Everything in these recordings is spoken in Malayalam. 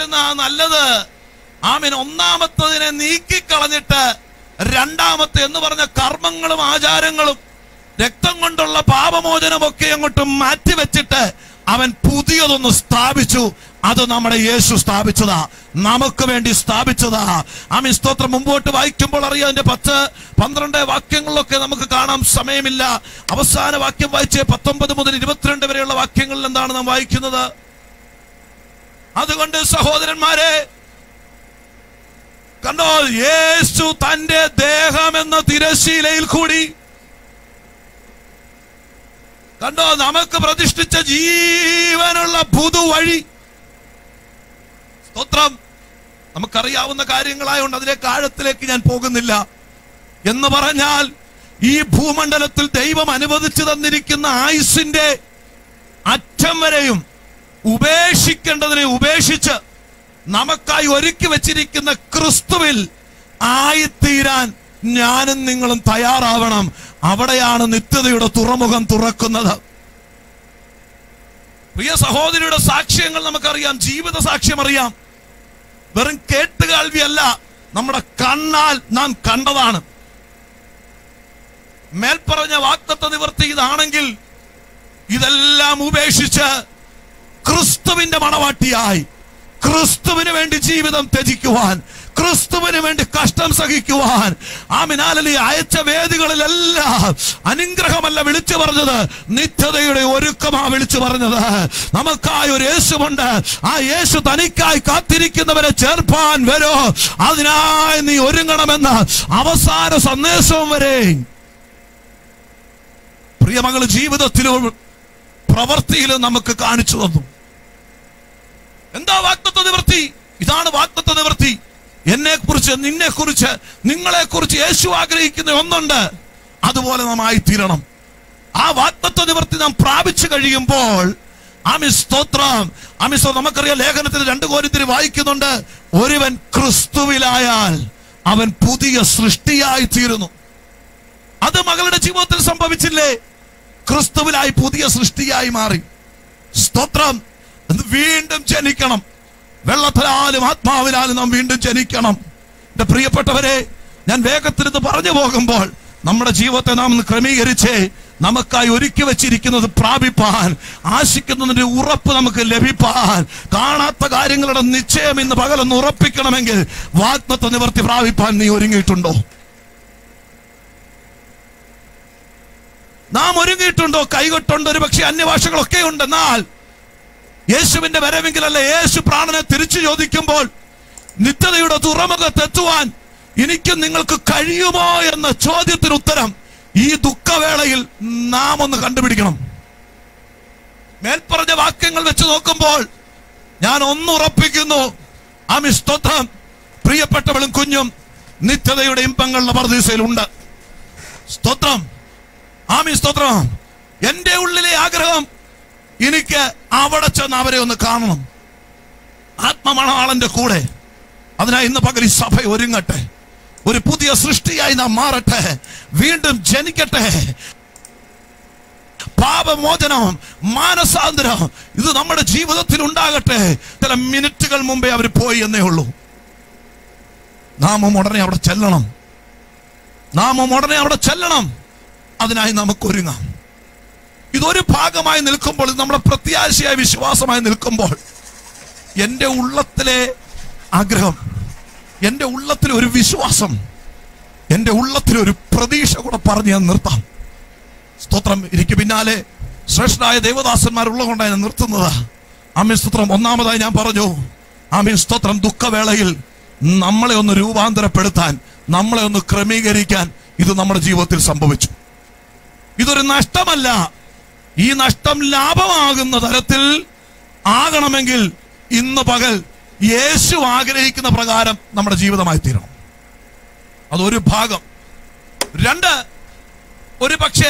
ആയിരുന്ന നല്ലത് ആമീൻ ഒന്നാമത്തതിനെ നീക്കിക്കളഞ്ഞിട്ട് രണ്ടാമത്തെ എന്ന് പറഞ്ഞ കർമ്മങ്ങളും ആചാരങ്ങളും രക്തം കൊണ്ടുള്ള പാപമോചനമൊക്കെ അങ്ങോട്ട് മാറ്റിവെച്ചിട്ട് അവൻ പുതിയതൊന്ന് സ്ഥാപിച്ചു അത് നമ്മുടെ യേശു സ്ഥാപിച്ചതാ നമുക്ക് വേണ്ടി സ്ഥാപിച്ചതാ ആമീൻ സ്തോത്രം മുമ്പോട്ട് വായിക്കുമ്പോൾ അറിയാം അതിന്റെ പത്ത് പന്ത്രണ്ട് വാക്യങ്ങളിലൊക്കെ നമുക്ക് കാണാം സമയമില്ല അവസാന വാക്യം വായിച്ച് പത്തൊമ്പത് മുതൽ ഇരുപത്തിരണ്ട് വരെയുള്ള വാക്യങ്ങളിൽ എന്താണ് നാം വായിക്കുന്നത് അതുകൊണ്ട് സഹോദരന്മാരെ കണ്ടോ യേശു തന്റെ ദേഹം എന്ന തിരശീലയിൽ കൂടി കണ്ടോ നമുക്ക് പ്രതിഷ്ഠിച്ച ജീവനുള്ള പുതുവഴി സ്തോത്രം നമുക്കറിയാവുന്ന കാര്യങ്ങളായതുകൊണ്ട് അതിലേക്ക് ആഴത്തിലേക്ക് ഞാൻ പോകുന്നില്ല എന്ന് പറഞ്ഞാൽ ഈ ഭൂമണ്ഡലത്തിൽ ദൈവം അനുവദിച്ചു തന്നിരിക്കുന്ന ആയുസിന്റെ അറ്റം വരെയും ഉപേക്ഷിക്കേണ്ടതിനെ ഉപേക്ഷിച്ച് നമുക്കായി ഒരുക്കി വെച്ചിരിക്കുന്ന ക്രിസ്തുവിൽ ആയിത്തീരാൻ ഞാനും നിങ്ങളും തയ്യാറാവണം അവിടെയാണ് നിത്യതയുടെ തുറമുഖം തുറക്കുന്നത് പ്രിയ സഹോദരിയുടെ സാക്ഷ്യങ്ങൾ നമുക്കറിയാം ജീവിത സാക്ഷ്യം അറിയാം വെറും കേട്ടുകാൽവിയല്ല നമ്മുടെ കണ്ണാൽ നാം കണ്ടതാണ് മേൽപ്പറഞ്ഞ വാക്തത്വ നിവർത്തി ഇതാണെങ്കിൽ ഇതെല്ലാം ഉപേക്ഷിച്ച് ക്രിസ്തുവിന്റെ മണവാട്ടിയായി ക്രിസ്തുവിന് വേണ്ടി ജീവിതം ത്യജിക്കുവാൻ ക്രിസ്തുവിന് വേണ്ടി കഷ്ടം സഹിക്കുവാൻ ആ മിനാലലി അയച്ച വേദികളിലെല്ലാം അനുഗ്രഹമല്ല വിളിച്ചു പറഞ്ഞത് നിത്യതയുടെ ഒരുക്കമാ വിളിച്ചു പറഞ്ഞത് നമുക്കായി ഒരു യേശുണ്ട് ആ യേശു തനിക്കായി കാത്തിരിക്കുന്നവരെ ചേർപ്പാൻ വരോ അതിനായി നീ ഒരുങ്ങണമെന്ന അവസാന സന്ദേശവും വരെ പ്രിയമകള് ജീവിതത്തിലും പ്രവൃത്തിയിലും നമുക്ക് കാണിച്ചു തന്നു എന്താ വാക്തത്വ നിവൃത്തി ഇതാണ് വാക്തത്വ നിവൃത്തി എന്നെ കുറിച്ച് നിന്നെ കുറിച്ച് നിങ്ങളെ കുറിച്ച് യേശു ആഗ്രഹിക്കുന്ന ഒന്നുണ്ട് അതുപോലെ നാം ആയിത്തീരണം ആ വാക്തത്വ നിവൃത്തി നാം പ്രാപിച്ചു കഴിയുമ്പോൾ ആമി സ്തോത്രം ആമി സ്തോത്രം നമുക്കറിയാം ലേഖനത്തിൽ രണ്ട് കോരിത്തിരി വായിക്കുന്നുണ്ട് ഒരുവൻ ക്രിസ്തുവിലായാൽ അവൻ പുതിയ സൃഷ്ടിയായി തീരുന്നു അത് മകളുടെ ജീവിതത്തിൽ സംഭവിച്ചില്ലേ ക്രിസ്തുവിലായി പുതിയ സൃഷ്ടിയായി മാറി സ്തോത്രം അത് വീണ്ടും ജനിക്കണം വെള്ളത്തിലാലും ആത്മാവിലാലും നാം വീണ്ടും ജനിക്കണം എന്റെ പ്രിയപ്പെട്ടവരെ ഞാൻ വേഗത്തിരുന്ന് പറഞ്ഞു പോകുമ്പോൾ നമ്മുടെ ജീവിതത്തെ നാം ഒന്ന് ക്രമീകരിച്ച് നമുക്കായി ഒരുക്കി വെച്ചിരിക്കുന്നത് പ്രാപിപ്പാൻ ആശിക്കുന്നതിന്റെ ഉറപ്പ് നമുക്ക് ലഭിപ്പാൻ കാണാത്ത കാര്യങ്ങളുടെ നിശ്ചയം ഇന്ന് പകലൊന്ന് ഉറപ്പിക്കണമെങ്കിൽ വാഗ്ദത്ത നിവർത്തി പ്രാപിപ്പാൻ നീ ഒരുങ്ങിയിട്ടുണ്ടോ നാം ഒരുങ്ങിയിട്ടുണ്ടോ കൈകൊട്ടുണ്ടോ ഒരു പക്ഷേ അന്യഭാഷകളൊക്കെ ഉണ്ട് എന്നാൽ യേശുവിന്റെ വരവെങ്കിലല്ല യേശു പ്രാണനെ തിരിച്ചു ചോദിക്കുമ്പോൾ നിത്യതയുടെ തുറമുഖത്തെത്തുവാൻ എനിക്കും നിങ്ങൾക്ക് കഴിയുമോ എന്ന ചോദ്യത്തിന് ഉത്തരം ഈ ദുഃഖവേളയിൽ നാം ഒന്ന് കണ്ടുപിടിക്കണം മേൽപ്പറഞ്ഞ വാക്യങ്ങൾ വെച്ച് നോക്കുമ്പോൾ ഞാൻ ഒന്ന് ഉറപ്പിക്കുന്നു ആമി സ്തോത്രം പ്രിയപ്പെട്ടവളും കുഞ്ഞും നിത്യതയുടെ ഇമ്പങ്ങളുടെ പർദീസയിലുണ്ട് സ്തോത്രം ആമി സ്തോത്രം എന്റെ ഉള്ളിലെ ആഗ്രഹം എനിക്ക് അവിടെ ചെന്ന് അവരെ ഒന്ന് കാണണം ആത്മമണാളന്റെ കൂടെ അതിനായി ഇന്ന് പകൽ ഈ സഭ ഒരുങ്ങട്ടെ ഒരു പുതിയ സൃഷ്ടിയായി നാം മാറട്ടെ വീണ്ടും ജനിക്കട്ടെ പാപമോചനം മാനസാന്തരം ഇത് നമ്മുടെ ജീവിതത്തിൽ ഉണ്ടാകട്ടെ ചില മിനിറ്റുകൾ മുമ്പേ അവർ പോയി എന്നേ ഉള്ളൂ നാമും ഉടനെ അവിടെ ചെല്ലണം നാമും ഉടനെ അവിടെ ചെല്ലണം അതിനായി നമുക്ക് ഒരുങ്ങാം ഇതൊരു ഭാഗമായി നിൽക്കുമ്പോൾ ഇത് നമ്മുടെ പ്രത്യാശയായ വിശ്വാസമായി നിൽക്കുമ്പോൾ എൻ്റെ ഉള്ളത്തിലെ ആഗ്രഹം എൻ്റെ ഉള്ളത്തിലെ ഒരു വിശ്വാസം എൻ്റെ ഉള്ളത്തിലെ ഒരു പ്രതീക്ഷ കൂടെ പറഞ്ഞ് ഞാൻ നിർത്താം സ്തോത്രം എനിക്ക് പിന്നാലെ ശ്രേഷ്ഠനായ ദേവദാസന്മാർ ഉള്ളതുകൊണ്ടാണ് ഞാൻ നിർത്തുന്നത് ആമീൻ സ്തോത്രം ഒന്നാമതായി ഞാൻ പറഞ്ഞു ആമീൻ സ്തോത്രം ദുഃഖവേളയിൽ നമ്മളെ ഒന്ന് രൂപാന്തരപ്പെടുത്താൻ നമ്മളെ ഒന്ന് ക്രമീകരിക്കാൻ ഇത് നമ്മുടെ ജീവിതത്തിൽ സംഭവിച്ചു ഇതൊരു നഷ്ടമല്ല ഈ നഷ്ടം ലാഭമാകുന്ന തരത്തിൽ ആകണമെങ്കിൽ ഇന്ന് പകൽ യേശു ആഗ്രഹിക്കുന്ന പ്രകാരം നമ്മുടെ ജീവിതമായി തീരണം അതൊരു ഭാഗം രണ്ട് ഒരു പക്ഷേ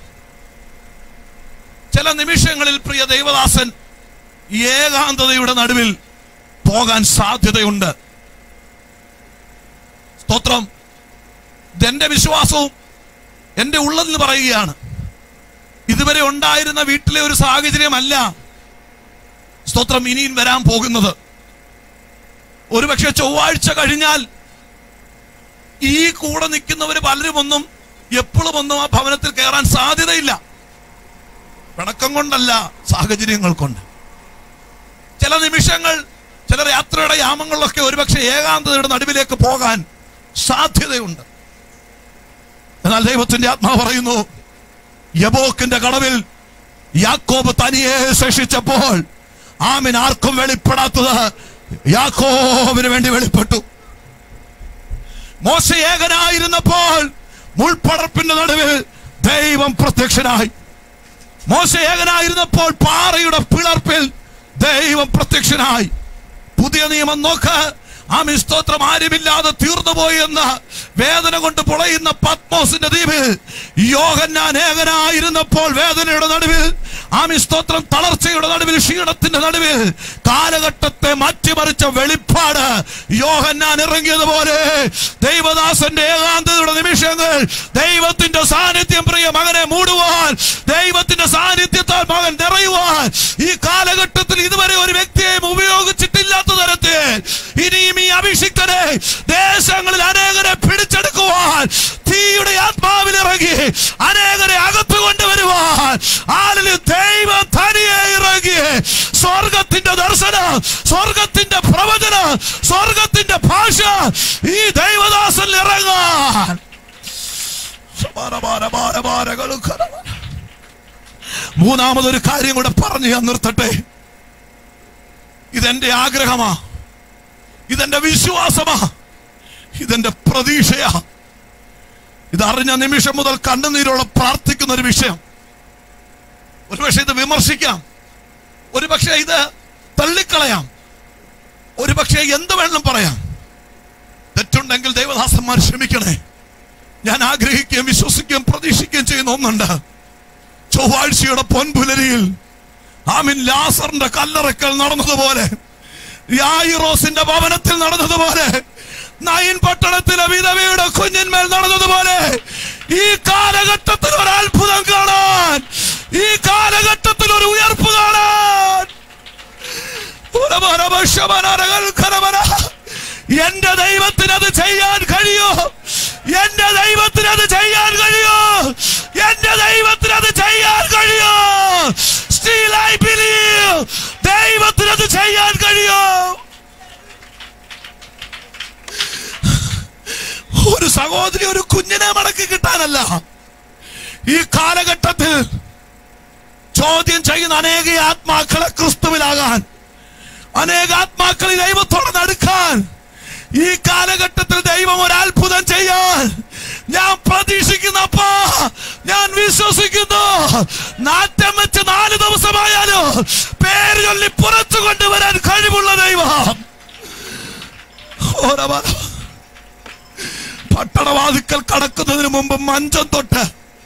ചില നിമിഷങ്ങളിൽ പ്രിയ ദൈവദാസൻ ഏകാന്തതയുടെ നടുവിൽ പോകാൻ സാധ്യതയുണ്ട് സ്തോത്രം ഇതെന്റെ വിശ്വാസവും എന്റെ ഉള്ളതിൽ പറയുകയാണ് ഇതുവരെ ഉണ്ടായിരുന്ന വീട്ടിലെ ഒരു സാഹചര്യമല്ല സ്തോത്രം ഇനിയും വരാൻ പോകുന്നത് ഒരുപക്ഷെ ചൊവ്വാഴ്ച കഴിഞ്ഞാൽ ഈ കൂടെ നിൽക്കുന്നവര് പലരും ഒന്നും എപ്പോഴും ഒന്നും ആ ഭവനത്തിൽ കയറാൻ സാധ്യതയില്ല പിണക്കം കൊണ്ടല്ല സാഹചര്യങ്ങൾ കൊണ്ട് ചില നിമിഷങ്ങൾ ചില യാത്രയുടെ യാമങ്ങളിലൊക്കെ ഒരുപക്ഷെ ഏകാന്തതയുടെ നടുവിലേക്ക് പോകാൻ സാധ്യതയുണ്ട് എന്നാൽ ദൈവത്തിന്റെ ആത്മാവ് പറയുന്നു യബോക്കിന്റെ കടവിൽ യാക്കോബ് തനിയെ ശേഷിച്ചപ്പോൾ ആമിൻ ആർക്കും വെളിപ്പെടാത്തത് യാക്കോബിന് വേണ്ടി വെളിപ്പെട്ടു മോശ ഏകനായിരുന്നപ്പോൾ മുൾപ്പടർപ്പിന്റെ നടുവിൽ ദൈവം പ്രത്യക്ഷനായി മോശ ഏകനായിരുന്നപ്പോൾ പാറയുടെ പിളർപ്പിൽ ദൈവം പ്രത്യക്ഷനായി പുതിയ നിയമം നോക്ക് ആമി സ്തോത്രം ആരുമില്ലാതെ തീർന്നുപോയി എന്ന വേദന കൊണ്ട് പൊളയുന്ന പത്മോസിന്റെ ദ്വീപിൽ യോഹന്നാൻ ഏകനായിരുന്നപ്പോൾ വേദനയുടെ നടുവിൽ ആമി സ്തോത്രം തളർച്ചയുടെ നടുവിൽ ക്ഷീണത്തിന്റെ നടുവിൽ കാലഘട്ടത്തെ മാറ്റിമറിച്ച വെളിപ്പാട് യോഹന്നാൻ ഇറങ്ങിയതുപോലെ ദൈവദാസന്റെ ഏകാന്തതയുടെ നിമിഷങ്ങൾ ദൈവത്തിന്റെ സാന്നിധ്യം പ്രിയ മകനെ മൂടുവാൻ ദൈവത്തിന്റെ സാന്നിധ്യത്താൽ മകൻ നിറയുവാൻ ഈ കാലഘട്ടത്തിൽ ഇതുവരെ ഒരു വ്യക്തിയെയും ഉപയോഗിച്ചിട്ടില്ലാത്ത തരത്തിൽ ഇനിയും ഈ അഭിഷിക്തനെ ദേശങ്ങളിൽ അനേകരെ പിടിച്ചെടുക്കുവാൻ തീയുടെ ആത്മാവിൽ ഇറങ്ങി അനേകരെ അകത്ത് കൊണ്ടുവരുവാൻ ആളിൽ ദൈവം തനിയെ ഇറങ്ങി സ്വർഗത്തിന്റെ ദർശനം സ്വർഗത്തിന്റെ പ്രവചനം സ്വർഗത്തിന്റെ ഭാഷ ഈ ദൈവദാസനിൽ ഇറങ്ങാൻ മൂന്നാമതൊരു കാര്യം കൂടെ പറഞ്ഞു ഞാൻ നിർത്തട്ടെ ഇതെന്റെ ആഗ്രഹമാ ഇതെന്റെ വിശ്വാസമാ ഇതെന്റെ പ്രതീക്ഷയാ ഇതറിഞ്ഞ നിമിഷം മുതൽ കണ്ണുനീരോളം പ്രാർത്ഥിക്കുന്ന ഒരു വിഷയം ഒരുപക്ഷെ ഇത് വിമർശിക്കാം ഒരുപക്ഷെ ഇത് തള്ളിക്കളയാം ഒരുപക്ഷെ എന്ത് വേണം പറയാം തെറ്റുണ്ടെങ്കിൽ ദൈവദാസന്മാർ ക്ഷമിക്കണേ ഞാൻ ആഗ്രഹിക്കുകയും വിശ്വസിക്കുകയും പ്രതീക്ഷിക്കുകയും ചെയ്യുന്ന ഒന്നുണ്ട് ചൊവ്വാഴ്ചയുടെ പൊൻപുലരിയിൽ ആമിൻ ലാസറിന്റെ കല്ലറക്കൽ നടന്നതുപോലെ യായിറോസിന്റെ ഭവനത്തിൽ നടന്നതുപോലെ നയിൻ പട്ടണത്തിലെ വിധവയുടെ കുഞ്ഞിന്മേൽ നടന്നതുപോലെ ഈ കാലഘട്ടത്തിൽ ഒരു അത്ഭുതം കാണാൻ ഈ കാലഘട്ടത്തിൽ ഒരു ഉയർപ്പ് കാണാൻ ഉരമരമശമനരകൽക്കരമന. എന്റെ ദൈവത്തിന് അത് ചെയ്യാൻ കഴിയോ എന്റെ ദൈവത്തിന് അത് ചെയ്യാൻ കഴിയോ എന്റെ ദൈവത്തിന് അത് ചെയ്യാൻ കഴിയോ സ്റ്റിൽ ഐ ബിലീവ് ദൈവത്തിന് അത് ചെയ്യാൻ കഴിയോ ഒരു സഹോദരി ഒരു കുഞ്ഞിനെ മടക്കി കിട്ടാനല്ല ഈ കാലഘട്ടത്തിൽ ചോദ്യം ചെയ്യുന്ന അനേക ആത്മാക്കളെ ക്രിസ്തുവിലാകാൻ അനേക ആത്മാക്കളെ ദൈവത്തോടെ നടക്കാൻ ഈ കാലഘട്ടത്തിൽ ദൈവം ഒരു അത്ഭുതം ചെയ്യാൻ ഞാൻ പ്രതീക്ഷിക്കുന്നപ്പ ഞാൻ വിശ്വസിക്കുന്നു നാറ്റം വെച്ച് നാല് ദിവസമായാലും പേര് ചൊല്ലി പുറത്തു കൊണ്ടുവരാൻ കഴിവുള്ള ദൈവം ഓരോ പട്ടണവാതിക്കൽ കടക്കുന്നതിന് മുമ്പ് മഞ്ചം തൊട്ട്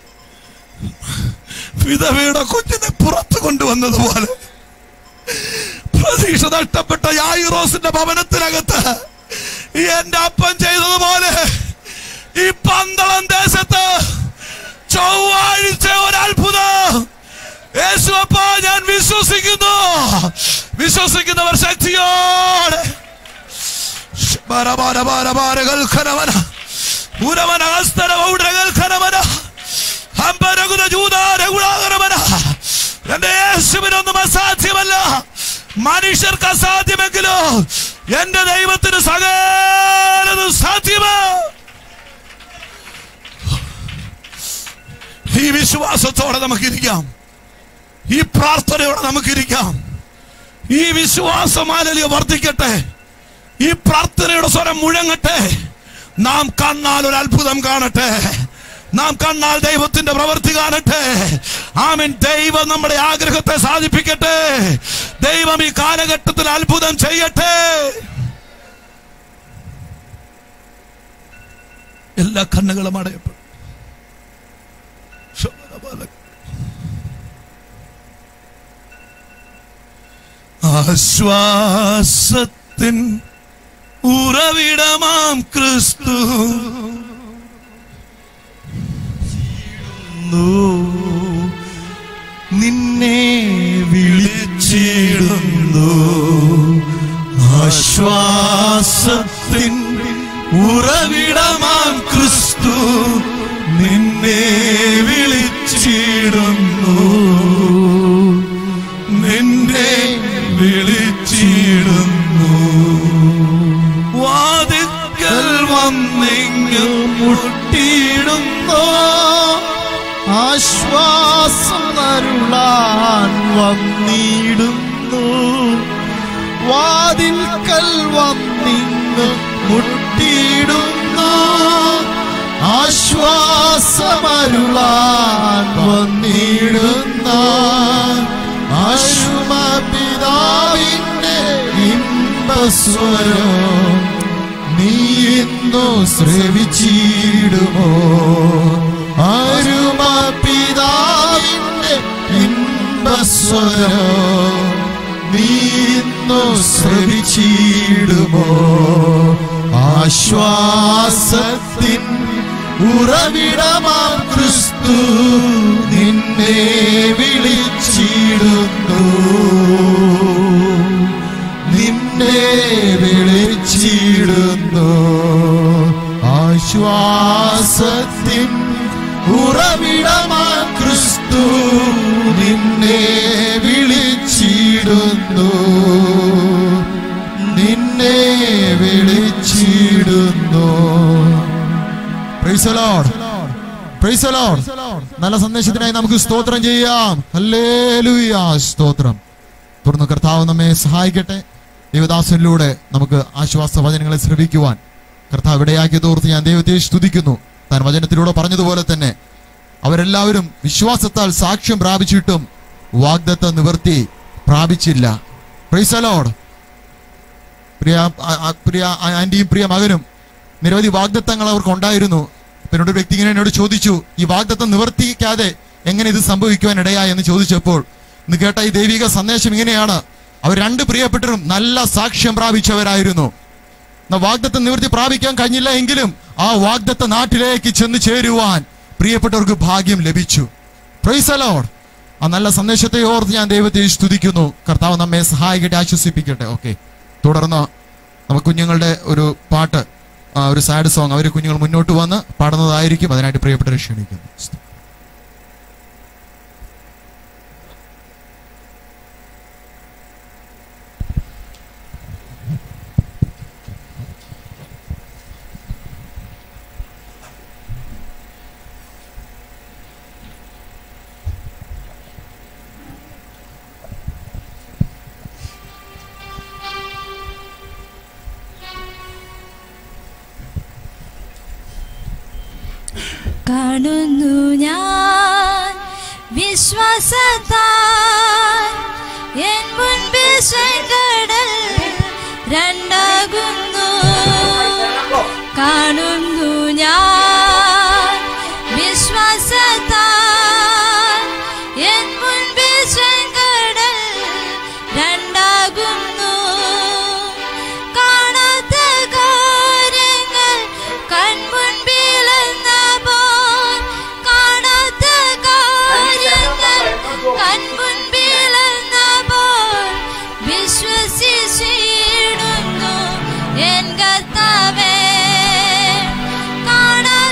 വിധവയുടെ കുഞ്ഞിനെ പുറത്തു കൊണ്ടുവന്നതുപോലെ പ്രതീക്ഷ നഷ്ടപ്പെട്ട യായിറോസിന്റെ ഭവനത്തിനകത്ത് എന്റെ അപ്പൻ ചെയ്തതുപോലെ ഈ പന്തളം ദേശത്ത് ചൊവ്വാഴ്ച ഒരു അത്ഭുതം യേശുവപ്പ ഞാൻ വിശ്വസിക്കുന്നു വിശ്വസിക്കുന്നവർ ശക്തിയോടെ ബരബരബരബരകൽക്കരവന. ഉരവനഹസ്തരവൗഢരകൽക്കരവന. ഹംബരകുത ജൂതാരകുളാകരവന. എന്റെ യേശുവിനൊന്നും അസാധ്യമല്ല മനുഷ്യർക്ക് അസാധ്യമെങ്കിലോ എന്റെ ദൈവത്തിന് സകലതും സാധ്യമാ ഈ വിശ്വാസത്തോടെ നമുക്കിരിക്കാം ഈ പ്രാർത്ഥനയോടെ നമുക്കിരിക്കാം ഈ വിശ്വാസമാലല്യോ വർദ്ധിക്കട്ടെ ഈ പ്രാർത്ഥനയുടെ സ്വരം മുഴങ്ങട്ടെ നാം കണ്ണാൽ ഒരു അത്ഭുതം കാണട്ടെ നാം കണ്ണാൽ ദൈവത്തിന്റെ പ്രവൃത്തി കാണട്ടെ ആമൻ ദൈവം നമ്മുടെ ആഗ്രഹത്തെ സാധിപ്പിക്കട്ടെ ദൈവം ഈ കാലഘട്ടത്തിൽ അത്ഭുതം ചെയ്യട്ടെ എല്ലാ കണ്ണുകളും അടയപ്പെടും ആശ്വാസത്തിൻ ഉറവിടമാം ക്രിസ്തു നിന്നെ വിളിച്ചിടുന്നു ആശ്വാസത്തിൻ ആശ്വാസത്തിൻ ഉറവിടമാം ക്രിസ്തു നിന്നെ വിളിച്ചിടുന്നു നിന്നെ വിളിച്ചിടുന്നു വാതിക്കൽ വന്നെങ്കിൽ മുട്ടിയിടുന്നു ആശ്വാസം അരുളാൻ വന്നിടുന്നു വാതിൽക്കൽ വന്നിങ്ങ് മുട്ടിയിടുന്നു ആശ്വാസമരുളാൻ വന്നിടുന്ന ആശുമ പിതാവിന്റെ ഇമ്പസ്വരം നീ ഇന്നു ശ്രവിച്ചിടുമോ അരുമ പിതാവിന്റെ ഇമ്പസ്വരം നീ ഇന്നു ശ്രവിച്ചിടുമോ ആശ്വാസത്തിൻ ഉറവിടമാം ക്രിസ്തു നിന്നെ വിളിച്ചിടുന്നു നിന്നെ വിളിച്ചിടുന്നു ആശ്വാസത്തിൻ ഉറവിടമാ ക്രിസ്തു നിന്നെ വിളിച്ചിടുന്നു നിന്നെ വിളിച്ചിടുന്നു Praise the Lord. Praise the Lord. നല്ല സന്ദേശത്തിനായി നമുക്ക് സ്തോത്രം ചെയ്യാം ഹല്ലേലൂയ സ്തോത്രം തുടർന്ന് കർത്താവ് നമ്മെ സഹായിക്കട്ടെ ദൈവദാസനിലൂടെ നമുക്ക് ആശ്വാസ വചനങ്ങളെ ശ്രവിക്കുവാൻ കർത്താവ് ഇടയാക്കിയത് ഓർത്ത് ഞാൻ ദൈവത്തെ സ്തുതിക്കുന്നു താൻ വചനത്തിലൂടെ പറഞ്ഞതുപോലെ തന്നെ അവരെല്ലാവരും വിശ്വാസത്താൽ സാക്ഷ്യം പ്രാപിച്ചിട്ടും വാഗ്ദത്ത നിവർത്തി പ്രാപിച്ചില്ല പ്രൈസ് ലോഡ് പ്രിയ ആ- ആ- പ്രിയ ആ- ആന്റിയും പ്രിയ മകനും നിരവധി വാഗ്ദത്തങ്ങൾ അവർക്ക് ഉണ്ടായിരുന്നു പിന്നീട് ഒരു വ്യക്തി ഇങ്ങനെ എന്നോട് ചോദിച്ചു ഈ വാഗ്ദത്തം നിവർത്തിക്കാതെ എങ്ങനെ ഇത് സംഭവിക്കുവാൻ ഇടയായി എന്ന് ചോദിച്ചപ്പോൾ ഇന്ന് കേട്ട ഈ ദൈവിക സന്ദേശം ഇങ്ങനെയാണ് അവർ രണ്ട് പ്രിയപ്പെട്ടവരും നല്ല സാക്ഷ്യം പ്രാപിച്ചവരായിരുന്നു എന്നാ വാഗ്ദത്തം നിവൃത്തി പ്രാപിക്കാൻ കഴിഞ്ഞില്ല എങ്കിലും ആ വാഗ്ദത്ത നാട്ടിലേക്ക് ചെന്ന് ചേരുവാൻ പ്രിയപ്പെട്ടവർക്ക് ഭാഗ്യം ലഭിച്ചു പ്രൈസ് ലോഡ് ആ നല്ല സന്ദേശത്തെ ഓർത്ത് ഞാൻ ദൈവത്തെ സ്തുതിക്കുന്നു കർത്താവ് നമ്മെ സഹായിക്കട്ടെ ആശ്വസിപ്പിക്കട്ടെ ഓക്കെ തുടർന്ന് നമുക്ക് കുഞ്ഞുങ്ങളുടെ ഒരു പാട്ട് ആ, ഒരു സാഡ് സോങ് അവർ കുഞ്ഞുങ്ങൾ മുന്നോട്ട് വന്ന് പാടുന്നതായിരിക്കും അതിനായിട്ട് പ്രിയപ്പെട്ടവരെ ക്ഷണിക്കുന്നു കാണുന്നു ഞാൻ വിശ്വാസത്താൽ എൻ മുൻപിൽ ചെങ്കടൽ രണ്ടാകുന്നു കാണുന്നു ഞാൻ വിശ്വാസത്താൽ എൻ മുൻപിൽ ചെങ്കടൽ രണ്ടാകുന്നു കാണാത്ത കാര്യങ്ങൾ കൺമുൻപിലെന്ന പോൽ കാണാത്ത കാര്യങ്ങൾ കൺമുൻപിലെന്ന പോൽ വിശ്വസിച്ചിടുന്നു എൻ കർത്താവേ കാണാ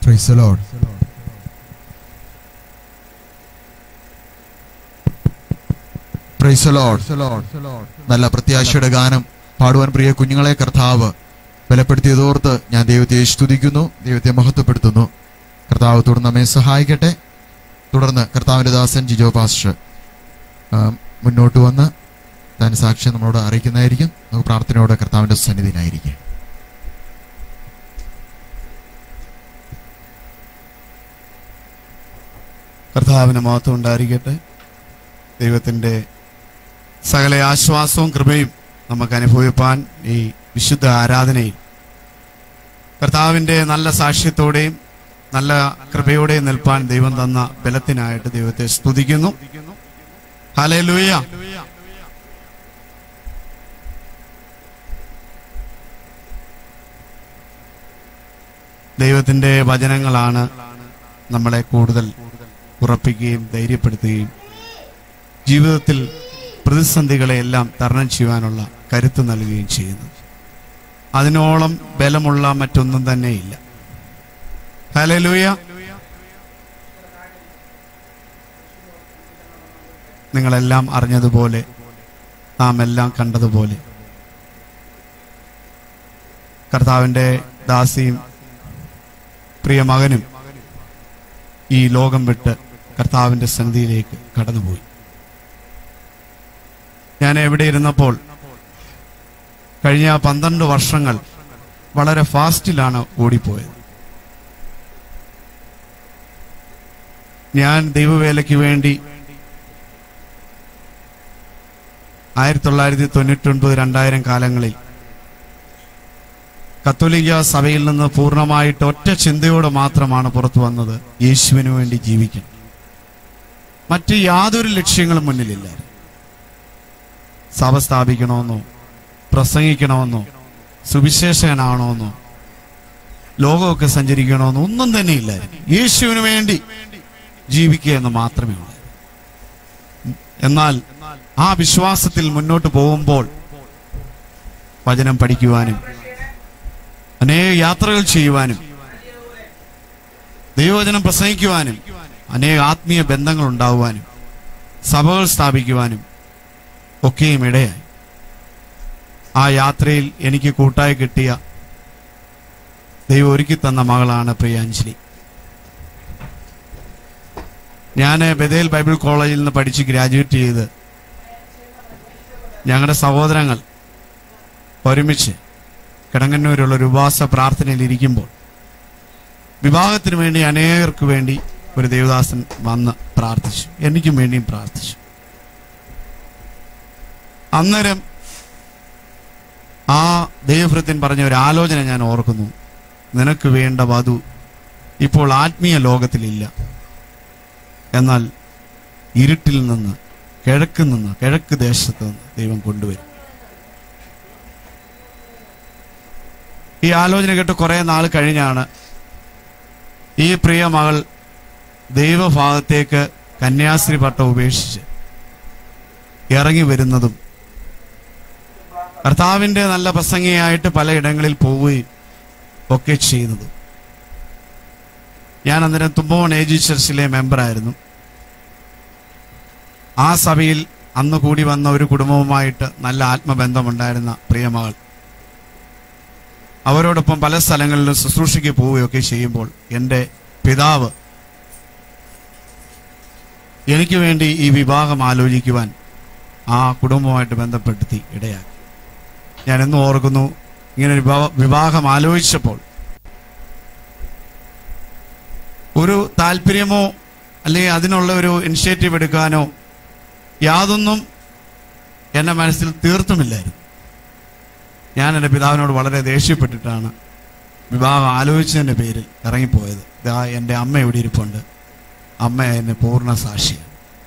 Praise the Lord. Praise the Lord. നല്ല പ്രത്യാശയുടെ ഗാനം പാടുവാൻ പ്രിയ കുഞ്ഞുങ്ങളെ കർത്താവ് ബലപ്പെടുത്തിയതോർത്ത് ഞാൻ ദൈവത്തെ സ്തുതിക്കുന്നു ദൈവത്തെ മഹത്വപ്പെടുത്തുന്നു കർത്താവ് തുടർന്ന് നമ്മെ സഹായിക്കട്ടെ തുടർന്ന് കർത്താവിന്റെ ദാസൻ ജിജോ പാസ്റ്റർ ആ, മുന്നോട്ട് വന്ന് താൻ സാക്ഷ്യം നമ്മളോട് അറിയിക്കുന്നതായിരിക്കും നമുക്ക് പ്രാർത്ഥനയോടെ കർത്താവിന്റെ സന്നിധിയിലായിരിക്കും കർത്താവിന് മഹത്വം ഉണ്ടായിരിക്കട്ടെ ദൈവത്തിൻ്റെ സകല ആശ്വാസവും കൃപയും നമുക്ക് അനുഭവിപ്പാൻ ഈ വിശുദ്ധ ആരാധനയിൽ കർത്താവിൻ്റെ നല്ല സാക്ഷ്യത്തോടെയും നല്ല കൃപയോടെയും നിൽപ്പാൻ ദൈവം തന്ന ബലത്തിനായിട്ട് ദൈവത്തെ സ്തുതിക്കുന്നു ഹലേ ലൂയ ദൈവത്തിൻ്റെ വചനങ്ങളാണ് നമ്മളെ കൂടുതൽ ഉറപ്പിക്കുകയും ധൈര്യപ്പെടുത്തുകയും ജീവിതത്തിൽ പ്രതിസന്ധികളെ എല്ലാം തരണം ചെയ്യുവാനുള്ള കരുത്ത് നൽകുകയും ചെയ്യുന്നു അതിനോളം ബലമുള്ള മറ്റൊന്നും തന്നെയില്ല ഹലലൂയ നിങ്ങളെല്ലാം അറിഞ്ഞതുപോലെ നാം എല്ലാം കണ്ടതുപോലെ കർത്താവിൻ്റെ ദാസിയും പ്രിയ മകനും ഈ ലോകം വിട്ട് കർത്താവിന്റെ സന്നിധിയിലേക്ക് കടന്നുപോയി ഞാൻ എവിടെ ഇരുന്നപ്പോൾ കഴിഞ്ഞ പന്ത്രണ്ട് വർഷങ്ങൾ വളരെ ഫാസ്റ്റിലാണ് ഓടിപ്പോയത് ഞാൻ ദൈവവേലയ്ക്ക് വേണ്ടി ആയിരത്തി തൊള്ളായിരത്തി തൊണ്ണൂറ്റി ഒൻപത് രണ്ടായിരം കാലങ്ങളിൽ കത്തോലിക്ക സഭയിൽ നിന്ന് പൂർണ്ണമായിട്ട് ഒറ്റ ചിന്തയോടെ മാത്രമാണ് പുറത്തു വന്നത് യേശുവിന് വേണ്ടി ജീവിക്കണം മറ്റ് യാതൊരു ലക്ഷ്യങ്ങളും മുന്നിലില്ല സഭ സ്ഥാപിക്കണമെന്നോ പ്രസംഗിക്കണമെന്നോ സുവിശേഷകനാവണമെന്നോ ലോകമൊക്കെ സഞ്ചരിക്കണമെന്നോ ഒന്നും തന്നെ ഇല്ലായിരുന്നു യേശുവിന് വേണ്ടി ജീവിക്കുക എന്ന് മാത്രമേ ഉള്ളൂ എന്നാൽ ആ വിശ്വാസത്തിൽ മുന്നോട്ട് പോകുമ്പോൾ വചനം പഠിക്കുവാനും അനേക യാത്രകൾ ചെയ്യുവാനും ദൈവവചനം പ്രസംഗിക്കുവാനും അനേക ആത്മീയ ബന്ധങ്ങൾ ഉണ്ടാകുവാനും സഭകൾ സ്ഥാപിക്കുവാനും ഒക്കെയും ഇടയായി ആ യാത്രയിൽ എനിക്ക് കൂട്ടായി കിട്ടിയ ദൈവം ഒരുക്കി തന്ന മകളാണ് പ്രിയാഞ്ജലി ഞാൻ ബദേൽ ബൈബിൾ കോളേജിൽ നിന്ന് പഠിച്ച് ഗ്രാജുവേറ്റ് ചെയ്ത് ഞങ്ങളുടെ സഹോദരങ്ങൾ ഒരുമിച്ച് കിടങ്ങന്നൂരുള്ള ഒരു ഉപവാസ പ്രാർത്ഥനയിൽ ഇരിക്കുമ്പോൾ വിവാഹത്തിന് വേണ്ടി അനേകർക്ക് വേണ്ടി ഒരു ദേവദാസൻ വന്ന് പ്രാർത്ഥിച്ചു എനിക്കും വേണ്ടിയും പ്രാർത്ഥിച്ചു അന്നേരം ആ ദൈവഭൃത്യൻ പറഞ്ഞ ഒരു ആലോചന ഞാൻ ഓർക്കുന്നു നിനക്ക് വേണ്ട വധു ഇപ്പോൾ ആത്മീയ ലോകത്തിലില്ല എന്നാൽ ഇരുട്ടിൽ നിന്ന് കിഴക്ക് നിന്ന് കിഴക്ക് ദേശത്ത് നിന്ന് ദൈവം കൊണ്ടുവരും ഈ ആലോചന കേട്ട് കുറെ നാൾ കഴിഞ്ഞാണ് ഈ പ്രിയ മകൾ ദൈവഭാഗത്തേക്ക് കന്യാസ്ത്രീ പട്ടം ഉപേക്ഷിച്ച് ഇറങ്ങി വരുന്നതും കർത്താവിന്റെ നല്ല പ്രസംഗിയായിട്ട് പലയിടങ്ങളിൽ പോവുകയും ഒക്കെ ചെയ്യുന്നതും ഞാൻ അന്നേരം തുമ്പോൺ എ ജി ചർച്ചിലെ മെമ്പറായിരുന്നു ആ സഭയിൽ അന്ന് കൂടി വന്ന ഒരു കുടുംബവുമായിട്ട് നല്ല ആത്മബന്ധമുണ്ടായിരുന്ന പ്രിയമകൾ അവരോടൊപ്പം പല സ്ഥലങ്ങളിലും ശുശ്രൂഷയ്ക്ക് പോവുകയൊക്കെ ചെയ്യുമ്പോൾ എൻ്റെ പിതാവ് എനിക്ക് വേണ്ടി ഈ വിവാഹം ആലോചിക്കുവാൻ ആ കുടുംബവുമായിട്ട് ബന്ധപ്പെടുത്തി ഇടയാക്കി ഞാൻ എന്നും ഓർക്കുന്നു ഇങ്ങനെ ഒരു വിവാഹ- വിവാഹം ആലോചിച്ചപ്പോൾ ഒരു താല്പര്യമോ അല്ലെങ്കിൽ അതിനുള്ള ഒരു ഇനിഷ്യേറ്റീവ് എടുക്കാനോ യാതൊന്നും എൻ്റെ മനസ്സിൽ തീർത്തുമില്ലായിരുന്നു ഞാൻ എൻ്റെ പിതാവിനോട് വളരെ ദേഷ്യപ്പെട്ടിട്ടാണ് വിവാഹം ആലോചിച്ചതിൻ്റെ പേരിൽ ഇറങ്ങിപ്പോയത് ഇതാ എൻ്റെ അമ്മ ഇവിടെ ഇരിപ്പുണ്ട് അമ്മ എന്നെ പൂർണ്ണ സാക്ഷിയാണ്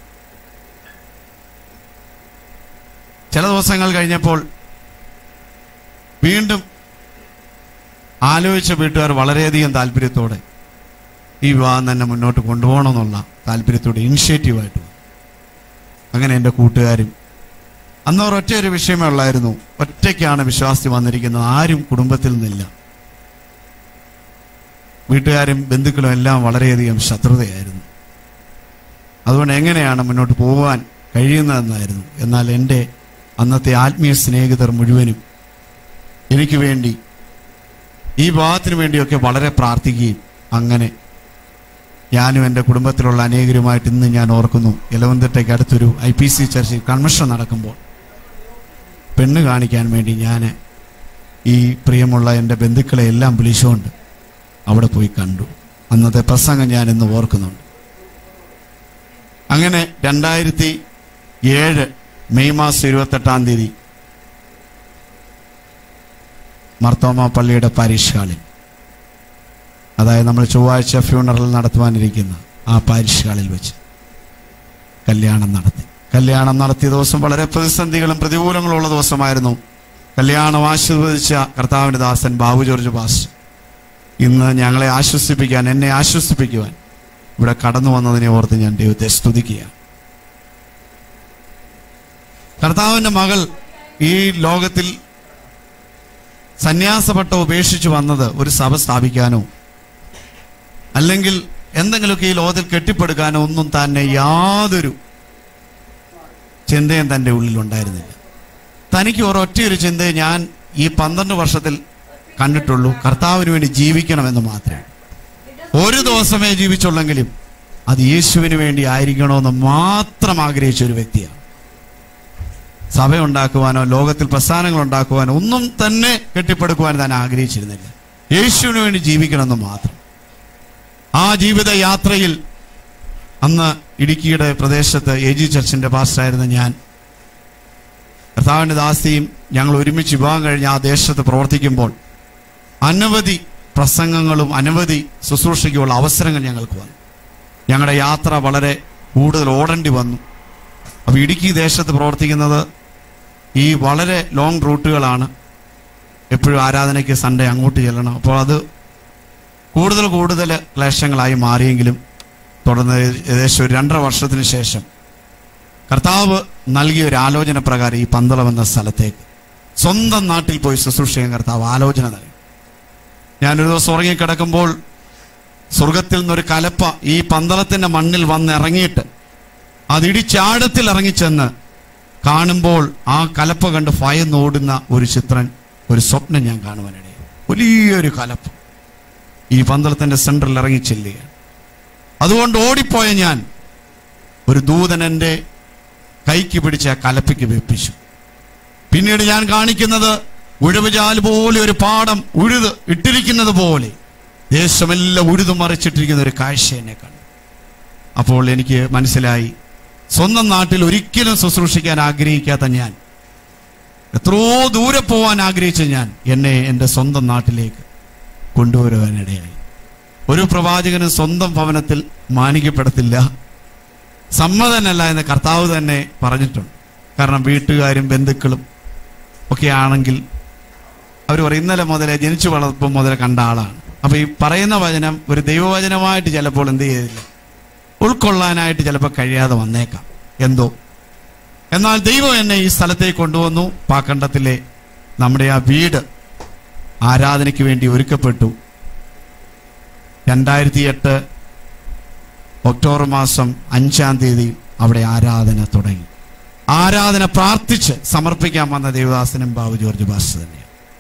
ചില ദിവസങ്ങൾ കഴിഞ്ഞപ്പോൾ വീണ്ടും ആലോചിച്ച വീട്ടുകാർ വളരെയധികം താല്പര്യത്തോടെ ഈ വിവാഹം തന്നെ മുന്നോട്ട് കൊണ്ടുപോകണമെന്നുള്ള താല്പര്യത്തോടെ ഇനിഷ്യേറ്റീവായിട്ട് വന്നു. അങ്ങനെ എൻ്റെ കൂട്ടുകാരും അന്ന് അവർ ഒറ്റ ഒരു വിഷയമേ ഉള്ളായിരുന്നു ഒറ്റയ്ക്കാണ് വിശ്വാസി വന്നിരിക്കുന്നത് ആരും കുടുംബത്തിൽ നിന്നില്ല വീട്ടുകാരും ബന്ധുക്കളും എല്ലാം വളരെയധികം ശത്രുതയായിരുന്നു അതുകൊണ്ട് എങ്ങനെയാണ് മുന്നോട്ട് പോകാൻ കഴിയുന്നതെന്നായിരുന്നു എന്നാൽ എൻ്റെ അന്നത്തെ ആത്മീയ സ്നേഹിതർ മുഴുവനും എനിക്ക് വേണ്ടി ഈ വിവാഹത്തിന് വേണ്ടിയൊക്കെ വളരെ പ്രാർത്ഥിക്കുകയും അങ്ങനെ ഞാനും എൻ്റെ കുടുംബത്തിലുള്ള അനേകരുമായിട്ട് ഇന്ന് ഞാൻ ഓർക്കുന്നു ഇലവന്തിട്ടയ്ക്ക് അടുത്തൊരു ഐ പി സി ചർച്ചിൽ കൺവെൻഷൻ നടക്കുമ്പോൾ പെണ്ണ് കാണിക്കാൻ വേണ്ടി ഞാൻ ഈ പ്രിയമുള്ള എൻ്റെ ബന്ധുക്കളെ എല്ലാം വിളിച്ചുകൊണ്ട് അവിടെ പോയി കണ്ടു അന്നത്തെ പ്രസംഗം ഞാൻ ഇന്ന് ഓർക്കുന്നുണ്ട് അങ്ങനെ രണ്ടായിരത്തി ഏഴ് മെയ് മാസം ഇരുപത്തെട്ടാം തീയതി മർത്തോമ പള്ളിയുടെ പാരിഷ് ഹാളിൽ അതായത് നമ്മൾ ചൊവ്വാഴ്ച ഫ്യൂണറൽ നടത്തുവാനിരിക്കുന്ന ആ പാരിഷ് ഹാളിൽ വെച്ച് കല്യാണം നടത്തി കല്യാണം നടത്തിയ ദിവസം വളരെ പ്രതിസന്ധികളും പ്രതികൂലങ്ങളും ഉള്ള ദിവസമായിരുന്നു കല്യാണം ആശീർവദിച്ച കർത്താവിന്റെ ദാസൻ ബാബു ജോർജ് പാസ്റ്റർ ഇന്ന് ഞങ്ങളെ ആശ്വസിപ്പിക്കാൻ എന്നെ ആശ്വസിപ്പിക്കുവാൻ ഇവിടെ കടന്നു വന്നതിനെ ഓർത്ത് ഞാൻ ദൈവത്തെ സ്തുതിക്കുകയാണ് കർത്താവിന്റെ മകൾ ഈ ലോകത്തിൽ സന്യാസപ്പെട്ട ഉപേക്ഷിച്ചു വന്നത് ഒരു സഭ സ്ഥാപിക്കാനോ അല്ലെങ്കിൽ എന്തെങ്കിലുമൊക്കെ ഈ ലോകത്തിൽ കെട്ടിപ്പടുക്കാനോ ഒന്നും തന്നെ യാതൊരു ചിന്തയും തൻ്റെ ഉള്ളിലുണ്ടായിരുന്നില്ല തനിക്ക് ഒരൊറ്റയൊരു ചിന്തയെ ഞാൻ ഈ പന്ത്രണ്ട് വർഷത്തിൽ കണ്ടിട്ടുള്ളൂ കർത്താവിന് വേണ്ടി ജീവിക്കണമെന്ന് മാത്രമേ ഒരു ദിവസമേ ജീവിച്ചുള്ളെങ്കിലും അത് യേശുവിന് വേണ്ടി ആയിരിക്കണമെന്ന് മാത്രം ആഗ്രഹിച്ച ഒരു വ്യക്തിയാണ് സഭ ഉണ്ടാക്കുവാനോ ലോകത്തിൽ പ്രസ്ഥാനങ്ങൾ ഉണ്ടാക്കുവാനോ ഒന്നും തന്നെ കെട്ടിപ്പടുക്കുവാൻ താൻ ആഗ്രഹിച്ചിരുന്നില്ല യേശുവിന് വേണ്ടി ജീവിക്കണമെന്ന് മാത്രം ആ ജീവിത യാത്രയിൽ അന്ന് ഇടുക്കിയുടെ പ്രദേശത്ത് എ ജി ചർച്ചിന്റെ പാസ്റ്റായിരുന്ന ഞാൻ കർത്താവിന്റെ ദാസിയും ഞങ്ങൾ ഒരുമിച്ച് വിവാഹം കഴിഞ്ഞ് ആ ദേശത്ത് പ്രവർത്തിക്കുമ്പോൾ അനവധി പ്രസംഗങ്ങളും അനവധി ശുശ്രൂഷയ്ക്കുള്ള അവസരങ്ങൾ ഞങ്ങൾക്ക് വന്നു ഞങ്ങളുടെ യാത്ര വളരെ കൂടുതൽ ഓടേണ്ടി വന്നു അപ്പോൾ ഇടുക്കി ദേശത്ത് പ്രവർത്തിക്കുന്നത് ഈ വളരെ ലോങ് റൂട്ടുകളാണ് എപ്പോഴും ആരാധനയ്ക്ക് സൺഡേ അങ്ങോട്ട് ചെല്ലണം അപ്പോൾ അത് കൂടുതൽ കൂടുതൽ ക്ലേശങ്ങളായി മാറിയെങ്കിലും തുടർന്ന് ഏകദേശം ഒരു രണ്ടര വർഷത്തിന് ശേഷം കർത്താവ് നൽകിയ ഒരു ആലോചന പ്രകാരം ഈ പന്തളം എന്ന സ്ഥലത്തേക്ക് സ്വന്തം നാട്ടിൽ പോയി ശുശ്രൂഷിക്കാൻ കർത്താവ് ആലോചന നൽകി ഞാനൊരു ദിവസം ഉറങ്ങിക്കിടക്കുമ്പോൾ സ്വർഗത്തിൽ നിന്നൊരു കലപ്പ ഈ പന്തളത്തിന്റെ മണ്ണിൽ വന്നിറങ്ങിയിട്ട് അതിടിച്ചാഴത്തിൽ ഇറങ്ങിച്ചെന്ന് കാണുമ്പോൾ ആ കലപ്പ കണ്ട് ഭയന്നോടുന്ന ഒരു ചിത്രൻ ഒരു സ്വപ്നം ഞാൻ കാണുവാനിടയായി വലിയൊരു കലപ്പ ഈ പന്തളത്തിന്റെ സെന്ററിൽ ഇറങ്ങി ചെല്ലുകയാണ് അതുകൊണ്ട് ഓടിപ്പോയ ഞാൻ ഒരു ദൂതൻ എൻ്റെ കൈക്ക് പിടിച്ച് ആ കലപ്പയ്ക്ക് വെപ്പിച്ചു പിന്നീട് ഞാൻ കാണിക്കുന്നത് ഉഴവുചാൽ പോലെ ഒരു പാടം ഉഴുത് ഇട്ടിരിക്കുന്നത് പോലെ ദേശമെല്ലാം ഉഴുതു മറിച്ചിട്ടിരിക്കുന്ന ഒരു കാഴ്ച എന്നെ കണ്ടു അപ്പോൾ എനിക്ക് മനസ്സിലായി സ്വന്തം നാട്ടിൽ ഒരിക്കലും ശുശ്രൂഷിക്കാൻ ആഗ്രഹിക്കാത്ത ഞാൻ എത്രയോ ദൂരെ പോവാൻ ആഗ്രഹിച്ച ഞാൻ എന്നെ എൻ്റെ സ്വന്തം നാട്ടിലേക്ക് കൊണ്ടുവരുവാനിടയായി ഒരു പ്രവാചകനും സ്വന്തം ഭവനത്തിൽ മാനിക്കപ്പെടത്തില്ല സമ്മതനല്ല എന്ന് കർത്താവ് തന്നെ പറഞ്ഞിട്ടുണ്ട് കാരണം വീട്ടുകാരും ബന്ധുക്കളും ഒക്കെ ആണെങ്കിൽ അവർ പറയും ഇന്നലെ മുതലേ ജനിച്ചു വളർപ്പം മുതലേ കണ്ട ആളാണ് അപ്പൊ ഈ പറയുന്ന വചനം ഒരു ദൈവവചനമായിട്ട് ചിലപ്പോൾ എന്ത് ചെയ്തില്ല ഉൾക്കൊള്ളാനായിട്ട് ചിലപ്പോൾ കഴിയാതെ വന്നേക്കാം എന്തോ എന്നാൽ ദൈവം എന്നെ ഈ സ്ഥലത്തേക്ക് കൊണ്ടുവന്നു പാക്കണ്ടത്തിലെ നമ്മുടെ ആ വീട് ആരാധനയ്ക്ക് വേണ്ടി ഒരുക്കപ്പെട്ടു രണ്ടായിരത്തി എട്ട് ഒക്ടോബർ മാസം അഞ്ചാം തീയതി അവിടെ ആരാധന തുടങ്ങി ആരാധന പ്രാർത്ഥിച്ച് സമർപ്പിക്കാൻ വന്ന ദേവദാസനും ബാബു ജോർജ് ബാസ് തന്നെയാണ്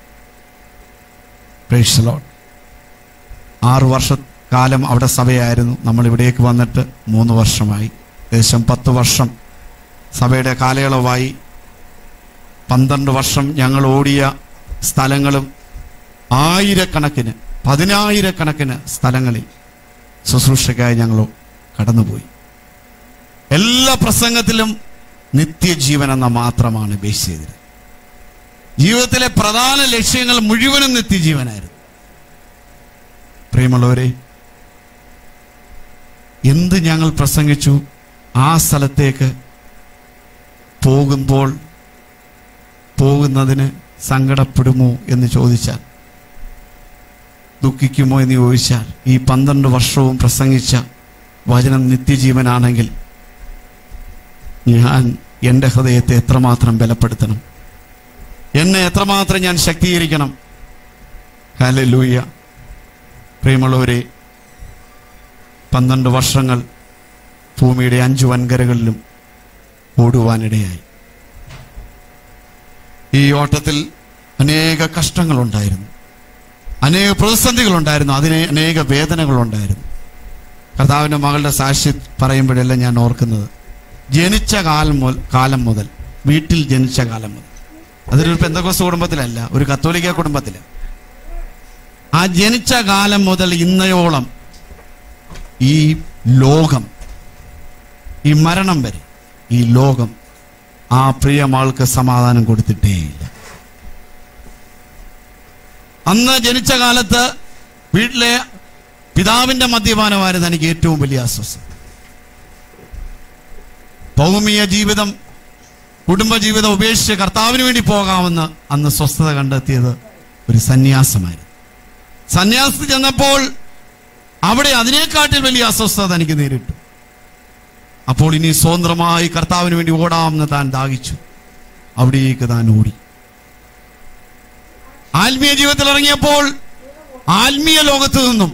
Praise the Lord. ആറു വർഷക്കാലം അവിടെ സഭയായിരുന്നു നമ്മൾ ഇവിടേക്ക് വന്നിട്ട് മൂന്ന് വർഷമായി ഏകദേശം പത്ത് വർഷം സഭയുടെ കാലയളവായി പന്ത്രണ്ട് വർഷം ഞങ്ങൾ ഓടിയ സ്ഥലങ്ങളും ആയിരക്കണക്കിന് പതിനായിരക്കണക്കിന് സ്ഥലങ്ങളിൽ ശുശ്രൂഷയ്ക്കായി ഞങ്ങൾ കടന്നുപോയി എല്ലാ പ്രസംഗത്തിലും നിത്യജീവൻ എന്ന മാത്രമാണ് ബേസ് ചെയ്തത് ജീവിതത്തിലെ പ്രധാന ലക്ഷ്യങ്ങൾ മുഴുവനും നിത്യജീവനായിരുന്നു പ്രിയമുള്ളവരെ എന്ത് ഞങ്ങൾ പ്രസംഗിച്ചു ആ സ്ഥലത്തേക്ക് പോകുമ്പോൾ പോകുന്നതിന് സങ്കടപ്പെടുമോ എന്ന് ചോദിച്ചാൽ ദുഃഖിക്കുമോ എന്ന് ചോദിച്ചാൽ ഈ പന്ത്രണ്ട് വർഷവും പ്രസംഗിച്ച വചനം നിത്യജീവനാണെങ്കിൽ ഞാൻ എൻ്റെ ഹൃദയത്തെ എത്രമാത്രം ബലപ്പെടുത്തണം എന്നെ എത്രമാത്രം ഞാൻ ശക്തീകരിക്കണം ഹല്ലേലൂയ പ്രിയമുള്ളവരെ പന്ത്രണ്ട് വർഷങ്ങൾ ഭൂമിയുടെ അഞ്ചു വൻകരകളിലും ഓടുവാനിടയായി ഈ ഓട്ടത്തിൽ അനേക കഷ്ടങ്ങളുണ്ടായിരുന്നു അനേക പ്രതിസന്ധികളുണ്ടായിരുന്നു അതിനെ അനേക വേദനകളുണ്ടായിരുന്നു കർത്താവിൻ്റെ മകളുടെ സാക്ഷി പറയുമ്പോഴെല്ലാം ഞാൻ ഓർക്കുന്നത് ജനിച്ച കാലം മുതൽ കാലം മുതൽ വീട്ടിൽ ജനിച്ച കാലം മുതൽ അതൊരു പെന്തകോസ് കുടുംബത്തിലല്ല ഒരു കത്തോലിക്ക കുടുംബത്തിലാണ് ആ ജനിച്ച കാലം മുതൽ ഇന്നയോളം ഈ ലോകം ഈ മരണം വരെ ഈ ലോകം ആ പ്രിയമാൾക്ക് സമാധാനം കൊടുത്തിട്ടേയില്ല അന്ന് ജനിച്ച കാലത്ത് വീട്ടിലെ പിതാവിന്റെ മദ്യപാനമായിരുന്നു എനിക്ക് ഏറ്റവും വലിയ അസ്വസ്ഥത ഭൗമിക ജീവിതം കുടുംബജീവിതം ഉപേക്ഷിച്ച് കർത്താവിന് വേണ്ടി പോകാമെന്ന് അന്ന് സ്വസ്ഥത കണ്ടെത്തിയത് ഒരു സന്യാസമായിരുന്നു സന്യാസത്തിൽ ചെന്നപ്പോൾ അവിടെ അതിനേക്കാട്ടിൽ വലിയ അസ്വസ്ഥത എനിക്ക് നേരിട്ടു അപ്പോൾ ഇനി സ്വതന്ത്രമായി കർത്താവിന് വേണ്ടി ഓടാമെന്ന് താൻ ദാഹിച്ചു അവിടേക്ക് താൻ ഓടി ആത്മീയ ജീവിതത്തിൽ ഇറങ്ങിയപ്പോൾ ആത്മീയ ലോകത്ത് നിന്നും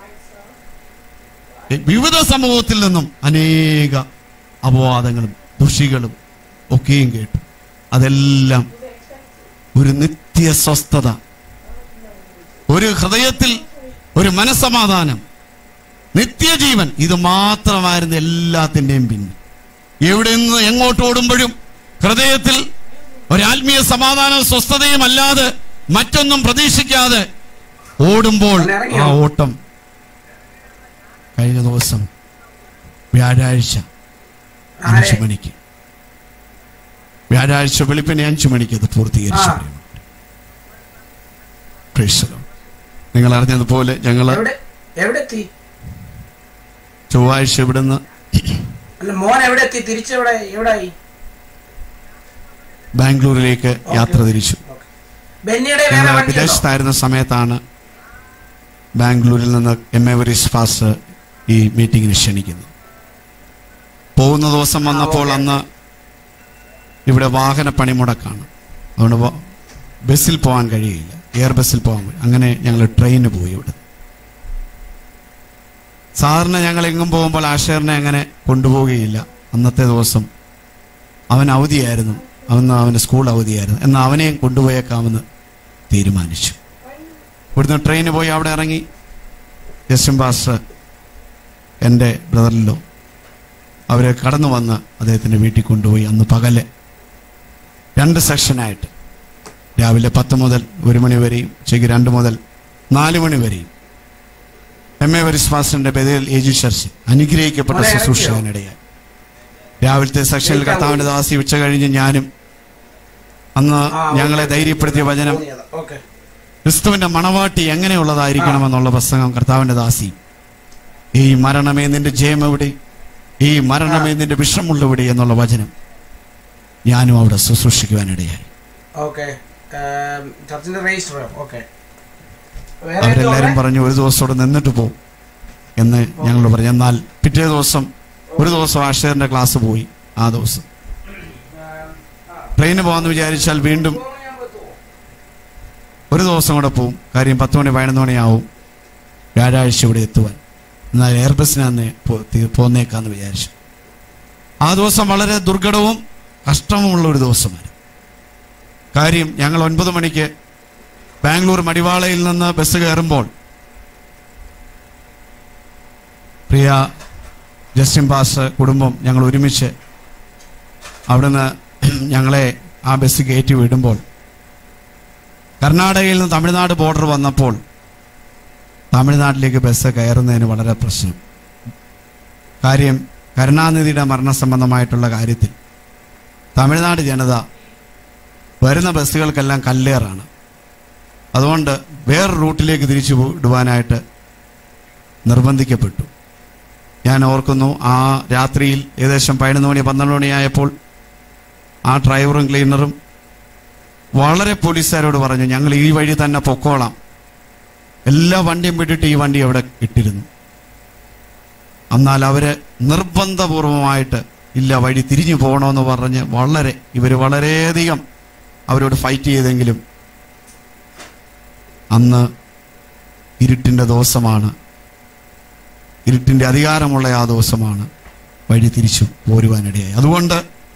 വിവിധ സമൂഹത്തിൽ നിന്നും അനേക അപവാദങ്ങളും ദുഷികളും ഒക്കെയും കേട്ടു അതെല്ലാം ഒരു നിത്യ സ്വസ്ഥത ഒരു ഹൃദയത്തിൽ ഒരു മനസ്സമാധാനം നിത്യജീവൻ ഇത് മാത്രമായിരുന്നു എല്ലാത്തിൻ്റെയും പിന്നെ എവിടെ നിന്ന് എങ്ങോട്ട് ഓടുമ്പോഴും ഹൃദയത്തിൽ ഒരാത്മീയ സമാധാനവും സ്വസ്ഥതയും അല്ലാതെ മറ്റൊന്നും പ്രതീക്ഷിക്കാതെ ഓടുമ്പോൾ ആ ഓട്ടം കഴിഞ്ഞ ദിവസം വ്യാഴാഴ്ച അഞ്ചു മണിക്ക് വ്യാഴാഴ്ച വെളുപ്പിനെ അഞ്ചു മണിക്ക് അത് പൂർത്തീകരിച്ചു ആ. Praise the Lord. നിങ്ങൾ അറിഞ്ഞതുപോലെ ഞങ്ങള് എവിടെ എവിടെ എത്തി ചൊവ്വാഴ്ച ഇവിടുന്ന് അല്ല മോൻ എവിടെ എത്തി തിരിച്ചെവിടെ എവിടായി ബാംഗ്ലൂരിലേക്ക് യാത്ര തിരിച്ചു ബെന്നിയുടെ വേറെ ഞങ്ങൾ വണ്ടിയുണ്ടോ വിദേശത്തായിരുന്ന സമയത്താണ് ബാംഗ്ലൂരിൽ നിന്ന് എം എ വരീസ് പാസ് ഈ മീറ്റിങ്ങിന് ക്ഷണിക്കുന്നത് പോകുന്ന ദിവസം വന്നപ്പോൾ ഓക്കേ. അന്ന് ഇവിടെ വാഹന പണിമുടക്കാണ് അതുകൊണ്ട് വ- ബസ്സിൽ പോകാൻ കഴിയില്ല എയർ ബസ്സിൽ പോകാൻ കഴിയും അങ്ങനെ ഞങ്ങൾ ട്രെയിനിന് പോയി ഇവിടെ സാധാരണ ഞങ്ങൾ എങ്ങും പോകുമ്പോൾ ആഷേറിനെ അങ്ങനെ കൊണ്ടുപോവുകയില്ല അന്നത്തെ ദിവസം അവൻ അവധിയായിരുന്നു അന്ന് അവൻ്റെ സ്കൂൾ അവധിയായിരുന്നു എന്നാൽ അവനെയും കൊണ്ടുപോയേക്കാമെന്ന് തീരുമാനിച്ചു ഇവിടുന്ന് ട്രെയിന് പോയി അവിടെ ഇറങ്ങി ജസ്റ്റിൻ പാസ്റ്റർ എൻ്റെ ബ്രദറിലോ അവരെ കടന്നു വന്ന് അദ്ദേഹത്തിൻ്റെ വീട്ടിൽ കൊണ്ടുപോയി അന്ന് പകല് രണ്ട് സെക്ഷനായിട്ട് രാവിലെ പത്ത് മുതൽ ഒരു മണി വരെയും ഉച്ചയ്ക്ക് രണ്ട് മുതൽ നാല് മണി വരെയും എം എ വരിസ് പാസ്റ്ററിന്റെ ബദൽ ഏജു ചർച്ച് അനുഗ്രഹിക്കപ്പെട്ട മോനെ ഇറക്കിയോ? ശുശ്രൂഷകനിടയായി രാവിലത്തെ സെക്ഷനിൽ കർത്താവിന്റെ ദാസി ഉച്ച കഴിഞ്ഞ് ഞാനും അന്ന് ഞങ്ങളെ ധൈര്യപ്പെടുത്തിയ വചനം ഓക്കെ ക്രിസ്തുവിന്റെ മണവാട്ടി എങ്ങനെയുള്ളതായിരിക്കണമെന്നുള്ള പ്രസംഗം കർത്താവിന്റെ ദാസി ഈ മരണമേ നിന്റെ ജയം എവിടെ ഈ മരണമേ നിന്റെ വിഷമുള്ളവിടെ എന്നുള്ള വചനം ഞാനും അവിടെ ശുശ്രൂഷിക്കുവാനിടയായി ഓക്കെ ചർച്ചിന്റെ രജിസ്റ്റർ ഓക്കെ വേറെ അവരെല്ലാരും എന്തോ പറഞ്ഞു ഒരു ദിവസം അവിടെ നിന്നിട്ട് പോകും എന്ന് ഞങ്ങളോട് പറഞ്ഞു എന്നാൽ പിറ്റേ ദിവസം ഒരു ദിവസം ആഷേറിന്റെ ക്ലാസ് പോയി ആ ദിവസം ട്രെയിന് പോകാമെന്ന് വിചാരിച്ചാൽ വീണ്ടും ഒരു ദിവസം കൂടെ പോവും കാര്യം പത്ത് മണി പതിനൊന്ന് മണിയാവും വ്യാഴാഴ്ച ഇവിടെ എത്തുവാൻ എന്നാൽ എയർബസിനന്ന് പോന്നേക്കാന്ന് വിചാരിച്ചു ആ ദിവസം വളരെ ദുർഘടവും കഷ്ടവുമുള്ള ഒരു ദിവസമായിരുന്നു കാര്യം ഞങ്ങൾ ഒൻപത് മണിക്ക് ബാംഗ്ലൂർ മടിവാളയിൽ നിന്ന് ബസ് കയറുമ്പോൾ പ്രിയ ജസ്റ്റിൻ പാസ് കുടുംബം ഞങ്ങൾ ഒരുമിച്ച് അവിടുന്ന് ഞങ്ങളെ ആ ബസ് കയറ്റി വിടുമ്പോൾ കർണാടകയിൽ നിന്ന് തമിഴ്നാട് ബോർഡർ വന്നപ്പോൾ തമിഴ്നാട്ടിലേക്ക് ബസ് കയറുന്നതിന് വളരെ പ്രശ്നം കാര്യം കരുണാനിധിയുടെ മരണസംബന്ധമായിട്ടുള്ള കാര്യത്തിൽ തമിഴ്നാട് ജനത വരുന്ന ബസ്സുകൾക്കെല്ലാം കല്ലേറാണ് അതുകൊണ്ട് വേറെ റൂട്ടിലേക്ക് തിരിച്ചു പോ- വിടുവാനായിട്ട് നിർബന്ധിക്കപ്പെട്ടു ഞാൻ ഓർക്കുന്നു ആ രാത്രിയിൽ ഏകദേശം പതിനൊന്ന് മണി പന്ത്രണ്ട് മണിയായപ്പോൾ ആ ഡ്രൈവറും ക്ലീനറും വളരെ പോലീസുകാരോട് പറഞ്ഞു ഞങ്ങൾ ഈ വഴി തന്നെ പൊക്കോളാം എല്ലാ വണ്ടിയും വിട്ടിട്ട് ഈ വണ്ടി അവിടെ ഇട്ടിരുന്നു എന്നാൽ അവര് നിർബന്ധപൂർവമായിട്ട് ഇല്ല വഴി തിരിഞ്ഞു പോകണമെന്ന് പറഞ്ഞ് വളരെ ഇവർ വളരെയധികം അവരോട് ഫൈറ്റ് ചെയ്തെങ്കിലും അന്ന് ഇരുട്ടിൻ്റെ ദിവസമാണ് ഇരുട്ടിൻ്റെ അധികാരമുള്ള ആ ദിവസമാണ് വഴി തിരിച്ചു പോരുവാനിടയായി അതുകൊണ്ട്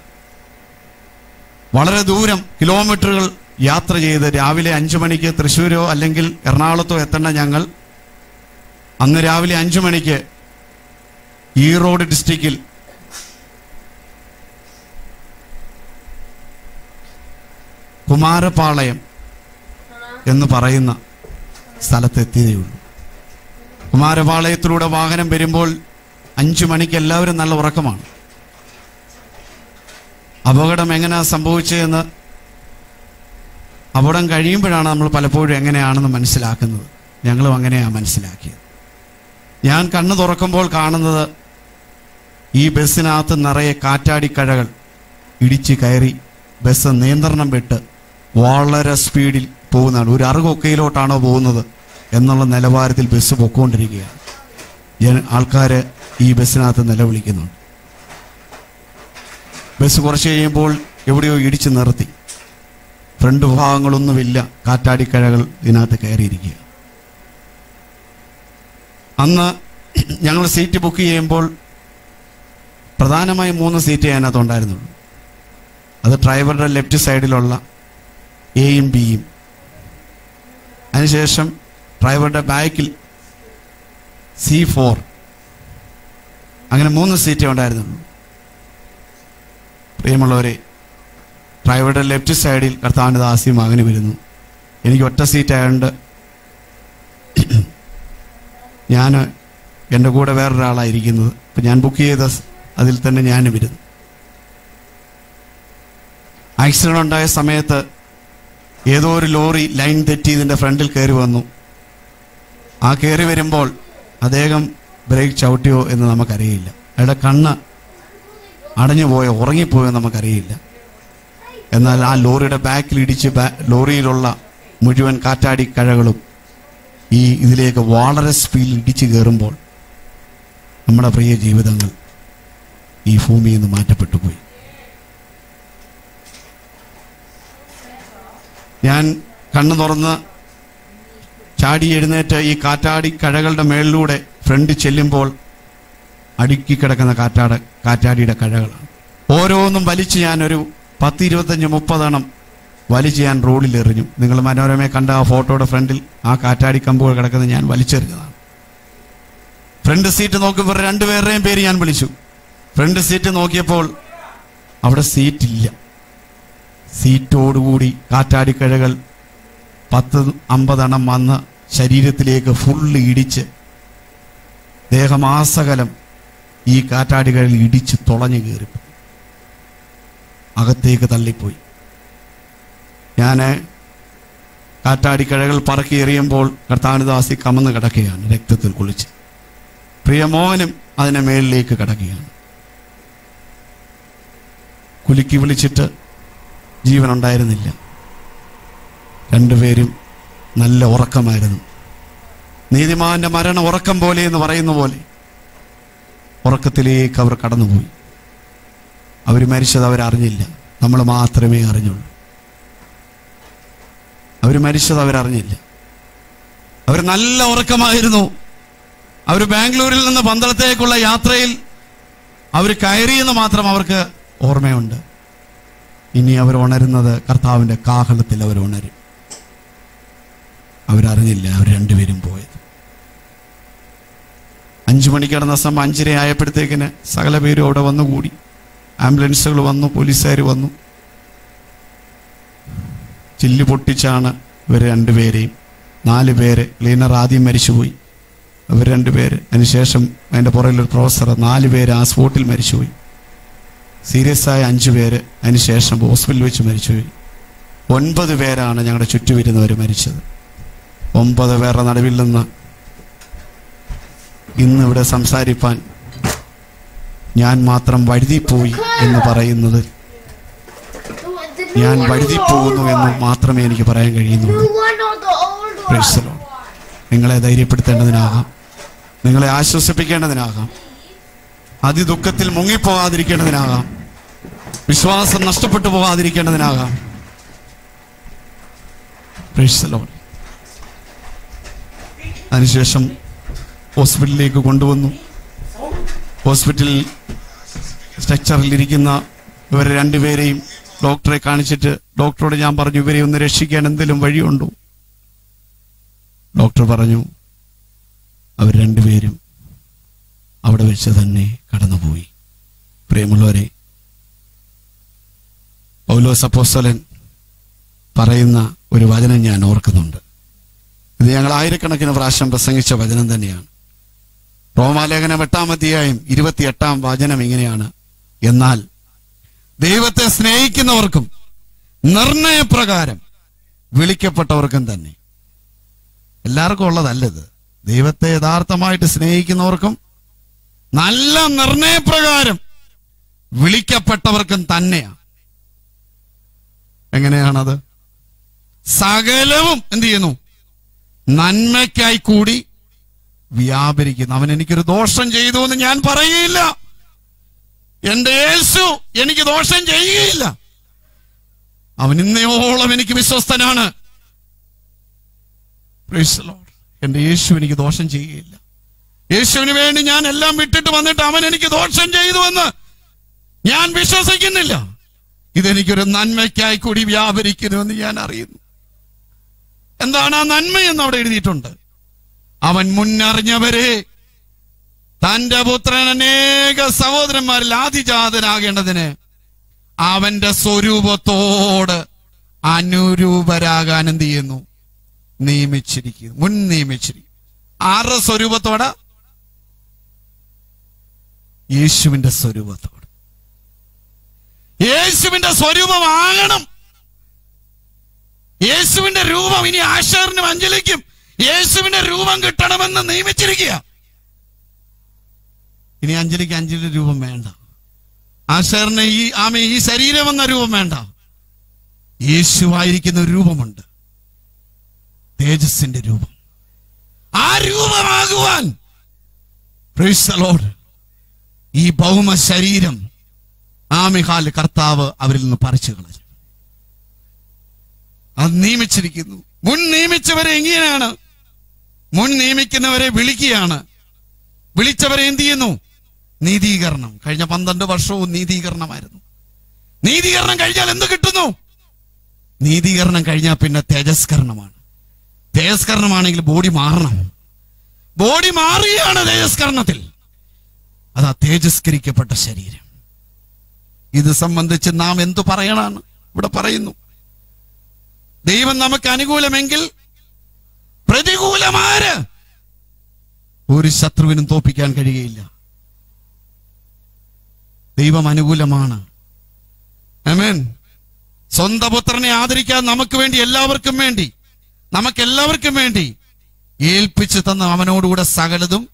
വളരെ ദൂരം കിലോമീറ്ററുകൾ യാത്ര ചെയ്ത് രാവിലെ അഞ്ചു മണിക്ക് തൃശ്ശൂരോ അല്ലെങ്കിൽ എറണാകുളത്തോ എത്തേണ്ട ഞങ്ങൾ അന്ന് രാവിലെ അഞ്ചു മണിക്ക് ഈറോഡ് ഡിസ്ട്രിക്റ്റിൽ കുമാരപാളയം എന്ന് പറയുന്ന സ്ഥലത്തെത്തിയതേ ഉള്ളൂ കുമാരപാളയത്തിലൂടെ വാഹനം വരുമ്പോൾ അഞ്ചു മണിക്ക് എല്ലാവരും നല്ല ഉറക്കമാണ് അപകടം എങ്ങനെയാ സംഭവിച്ചതെന്ന് അപകടം കഴിയുമ്പോഴാണ് നമ്മൾ പലപ്പോഴും എങ്ങനെയാണെന്ന് മനസ്സിലാക്കുന്നത് ഞങ്ങളും അങ്ങനെയാണ് മനസ്സിലാക്കിയത് ഞാൻ കണ്ണു തുറക്കുമ്പോൾ കാണുന്നത് ഈ ബസ്സിനകത്ത് നിറയെ കാറ്റാടിക്കഴകൾ ഇടിച്ച് കയറി ബസ് നിയന്ത്രണം വിട്ട് വളരെ സ്പീഡിൽ പോകുന്നതാണ് ഒരു അറുകൊക്കയിലോട്ടാണോ പോകുന്നത് എന്നുള്ള നിലവാരത്തിൽ ബസ് പൊക്കോണ്ടിരിക്കുകയാണ് ജന ആൾക്കാർ ഈ ബസ്സിനകത്ത് നിലവിളിക്കുന്നുണ്ട് ബസ് കുറച്ച് കഴിയുമ്പോൾ എവിടെയോ ഇടിച്ചു നിർത്തി ഫ്രണ്ട് ഭാഗങ്ങളൊന്നുമില്ല കാറ്റാടിക്കഴകൾ ഇതിനകത്ത് കയറിയിരിക്കുക അന്ന് ഞങ്ങൾ സീറ്റ് ബുക്ക് ചെയ്യുമ്പോൾ പ്രധാനമായും മൂന്ന് സീറ്റ് അതിനകത്ത് ഉണ്ടായിരുന്നുള്ളൂ അത് ഡ്രൈവറുടെ ലെഫ്റ്റ് സൈഡിലുള്ള എയും ബിയും അതിനുശേഷം ഡ്രൈവറുടെ ബാക്കിൽ സി ഫോർ അങ്ങനെ മൂന്ന് സീറ്റേ ഉണ്ടായിരുന്നുള്ളൂ പ്രിയമുള്ളവരെ ഡ്രൈവറുടെ ലെഫ്റ്റ് സൈഡിൽ കർത്താവിൻ്റെ ദാസിയും മകന് വരുന്നു എനിക്ക് ഒറ്റ സീറ്റ് ആയതുകൊണ്ട് ഞാൻ എൻ്റെ കൂടെ വേറൊരാളായിരിക്കുന്നത് ഇപ്പം ഞാൻ ബുക്ക് ചെയ്ത സ് അതിൽ തന്നെ ഞാനും ഇരുന്നു ആക്സിഡൻ്റ് ഉണ്ടായ സമയത്ത് ഏതോ ഒരു ലോറി ലൈൻ തെറ്റി ഇതിൻ്റെ ഫ്രണ്ടിൽ കയറി വന്നു ആ കയറി വരുമ്പോൾ അദ്ദേഹം ബ്രേക്ക് ചവിട്ടിയോ എന്ന് നമുക്കറിയില്ല അയാളുടെ കണ്ണ് അടഞ്ഞു പോയോ ഉറങ്ങിപ്പോയോ എന്ന് നമുക്കറിയില്ല എന്നാൽ ആ ലോറിയുടെ ബാക്കിൽ ഇടിച്ച് ബാ- ലോറിയിലുള്ള മുഴുവൻ കാറ്റാടി കഴകളും ഈ ഇതിലേക്ക് വളരെ സ്പീഡിൽ ഇടിച്ചു കയറുമ്പോൾ നമ്മുടെ പ്രിയ ജീവിതങ്ങൾ ഈ ഭൂമിയിൽ നിന്ന് മാറ്റപ്പെട്ടു പോയി ഞാൻ കണ്ണു തുറന്ന് ചാടി എഴുന്നേറ്റ് ഈ കാറ്റാടി കഴകളുടെ മേളിലൂടെ ഫ്രണ്ട് ചെല്ലുമ്പോൾ അടുക്കി കിടക്കുന്ന കാറ്റാട കാറ്റാടിയുടെ കഴകളാണ് ഓരോന്നും വലിച്ച് ഞാനൊരു പത്ത് ഇരുപത്തഞ്ച് മുപ്പതെണ്ണം വലിച്ച് ഞാൻ റോഡിൽ എറിഞ്ഞു നിങ്ങൾ മനോരമയെ കണ്ട ആ ഫോട്ടോയുടെ ഫ്രണ്ടിൽ ആ കാറ്റാടി കമ്പുകൾ കിടക്കുന്നത് ഞാൻ വലിച്ചെറിഞ്ഞതാണ് ഫ്രണ്ട് സീറ്റ് നോക്കുമ്പോൾ രണ്ടുപേരുടെയും പേര് ഞാൻ വിളിച്ചു ഫ്രണ്ട് സീറ്റ് നോക്കിയപ്പോൾ അവിടെ സീറ്റില്ല സീറ്റോടുകൂടി കാറ്റാടിക്കഴകൾ പത്ത് അമ്പതെണ്ണം വന്ന് ശരീരത്തിലേക്ക് ഫുള്ള് ഇടിച്ച് ദേഹമാസകലം ഈ കാറ്റാടികളിൽ ഇടിച്ച് തുളഞ്ഞു കയറി അകത്തേക്ക് തള്ളിപ്പോയി ഞാൻ കാറ്റാടിക്കഴകൾ പറക്കി എറിയുമ്പോൾ കർത്താനുദാസി കമന്ന് കിടക്കുകയാണ് രക്തത്തിൽ കുളിച്ച് പ്രിയമോഹനും അതിനെ മേളിലേക്ക് കിടക്കുകയാണ് കുലുക്കി വിളിച്ചിട്ട് ജീവനുണ്ടായിരുന്നില്ല രണ്ടുപേരും നല്ല ഉറക്കമായിരുന്നു നീതിമാന്റെ മരണം ഉറക്കം പോലെ എന്ന് പറയുന്ന പോലെ ഉറക്കത്തിലേക്ക് അവർ കടന്നുപോയി അവർ മരിച്ചത് അവരറിഞ്ഞില്ല നമ്മൾ മാത്രമേ അറിഞ്ഞുള്ളൂ അവർ മരിച്ചത് അവരറിഞ്ഞില്ല അവർ നല്ല ഉറക്കമായിരുന്നു അവർ ബാംഗ്ലൂരിൽ നിന്ന് പന്തളത്തേക്കുള്ള യാത്രയിൽ അവർ കയറിയെന്ന് മാത്രം അവർക്ക് ഓർമ്മയുണ്ട് ഇനി അവർ ഉണരുന്നത് കർത്താവിൻ്റെ കാഹളത്തിൽ അവർ ഉണരും അവരറിഞ്ഞില്ല അവർ രണ്ടുപേരും പോയത് അഞ്ചു മണിക്ക് കിടന്ന സമയം അഞ്ചര ആയപ്പോഴത്തേക്കിന് സകല പേരും അവിടെ വന്നുകൂടി ആംബുലൻസുകൾ വന്നു പോലീസുകാർ വന്നു ചില്ല് പൊട്ടിച്ചാണ് ഇവർ രണ്ടുപേരെയും നാല് പേര് ക്ലീനർ ആദ്യം മരിച്ചുപോയി അവർ രണ്ടുപേര് അതിനുശേഷം അതിൻ്റെ പുറകിൽ ഒരു പ്രൊഫസർ നാല് പേര് ആ സ്പോട്ടിൽ മരിച്ചുപോയി സീരിയസ് ആയ അഞ്ചു പേര് അതിനുശേഷം ഹോസ്പിറ്റലിൽ വെച്ച് മരിച്ചുപോയി ഒൻപത് പേരാണ് ഞങ്ങളുടെ ചുറ്റുമിരുന്നവർ മരിച്ചത് ഒമ്പത് പേരുടെ നടുവിൽ നിന്ന് ഇന്ന് ഇവിടെ സംസാരിപ്പാൻ ഞാൻ മാത്രം വഴുതിപ്പോയി എന്ന് പറയുന്നത് ഞാൻ വഴുതിപ്പോകുന്നു എന്ന് മാത്രമേ എനിക്ക് പറയാൻ കഴിയുന്നുള്ളൂ Praise the Lord. നിങ്ങളെ ധൈര്യപ്പെടുത്തേണ്ടതിനാകാം നിങ്ങളെ ആശ്വസിപ്പിക്കേണ്ടതിനാകാം അതിദുഃഖത്തിൽ മുങ്ങിപ്പോകാതിരിക്കേണ്ടതിനാകാം വിശ്വാസം നഷ്ടപ്പെട്ടു പോകാതിരിക്കേണ്ടതിനാകാം Praise the Lord. അതിനുശേഷം ഹോസ്പിറ്റലിലേക്ക് കൊണ്ടുവന്നു ഹോസ്പിറ്റലിൽ സ്ട്രക്ചറിലിരിക്കുന്ന ഇവരെ രണ്ടുപേരെയും ഡോക്ടറെ കാണിച്ചിട്ട് ഡോക്ടറോട് ഞാൻ പറഞ്ഞു ഇവരെ ഒന്ന് രക്ഷിക്കാൻ എന്തെങ്കിലും വഴിയുണ്ടോ ഡോക്ടർ പറഞ്ഞു അവർ രണ്ടുപേരും അവിടെ വെച്ച് തന്നെ കടന്നുപോയി പ്രിയമുള്ളവരെ പൗലോസ് അപ്പോസ്തലൻ പറയുന്ന ഒരു വചനം ഞാൻ ഓർക്കുന്നുണ്ട് ഇത് ഞങ്ങൾ ആയിരക്കണക്കിന് പ്രാവശ്യം പ്രസംഗിച്ച വചനം തന്നെയാണ് റോമാലേഖനം എട്ടാം അധ്യായം ഇരുപത്തിയെട്ടാം വചനം ഇങ്ങനെയാണ് എന്നാൽ ദൈവത്തെ സ്നേഹിക്കുന്നവർക്കും നിർണയപ്രകാരം വിളിക്കപ്പെട്ടവർക്കും തന്നെ എല്ലാവർക്കും ഉള്ളതല്ലത് ദൈവത്തെ യഥാർത്ഥമായിട്ട് സ്നേഹിക്കുന്നവർക്കും നല്ല നിർണയപ്രകാരം വിളിക്കപ്പെട്ടവർക്കും തന്നെയാണ് എങ്ങനെയാണത് സകലവും എന്ത് ചെയ്യുന്നു നന്മയ്ക്കായി കൂടി വ്യാപരിക്കുന്നു അവൻ എനിക്കൊരു ദോഷം ചെയ്തു എന്ന് ഞാൻ പറയുകയില്ല എന്റെ യേശു എനിക്ക് ദോഷം ചെയ്യുകയില്ല അവൻ ഇന്നയോളം എനിക്ക് വിശ്വസ്തനാണ് Praise the Lord. എന്റെ യേശു എനിക്ക് ദോഷം ചെയ്യുകയില്ല യേശുവിന് വേണ്ടി ഞാൻ എല്ലാം വിട്ടിട്ട് വന്നിട്ട് അവൻ എനിക്ക് ദോഷം ചെയ്തുവെന്ന് ഞാൻ വിശ്വസിക്കുന്നില്ല ഇതെനിക്കൊരു നന്മയ്ക്കായി കൂടി വ്യാപരിക്കുന്നുവെന്ന് ഞാൻ അറിയുന്നു എന്താണ് ആ നന്മയെന്ന് അവിടെ എഴുതിയിട്ടുണ്ട് അവൻ മുന്നറിഞ്ഞവരെ തന്റെ പുത്രൻ അനേക സഹോദരന്മാരിൽ ആദിജാതനാകേണ്ടതിന് അവന്റെ സ്വരൂപത്തോട് അനുരൂപരാകാൻ എന്ത് ചെയ്യുന്നു നിയമിച്ചിരിക്കുന്നു മുൻ നിയമിച്ചിരിക്കുന്നു ആരുടെ സ്വരൂപത്തോട് യേശുവിന്റെ സ്വരൂപത്തോട് യേശുവിന്റെ സ്വരൂപമാകണം യേശുവിന്റെ രൂപം ഇനി ആശാറിനും അഞ്ജലിക്കും യേശുവിന്റെ രൂപം കിട്ടണമെന്ന് നിയമിച്ചിരിക്കുക ഇനി അഞ്ജലിക്ക് അഞ്ജലിയുടെ രൂപം വേണ്ട ആശാറിന് ഈ ആമ ഈ ശരീരം എന്ന രൂപം വേണ്ട യേശുവായിരിക്കുന്ന ഒരു രൂപമുണ്ട് തേജസ്സിന്റെ രൂപം ആ രൂപമാകുവാൻ Praise the Lord. ഈ ഭൗമ ശരീരം ആമിഹാൽ കർത്താവ് അവരിൽ നിന്ന് പറിച്ചു കളഞ്ഞു അത് നിയമിച്ചിരിക്കുന്നു മുൻ നിയമിച്ചവരെ എങ്ങനെയാണ് മുൻ നിയമിക്കുന്നവരെ വിളിക്കുകയാണ് വിളിച്ചവരെ എന്ത് ചെയ്യുന്നു നീതീകരണം കഴിഞ്ഞ പന്ത്രണ്ട് വർഷവും നീതീകരണമായിരുന്നു നീതീകരണം കഴിഞ്ഞാൽ എന്ത് കിട്ടുന്നു നീതീകരണം കഴിഞ്ഞാൽ പിന്നെ തേജസ്കരണമാണ് തേജസ്കരണമാണെങ്കിൽ ബോഡി മാറണം ബോഡി മാറുകയാണ് തേജസ്കരണത്തിൽ അതാ തേജസ്കരിക്കപ്പെട്ട ശരീരം ഇത് സംബന്ധിച്ച് നാം എന്തു പറയണാണ് ഇവിടെ പറയുന്നു ദൈവം നമുക്ക് അനുകൂലമെങ്കിൽ പ്രതികൂലമാര് ഒരു ശത്രുവിനും തോപ്പിക്കാൻ കഴിയുകയില്ല ദൈവം അനുകൂലമാണ് ആമേൻ സ്വന്തം പുത്രനെ ആദരിക്കാൻ നമുക്ക് വേണ്ടി എല്ലാവർക്കും വേണ്ടി നമുക്ക് എല്ലാവർക്കും വേണ്ടി ഏൽപ്പിച്ചു തന്ന അവനോടുകൂടെ സകലതും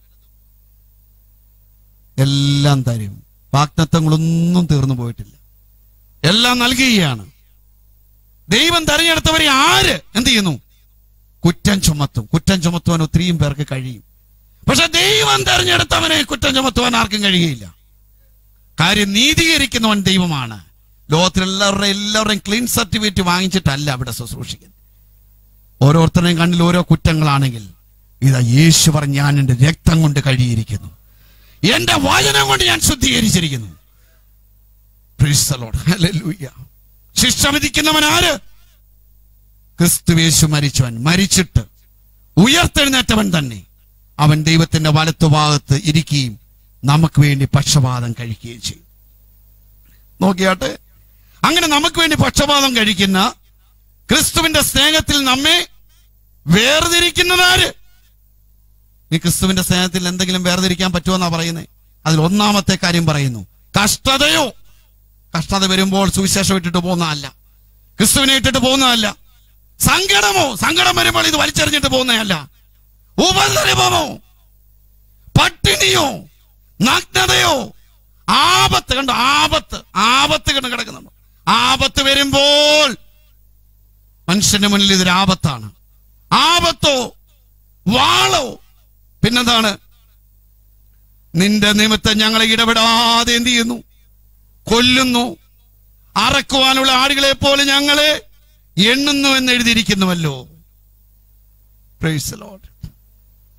എല്ലാം തരും വാഗ്ദത്തങ്ങളൊന്നും തീർന്നു പോയിട്ടില്ല എല്ലാം നൽകുകയാണ് ദൈവം തെരഞ്ഞെടുത്തവരെ ആര് എന്ത് ചെയ്യുന്നു കുറ്റം ചുമത്തും കുറ്റം ചുമത്തുവാൻ ഒത്തിരിയും പേർക്ക് കഴിയും പക്ഷെ ദൈവം തെരഞ്ഞെടുത്തവനെ കുറ്റം ചുമത്തുവാൻ ആർക്കും കഴിയുകയില്ല കാര്യം നീതീകരിക്കുന്നവൻ ദൈവമാണ് ലോകത്തിൽ എല്ലാവരുടെയും എല്ലാവരുടെയും ക്ലീൻ സർട്ടിഫിക്കറ്റ് വാങ്ങിച്ചിട്ടല്ല അവിടെ ശുശ്രൂഷിക്കുന്നത് ഓരോരുത്തരുടെയും കണ്ണിൽ ഓരോ കുറ്റങ്ങളാണെങ്കിൽ ഇതാ യേശു പറഞ്ഞ് ഞാൻ എന്റെ രക്തം കൊണ്ട് കഴിയിരിക്കുന്നു എന്റെ വചനം കൊണ്ട് ഞാൻ ശുദ്ധീകരിച്ചിരിക്കുന്നു Praise the Lord. Hallelujah. ശിക്ഷ വിധിക്കുന്നവൻ ആര് ക്രിസ്തുവേശു മരിച്ചവൻ മരിച്ചിട്ട് ഉയർത്തെഴുന്നേറ്റവൻ തന്നെ അവൻ ദൈവത്തിന്റെ വലത്തുഭാഗത്ത് ഇരിക്കുകയും നമുക്ക് വേണ്ടി പക്ഷപാതം കഴിക്കുകയും ചെയ്യും നോക്കിയാട്ടെ അങ്ങനെ നമുക്ക് വേണ്ടി പക്ഷപാതം കഴിക്കുന്ന ക്രിസ്തുവിന്റെ സ്നേഹത്തിൽ നമ്മെ വേർതിരിക്കുന്നതാര് ഈ ക്രിസ്തുവിന്റെ സ്നേഹത്തിൽ എന്തെങ്കിലും വേർതിരിക്കാൻ പറ്റുമെന്നാ പറയുന്നത് അതിൽ ഒന്നാമത്തെ കാര്യം പറയുന്നു കഷ്ടതയോ കഷ്ടത വരുമ്പോൾ സുവിശേഷം ഇട്ടിട്ട് പോകുന്നതല്ല ക്രിസ്തുവിനെ ഇട്ടിട്ട് പോകുന്നതല്ല സങ്കടമോ സങ്കടം വരുമ്പോൾ ഇത് വലിച്ചെറിഞ്ഞിട്ട് പോകുന്നതല്ല ഉപദ്രവമോ പട്ടിണിയോ നഗ്നതയോ ആപത്ത് കണ്ടോ ആപത്ത് ആപത്ത് കണ്ട് കിടക്കുന്നുണ്ടോ ആപത്ത് വരുമ്പോൾ മനുഷ്യന്റെ മുന്നിൽ ഇതൊരു ആപത്താണ് ആപത്തോ വാളോ പിന്നെന്താണ് നിന്റെ നിമിത്തം ഞങ്ങളെ ഇടപെടാതെ എന്ത് ചെയ്യുന്നു കൊല്ലുന്നു അറക്കുവാനുള്ള ആടുകളെ പോലെ ഞങ്ങളെ എണ്ണുന്നു എന്ന് എഴുതിയിരിക്കുന്നുവല്ലോ Praise the Lord.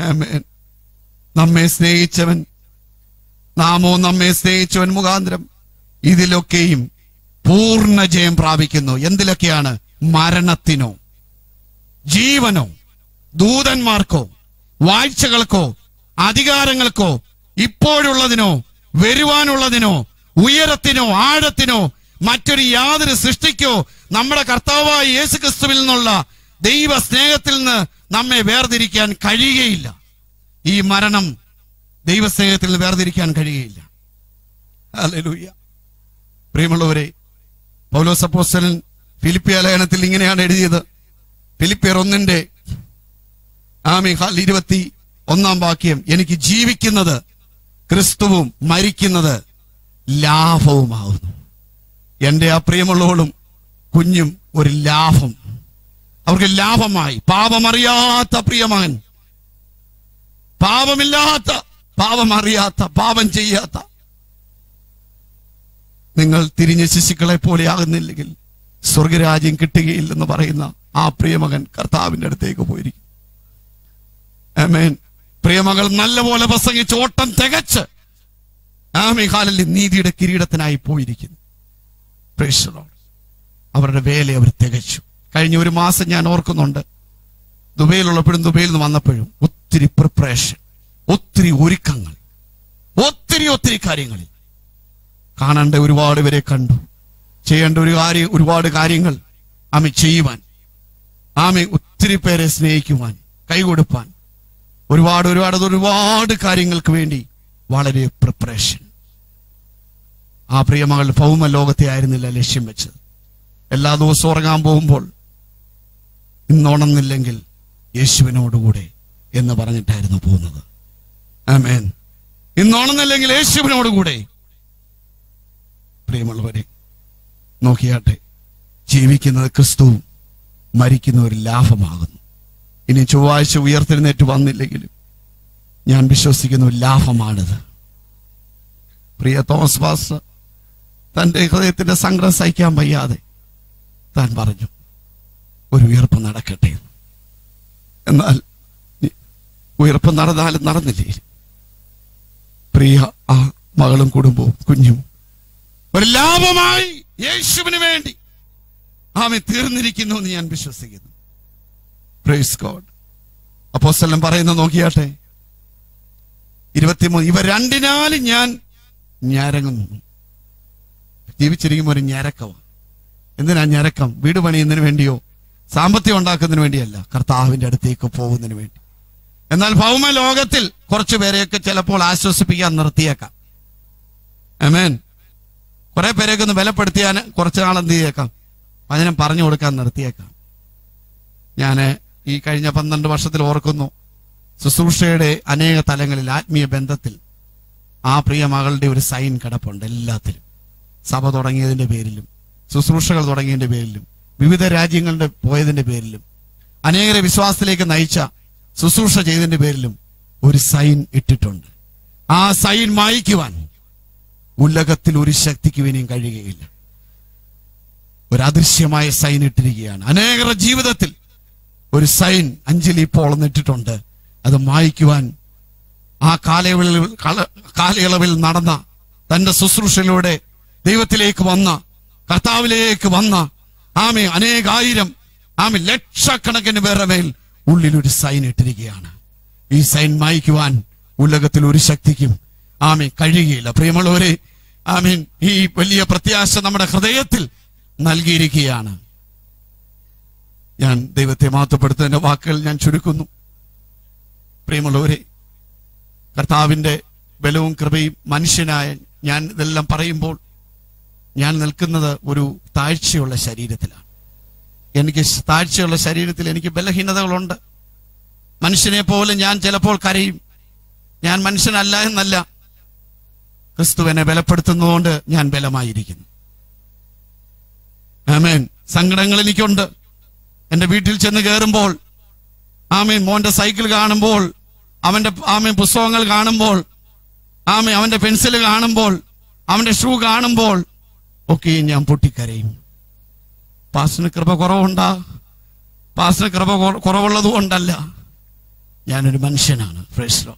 ആമേൻ നമ്മെ സ്നേഹിച്ചവൻ നാമോ നമ്മെ സ്നേഹിച്ചവൻ മുഖാന്തരം ഇതിലൊക്കെയും പൂർണ്ണ ജയം പ്രാപിക്കുന്നു എന്തിലൊക്കെയാണ് മരണത്തിനോ ജീവനോ ദൂതന്മാർക്കോ വാഴ്ചകൾക്കോ അധികാരങ്ങൾക്കോ ഇപ്പോഴുള്ളതിനോ വരുവാനുള്ളതിനോ ഉയരത്തിനോ ആഴത്തിനോ മറ്റൊരു യാതൊരു സൃഷ്ടിക്കോ നമ്മുടെ കർത്താവായ യേശു ക്രിസ്തുവിൽ നിന്നുള്ള ദൈവ സ്നേഹത്തിൽ നിന്ന് നമ്മെ വേർതിരിക്കാൻ കഴിയുകയില്ല ഈ മരണം ദൈവസ്നേഹത്തിൽ നിന്ന് വേർതിരിക്കാൻ കഴിയുകയില്ല ഹല്ലേലൂയ പ്രിയമുള്ളവരെ പൗലോസ് അപ്പോസ്തലൻ ഫിലിപ്പിയ ലേഖനത്തിൽ ഇങ്ങനെയാണ് എഴുതിയത് ഫിലിപ്പിയർ ഒന്നിന്റെ ആമി ഹാൽ ഇരുപത്തി ഒന്നാം വാക്യം എനിക്ക് ജീവിക്കുന്നത് ക്രിസ്തുവും മരിക്കുന്നത് ലാഭവുമാകുന്നു എന്റെ ആ പ്രിയമുള്ളവളും കുഞ്ഞും ഒരു ലാഭം അവർക്ക് ലാഭമായി പാപമറിയാത്ത പ്രിയമകൻ പാപമില്ലാത്ത പാപമറിയാത്ത പാപം ചെയ്യാത്ത നിങ്ങൾ തിരിഞ്ഞ ശിശുക്കളെ പോലെ ആകുന്നില്ലെങ്കിൽ സ്വർഗരാജ്യം കിട്ടുകയില്ലെന്ന് പറയുന്ന ആ പ്രിയമകൻ കർത്താവിന്റെ അടുത്തേക്ക് പോയിരിക്കും ആമേൻ പ്രിയമകൾ നല്ലപോലെ പ്രസംഗിച്ച് ഓട്ടം തികച്ച് ആമേ ഹാലിൽ നീതിയുടെ കിരീടത്തിനായി പോയിരിക്കുന്നു Praise the Lord. അവരുടെ വേല അവർ തികച്ചു കഴിഞ്ഞ ഒരു മാസം ഞാൻ ഓർക്കുന്നുണ്ട് ദുബൈയിലുള്ളപ്പോഴും ദുബൈയിൽ നിന്ന് വന്നപ്പോഴും ഒത്തിരി പ്രിപ്പറേഷൻ ഒത്തിരി ഒരുക്കങ്ങൾ ഒത്തിരി ഒത്തിരി കാര്യങ്ങളിൽ കാണേണ്ട ഒരുപാട് പേരെ കണ്ടു ചെയ്യേണ്ട ഒരു കാര്യം ഒരുപാട് കാര്യങ്ങൾ ആമി ചെയ്യുവാൻ ആമി ഒത്തിരി പേരെ സ്നേഹിക്കുവാൻ കൈകൊടുപ്പാൻ ഒരുപാട് ഒരുപാട് ഒരുപാട് കാര്യങ്ങൾക്ക് വേണ്ടി വളരെ പ്രിപ്പറേഷൻ ആ പ്രിയമകൾ ഭൗമ ലോകത്തെ ആയിരുന്നില്ല ലക്ഷ്യം വെച്ചത് എല്ലാ ദിവസവും ഉറങ്ങാൻ പോകുമ്പോൾ ഇന്നുണർന്നില്ലെങ്കിൽ യേശുവിനോടുകൂടെ എന്ന് പറഞ്ഞിട്ടായിരുന്നു പോകുന്നത് ആമേൻ ഇന്നുണർന്നില്ലെങ്കിൽ യേശുവിനോടുകൂടെ പ്രിയമുള്ളവരെ നോക്കിയാട്ടെ ജീവിക്കുന്നത് ക്രിസ്തുവും മരിക്കുന്ന ഒരു ലാഭമാകുന്നു ഇനി ചൊവ്വാഴ്ച ഉയർത്തെഴുന്നേറ്റ് വന്നില്ലെങ്കിലും ഞാൻ വിശ്വസിക്കുന്ന ഒരു ലാഭമാണിത് പ്രിയ തോമസ് പാസ് തന്റെ ഹൃദയത്തിന്റെ സങ്കടം സഹിക്കാൻ വയ്യാതെ താൻ പറഞ്ഞു ഒരു ഉയർപ്പ് നടക്കട്ടെ എന്ന്. എന്നാൽ ഈ ഉയർപ്പ് നടന്നാലും നടന്നില്ലേ പ്രിയ ആ മകളും കുടുംബവും കുഞ്ഞും ഒരു ലാഭമായി യേശുവിന് വേണ്ടി ആമെ തീർന്നിരിക്കുന്നു എന്ന് ഞാൻ വിശ്വസിക്കുന്നു പ്രൈസ് ഗോഡ് അപ്പോസ്തലൻ പറയുന്ന നോക്കിയാട്ടെ ഇരുപത്തിമൂന്ന് ഇവ രണ്ടിനാലും ഞാൻ ഞരങ്ങുന്നു ജീവിച്ചിരിക്കുമ്പോൾ ഒരു ഞരക്കമാണ് എന്തിനാ ഞരക്കം വീട് പണിയുന്നതിന് വേണ്ടിയോ സാമ്പത്തികം ഉണ്ടാക്കുന്നതിന് വേണ്ടിയല്ല കർത്താവിന്റെ അടുത്തേക്ക് പോകുന്നതിന് വേണ്ടി എന്നാൽ ഭൗമ ലോകത്തിൽ കുറച്ചു പേരെയൊക്കെ ചിലപ്പോൾ ആശ്വസിപ്പിക്കാൻ നിർത്തിയേക്കാം അമേൻ കുറെ പേരെയൊക്കെ ഒന്ന് ബലപ്പെടുത്തിയാൽ കുറച്ചു നാൾ എന്ത് ചെയ്തേക്കാം വചനം പറഞ്ഞു കൊടുക്കാൻ നിർത്തിയേക്കാം ഞാൻ ഈ കഴിഞ്ഞ പന്ത്രണ്ട് വർഷത്തിൽ ഓർക്കുന്നു ശുശ്രൂഷയുടെ അനേക തലങ്ങളിൽ ആത്മീയ ബന്ധത്തിൽ ആ പ്രിയ മകളുടെ ഒരു സൈൻ കിടപ്പുണ്ട് എല്ലാത്തിലും സഭ തുടങ്ങിയതിന്റെ പേരിലും ശുശ്രൂഷകൾ തുടങ്ങിയതിന്റെ പേരിലും വിവിധ രാജ്യങ്ങളുടെ പോയതിന്റെ പേരിലും അനേകരെ വിശ്വാസത്തിലേക്ക് നയിച്ച ശുശ്രൂഷ ചെയ്തതിന്റെ പേരിലും ഒരു സൈൻ ഇട്ടിട്ടുണ്ട് ആ സൈൻ മായ്ക്കുവാൻ ഉലകത്തിൽ ഒരു ശക്തിക്ക് ഇനിയും കഴിയുകയില്ല ഒരു അദൃശ്യമായ സൈൻ ഇട്ടിരിക്കുകയാണ് അനേകരുടെ ജീവിതത്തിൽ ഒരു സൈൻ അഞ്ജലി ഇപ്പോൾ ഇട്ടിട്ടുണ്ട് അത് മായ്ക്കുവാൻ ആ കാലയളവിൽ കാല- കാലയളവിൽ നടന്ന തന്റെ ശുശ്രൂഷയിലൂടെ ദൈവത്തിലേക്ക് വന്ന കർത്താവിലേക്ക് വന്ന ആമെ അനേകായിരം ആമെ ലക്ഷക്കണക്കിന് പേരുടെ മേൽ ഉള്ളിൽ ഒരു സൈൻ ഇട്ടിരിക്കുകയാണ് ഈ സൈൻ മായ്ക്കുവാൻ ഉലകത്തിൽ ഒരു ശക്തിക്കും ആമെ കഴിയുകയില്ല പ്രിയമുള്ളവരെ ആമീൻ ഈ വലിയ പ്രത്യാശ നമ്മുടെ ഹൃദയത്തിൽ നൽകിയിരിക്കുകയാണ് ഞാൻ ദൈവത്തെ മാറ്റപ്പെടുത്തുന്ന വാക്കുകൾ ഞാൻ ചുരുക്കുന്നു പ്രിയമുള്ളവരെ കർത്താവിന്റെ ബലവും കൃപയും മനുഷ്യനായ ഞാൻ ഇതെല്ലാം പറയുമ്പോൾ ഞാൻ നിൽക്കുന്നത് ഒരു താഴ്ചയുള്ള ശരീരത്തിലാണ് എനിക്ക് താഴ്ചയുള്ള ശരീരത്തിൽ എനിക്ക് ബലഹീനതകളുണ്ട് മനുഷ്യനെ പോലെ ഞാൻ ചിലപ്പോൾ കരയും ഞാൻ മനുഷ്യനല്ല എന്നല്ല ക്രിസ്തു എന്നെ ബലപ്പെടുത്തുന്നതുകൊണ്ട് ഞാൻ ബലമായിരിക്കുന്നു ആമേൻ സങ്കടങ്ങൾ എനിക്കുണ്ട് എന്റെ വീട്ടിൽ ചെന്ന് കയറുമ്പോൾ ആമേൻ മോന്റെ സൈക്കിൾ കാണുമ്പോൾ അവന്റെ ആമേൻ പുസ്തകങ്ങൾ കാണുമ്പോൾ ആമേ അവന്റെ പെൻസിൽ കാണുമ്പോൾ അവന്റെ ഷൂ കാണുമ്പോൾ ഒക്കെ ഞാൻ പൊട്ടിക്കരയും പാസിന് കൃപ കുറവുണ്ടാ പാസിന് കൃപ കുറ- കുറവുള്ളത് കൊണ്ടല്ല ഞാനൊരു മനുഷ്യനാണ് ഫ്രൈസ്ലോ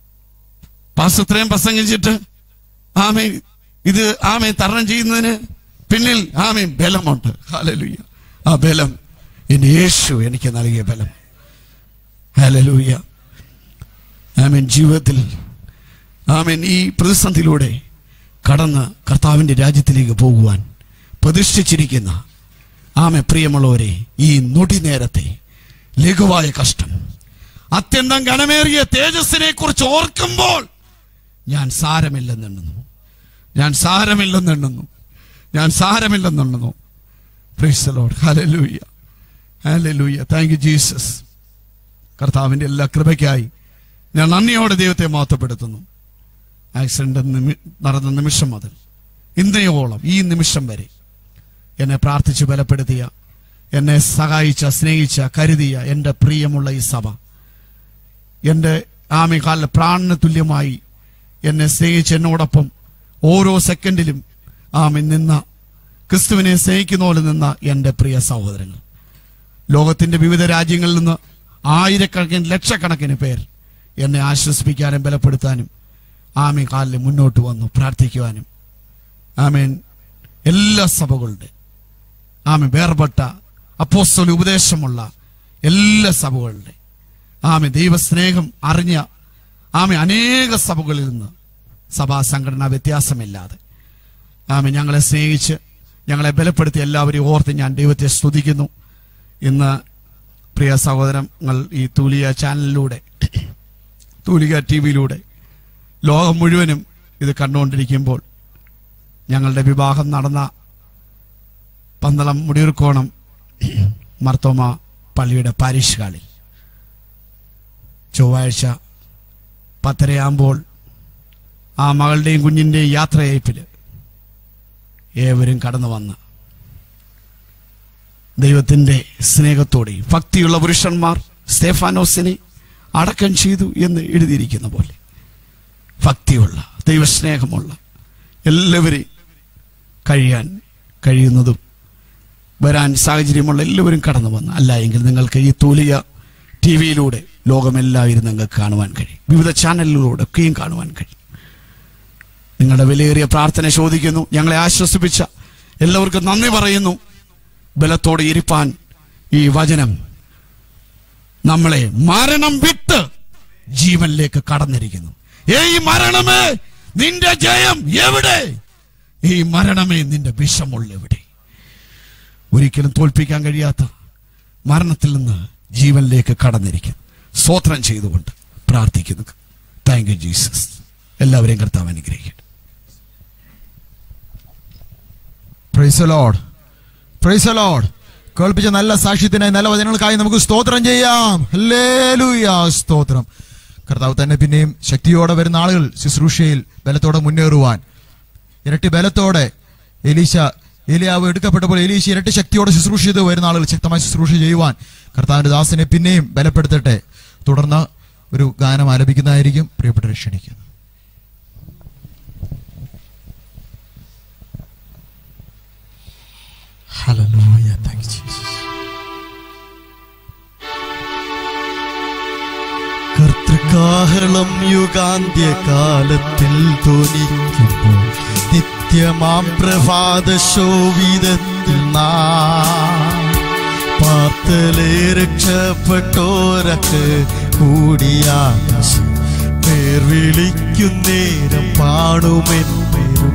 പാസ് ഇത്രയും പ്രസംഗിച്ചിട്ട് ആമേ ഇത് ആമേ തരണം ചെയ്യുന്നതിന് പിന്നിൽ ആമേ ബലമുണ്ട് ഹാലലൂയ ആ ബലം എന്റെ യേശു എനിക്ക് നൽകിയ ബലം ഹാലലൂയ ആമേൻ ജീവിതത്തിൽ ആമേൻ ഈ പ്രതിസന്ധിയിലൂടെ കടന്ന് കർത്താവിന്റെ രാജ്യത്തിലേക്ക് പോകുവാൻ പ്രതിഷ്ഠിച്ചിരിക്കുന്ന ആമെ പ്രിയമുള്ളവരെ ഈ നൊടി നേരത്തെ ലഘുവായ കഷ്ടം അത്യന്തം ഗണമേറിയ തേജസ്സിനെ കുറിച്ച് ഓർക്കുമ്പോൾ ഞാൻ സാരമില്ലെന്നെണ്ണുന്നു ഞാൻ സാരമില്ലെന്നെണ്ണുന്നു ഞാൻ സാരമില്ലെന്നെണ്ണുന്നു Praise the Lord. Hallelujah. Hallelujah. Thank you, Jesus. കർത്താവിന്റെ എല്ലാ കൃപയ്ക്കായി ഞാൻ നന്ദിയോടെ ദൈവത്തെ മഹത്വപ്പെടുത്തുന്നു ആക്സിഡന്റ് നിമി- നടന്ന നിമിഷം മുതൽ ഇന്നയോളം ഈ നിമിഷം വരെ എന്നെ പ്രാർത്ഥിച്ച് ബലപ്പെടുത്തിയ എന്നെ സഹായിച്ച സ്നേഹിച്ച കരുതിയ എൻ്റെ പ്രിയമുള്ള ഈ സഭ എൻ്റെ ആമികാല പ്രാണന തുല്യമായി എന്നെ സ്നേഹിച്ച് എന്നോടൊപ്പം ഓരോ സെക്കൻഡിലും ആമി നിന്ന ക്രിസ്തുവിനെ സ്നേഹിക്കുന്ന പോലെ നിന്ന എൻ്റെ പ്രിയ സഹോദരങ്ങൾ ലോകത്തിന്റെ വിവിധ രാജ്യങ്ങളിൽ നിന്ന് ആയിരക്കണക്കിന് ലക്ഷക്കണക്കിന് പേർ എന്നെ ആശ്വസിപ്പിക്കാനും ബലപ്പെടുത്താനും ആമി കാലിൽ മുന്നോട്ട് വന്നു പ്രാർത്ഥിക്കുവാനും ആമേൻ എല്ലാ സഭകളുടെ ആമെ വേർപെട്ട അപ്പോസ്തല ഉപദേശമുള്ള എല്ലാ സഭകളുടെ ആമെ ദൈവസ്നേഹം അറിഞ്ഞ ആമെ അനേക സഭകളിൽ നിന്ന് സഭാ സംഘടന വ്യത്യാസമില്ലാതെ ആമെ ഞങ്ങളെ സ്നേഹിച്ച് ഞങ്ങളെ ബലപ്പെടുത്തി എല്ലാവരെയും ഓർത്ത് ഞാൻ ദൈവത്തെ സ്തുതിക്കുന്നു ഇന്ന് പ്രിയ സഹോദരങ്ങൾ ഈ തൂലിയ ചാനലിലൂടെ തൂലിക ടി വിയിലൂടെ ലോകം മുഴുവനും ഇത് കണ്ടുകൊണ്ടിരിക്കുമ്പോൾ ഞങ്ങളുടെ വിവാഹം നടന്ന പന്തളം മുടിയൂർക്കോണം മർത്തോമ പള്ളിയുടെ പാരിഷ് ഹാളിൽ ചൊവ്വാഴ്ച പത്തരയാകുമ്പോൾ ആ മകളുടെയും കുഞ്ഞിൻ്റെയും യാത്രയയപ്പിൽ ഏവരും കടന്നു വന്ന് ദൈവത്തിൻ്റെ സ്നേഹത്തോടെ ഭക്തിയുള്ള പുരുഷന്മാർ സ്തേഫാനോസിനെ അടക്കം ചെയ്തു എന്ന് എഴുതിയിരിക്കുന്ന പോലെ ഭക്തിയുള്ള ദൈവസ്നേഹമുള്ള എല്ലാവരെയും കഴിയാൻ കഴിയുന്നതും വരാൻ സാഹചര്യമുള്ള എല്ലാവരും കടന്നു വന്നു അല്ല എങ്കിൽ നിങ്ങൾക്ക് ഈ തൂലിയ ടി വിയിലൂടെ ലോകമെല്ലാവരും നിങ്ങൾക്ക് കാണുവാൻ കഴിയും വിവിധ ചാനലിലൂടെ ഒക്കെയും കാണുവാൻ കഴിയും നിങ്ങളുടെ വിലയേറിയ പ്രാർത്ഥന ചോദിക്കുന്നു ഞങ്ങളെ ആശ്വസിപ്പിച്ച എല്ലാവർക്കും നന്ദി പറയുന്നു ബലത്തോടെ ഇരിപ്പാൻ ഈ വചനം നമ്മളെ മരണം വിട്ട് ജീവനിലേക്ക് കടന്നിരിക്കുന്നു ഏയ് മരണമേ നിന്റെ ജയം എവിടെ ഈ മരണമേ നിന്റെ വിഷമുള്ള എവിടെ ഒരിക്കലും തോൽപ്പിക്കാൻ കഴിയാത്ത മരണത്തിൽ നിന്ന് ജീവനിലേക്ക് കടന്നിരിക്കുന്നു സ്വോത്രം ചെയ്തുകൊണ്ട് പ്രാർത്ഥിക്കുന്നു താങ്ക് യു ജീസസ് എല്ലാവരെയും കർത്താവ് അനുഗ്രഹിക്കട്ടെ പ്രൈസ് ലോഡ് പ്രൈസ് ലോഡ് കേൾപ്പിച്ച നല്ല സാക്ഷ്യത്തിനായി നല്ല വചനങ്ങൾക്കായി നമുക്ക് സ്തോത്രം ചെയ്യാം ഹല്ലേലൂയ സ്തോത്രം കർത്താവ് തന്നെ പിന്നെയും ശക്തിയോടെ വരുന്ന ആളുകൾ ശുശ്രൂഷയിൽ ബലത്തോടെ മുന്നേറുവാൻ ഇരട്ടി ബലത്തോടെ എലീശ ഏലിയാവ് എടുക്കപ്പെട്ടപ്പോൾ എലീശ ഇരട്ടി ശക്തിയോടെ ശുശ്രൂഷ ചെയ്ത് വരുന്ന ആളുകൾ ശക്തമായി ശുശ്രൂഷ ചെയ്യുവാൻ കർത്താവിന്റെ ദാസനെ പിന്നെയും ബലപ്പെടുത്തട്ടെ തുടർന്ന് ഒരു ഗാനം ആലപിക്കുന്നതായിരിക്കും പ്രിയപ്പെട്ടവരെ ക്ഷണിക്കുന്നു Hallelujah. Thank you, Jesus. കർത്തൃകാഹളം യുഗാന്ത്യകാലത്തിൽ ധ്വനിക്കുമ്പോൾ നിത്യമാം പ്രഭാത ശോഭിതത്തിൽ പാർത്തലെ രക്ഷപ്പെട്ടോരക്ക് കൂടിയാകാശം പേർ വിളിക്കുന്നേരം പാടുമെൻ പേരും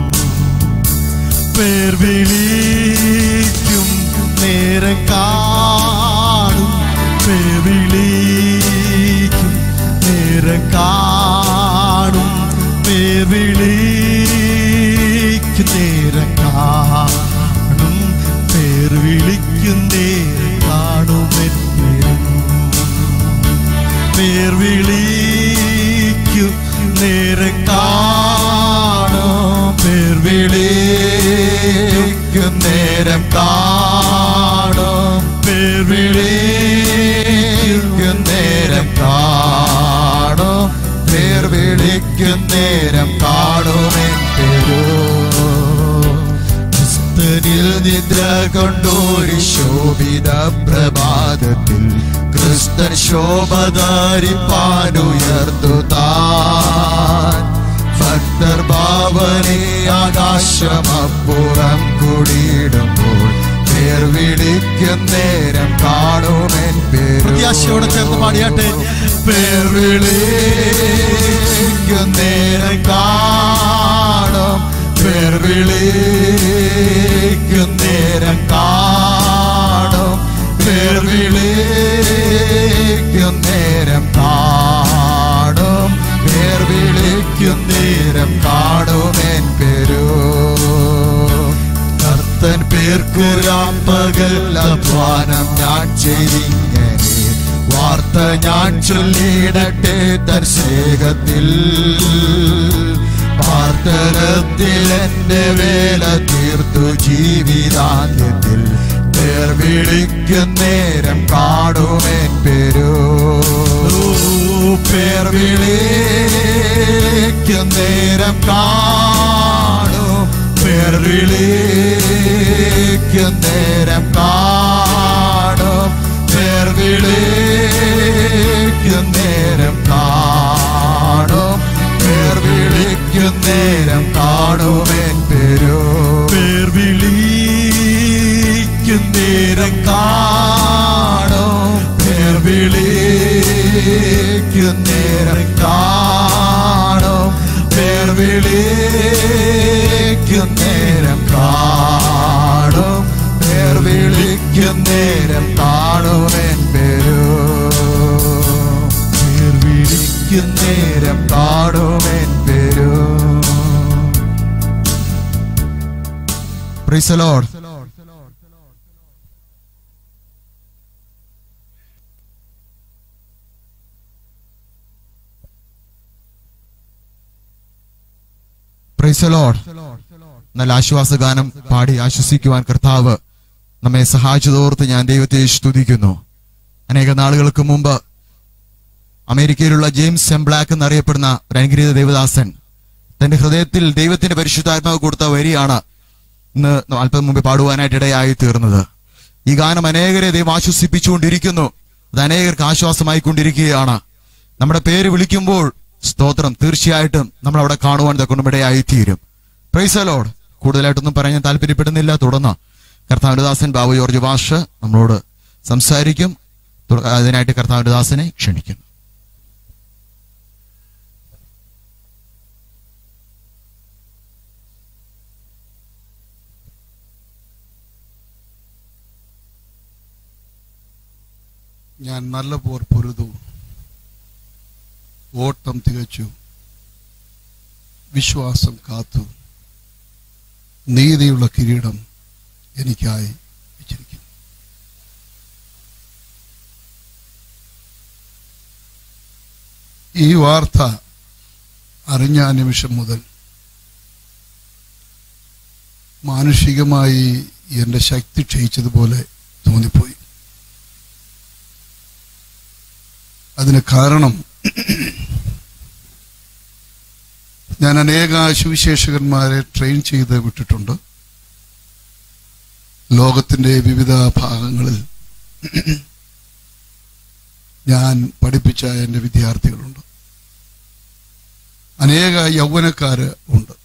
പേർ വിളിക്കും നേരം കാണും പേർ വിളിക്കും നേരം കാണും പേർ വിളിക്കും നേരം കാണും പേർ വിളിക്കും നേരം കാണുമെൻ പേരും പേർ വിളിക്കും നേരം കാണും പേർ വിളിക്കും നേരം കാണും പേർ വിളിക്കും നേരം കാണും പേർ വിളിക്കും നേരം കാണുമെൻ പേരോ ക്രിസ്തനിൽ നിദ്ര കൊണ്ടൊരു ശോഭിത പ്രഭാതത്തിൽ ക്രിസ്തൻ ശോഭധാരിപ്പാനുയർന്നു താൻ ഭക്തർ ഭാവനെ ആകാശമപ്പുറം കുടിയിടുമ്പോൾ പേർ വിളിക്കും നേരം കാണുമെൻ പേര് പ്രത്യാശയോടെ ചേർന്ന് പാടിയാട്ടെ പേർ വിളിക്കും നേരം കാണും പേർ വിളിക്കും നേരം കാണും പേർ വിളിക്കും നേരം കാണും പേർ വിളിക്കും നേരം കാണുമെൻ പേരോ കർത്തൻ പേർക്കുരാം പകൽ അധ്വാനം ഞാൻ ചെയ്തിങ്ങനെ വാർത്ത ഞാൻ ചൊല്ലിടട്ടെ തൻ സ്നേഹത്തിൽ പാർത്തരത്തിൽ എന്റെ വേല തീർത്തു ജീവിതാന്ത്യത്തിൽ പേർ വിളിക്കും നേരം കാണുമേൻ പേരോ പേർ വിളിക്കും നേരം കാണും പേർ വിളിക്കും നേരം കാണും പേർ വിളിക്കും നേരം കാണും പേർ വിളിക്കും നേരം കാണുമേൻ പേരോ പേർ വിളിക്കും നേരം കാണും പേർ വിളിക്കും നേരം കാണും പേർ വിളിക്കും നേരം കാണും പേർ വിളിക്കും നേരം കാണുമെൻ പേരോ പേർ വിളിക്കും നേരം കാണുമെൻ പേരോ Praise the Lord. Praise the Lord. നല്ല ആശ്വാസഗാനം പാടി ആശ്വസിക്കുവാൻ കർത്താവ് നമ്മെ സഹായിച്ചതോർത്ത് ഞാൻ ദൈവത്തെ സ്തുതിക്കുന്നു അനേക നാളുകൾക്ക് മുമ്പ് അമേരിക്കയിലുള്ള ജെയിംസ് സെംബ്ലാക്ക് എന്നറിയപ്പെടുന്ന ഒരു അനുഗ്രഹീത ദേവദാസൻ തന്റെ ഹൃദയത്തിൽ ദൈവത്തിന്റെ പരിശുദ്ധാത്മാവ് കൊടുത്ത വരിയാണ് ഇന്ന് അല്പം മുമ്പ് പാടുവാനായിട്ട് ഇടയായി തീർന്നത് ഈ ഗാനം അനേകരെ ദൈവം ആശ്വസിപ്പിച്ചുകൊണ്ടിരിക്കുന്നു അത് അനേകർക്ക് ആശ്വാസമായി കൊണ്ടിരിക്കുകയാണ് നമ്മുടെ പേര് വിളിക്കുമ്പോൾ സ്തോത്രം തീർച്ചയായിട്ടും നമ്മൾ അവിടെ കാണുവാൻ തക്കൊണ്ടും ഇടയായി തീരും പ്രൈസലോഡ് കൂടുതലായിട്ടൊന്നും പറയാൻ ഞാൻ താല്പര്യപ്പെടുന്നില്ല തുടർന്ന് കർത്താവിന്റെ ദാസൻ ബാബു ജോർജ് ഭാഷ നമ്മളോട് സംസാരിക്കും തു- അതിനായിട്ട് കർത്താവിന്റെ ദാസനെ ക്ഷണിക്കുന്നു ഞാൻ നല്ല പോർ പൊരുതു ഓട്ടം തികച്ചു വിശ്വാസം കാത്തു നീതിയുള്ള കിരീടം എനിക്കായി വെച്ചിരിക്കുന്നു ഈ വാർത്ത അറിഞ്ഞ ആ നിമിഷം മുതൽ മാനുഷികമായി എൻ്റെ ശക്തി ക്ഷയിച്ചതുപോലെ തോന്നിപ്പോയി അതിന് കാരണം ഞാൻ അനേക സുവിശേഷകന്മാരെ ട്രെയിൻ ചെയ്ത് വിട്ടിട്ടുണ്ട് ലോകത്തിന്റെ വിവിധ ഭാഗങ്ങളിൽ ഞാൻ പഠിപ്പിച്ച എൻ്റെ വിദ്യാർത്ഥികളുണ്ട് അനേക യൗവനക്കാര് ഉണ്ട്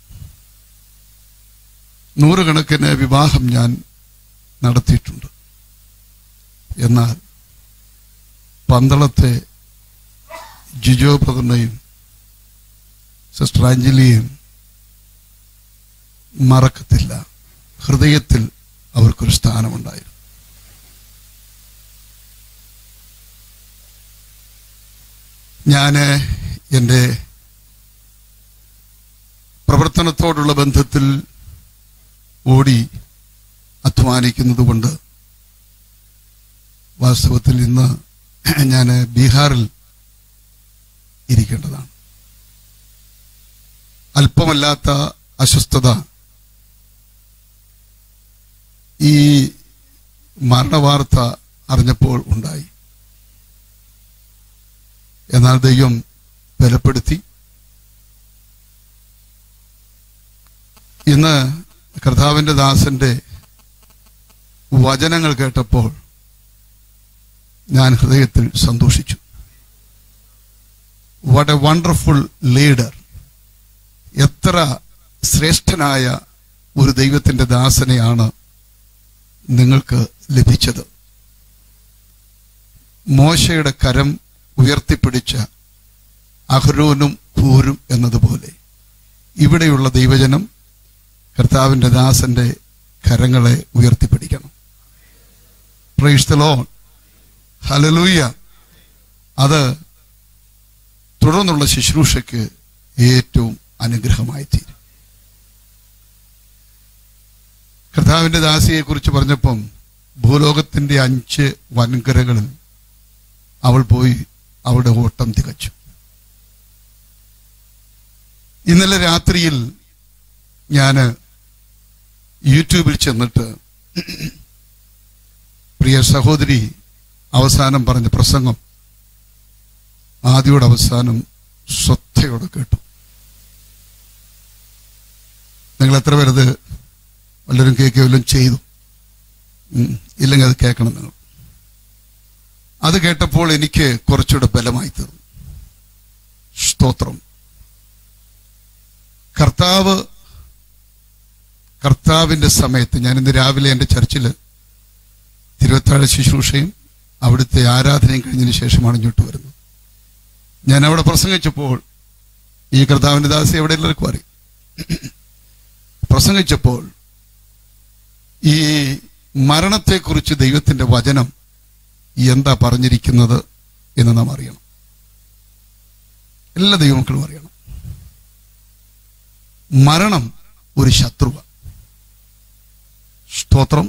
നൂറുകണക്കിന് വിവാഹം ഞാൻ നടത്തിയിട്ടുണ്ട് എന്നാൽ പന്തളത്തെ ജിജോ ബ്രദറിനെയും സിസ്റ്റർ അഞ്ജലിയും മറക്കത്തില്ല ഹൃദയത്തിൽ അവർക്കൊരു സ്ഥാനമുണ്ടായിരുന്നു ഞാൻ എൻ്റെ പ്രവർത്തനത്തോടുള്ള ബന്ധത്തിൽ ഓടി അധ്വാനിക്കുന്നത് കൊണ്ട് വാസ്തവത്തിൽ ഇന്ന് ഞാൻ ബീഹാറിൽ ഇരിക്കേണ്ടതാണ് അല്പമല്ലാത്ത അസ്വസ്ഥത ഈ മരണവാർത്ത അറിഞ്ഞപ്പോൾ ഉണ്ടായി എന്നാൽ ദൈവം ബലപ്പെടുത്തി ഇന്ന് കർത്താവിന്റെ ദാസന്റെ വചനങ്ങൾ കേട്ടപ്പോൾ ഞാൻ ഹൃദയത്തിൽ സന്തോഷിച്ചു വാട്ട് എ വണ്ടർഫുൾ ലീഡർ എത്ര ശ്രേഷ്ഠനായ ഒരു ദൈവത്തിന്റെ ദാസനെയാണ് നിങ്ങൾക്ക് ലഭിച്ചത് മോശയുടെ കരം ഉയർത്തിപ്പിടിച്ച അഹ്റോനും ഹൂരും എന്നതുപോലെ ഇവിടെയുള്ള ദൈവജനം കർത്താവിന്റെ ദാസന്റെ കരങ്ങളെ ഉയർത്തിപ്പിടിക്കണം പ്രൈസ് ദ ലോർഡ് ഹല്ലേലൂയ അത് തുടർന്നുള്ള ശുശ്രൂഷയ്ക്ക് ഏറ്റവും അനുഗ്രഹമായി തീരും കർത്താവിന്റെ ദാസിയെ കുറിച്ച് പറഞ്ഞപ്പം ഭൂലോകത്തിന്റെ അഞ്ച് വൻകരകളിൽ അവൾ പോയി അവിടെ ഓട്ടം തികച്ചു ഇന്നലെ രാത്രിയിൽ ഞാൻ യൂട്യൂബിൽ ചെന്നിട്ട് പ്രിയ സഹോദരി അവസാനം പറഞ്ഞ പ്രസംഗം ആദ്യയോട് അവസാനം ശ്രദ്ധയോടെ കേട്ടു നിങ്ങൾ എത്ര പേരത് വല്ലവരും കേൾക്കുകയോ വല്ലതും ചെയ്തു ഉം, ഇല്ലെങ്കിൽ അത് കേൾക്കണം നിങ്ങൾ അത് കേട്ടപ്പോൾ എനിക്ക് കുറച്ചുകൂടെ ബലമായി തീർന്നു സ്തോത്രം കർത്താവ് കർത്താവിന്റെ സമയത്ത് ഞാൻ ഇന്ന് രാവിലെ എൻ്റെ ചർച്ചിൽ തിരുവത്താഴ ശുശ്രൂഷയും അവിടുത്തെ ആരാധനയും കഴിഞ്ഞതിന് ശേഷമാണ് ഇങ്ങോട്ട് വരുന്നത് ഞാൻ അവിടെ പ്രസംഗിച്ചപ്പോൾ ഈ കർത്താവിന്റെ ദാസി എവിടെ എല്ലാവർക്കും അറിയും പ്രസംഗിച്ചപ്പോൾ ഈ മരണത്തെക്കുറിച്ച് ദൈവത്തിന്റെ വചനം എന്താ പറഞ്ഞിരിക്കുന്നത് എന്ന് നാം അറിയണം എല്ലാ ദൈവമക്കളും അറിയണം മരണം ഒരു ശത്രുവ സ്തോത്രം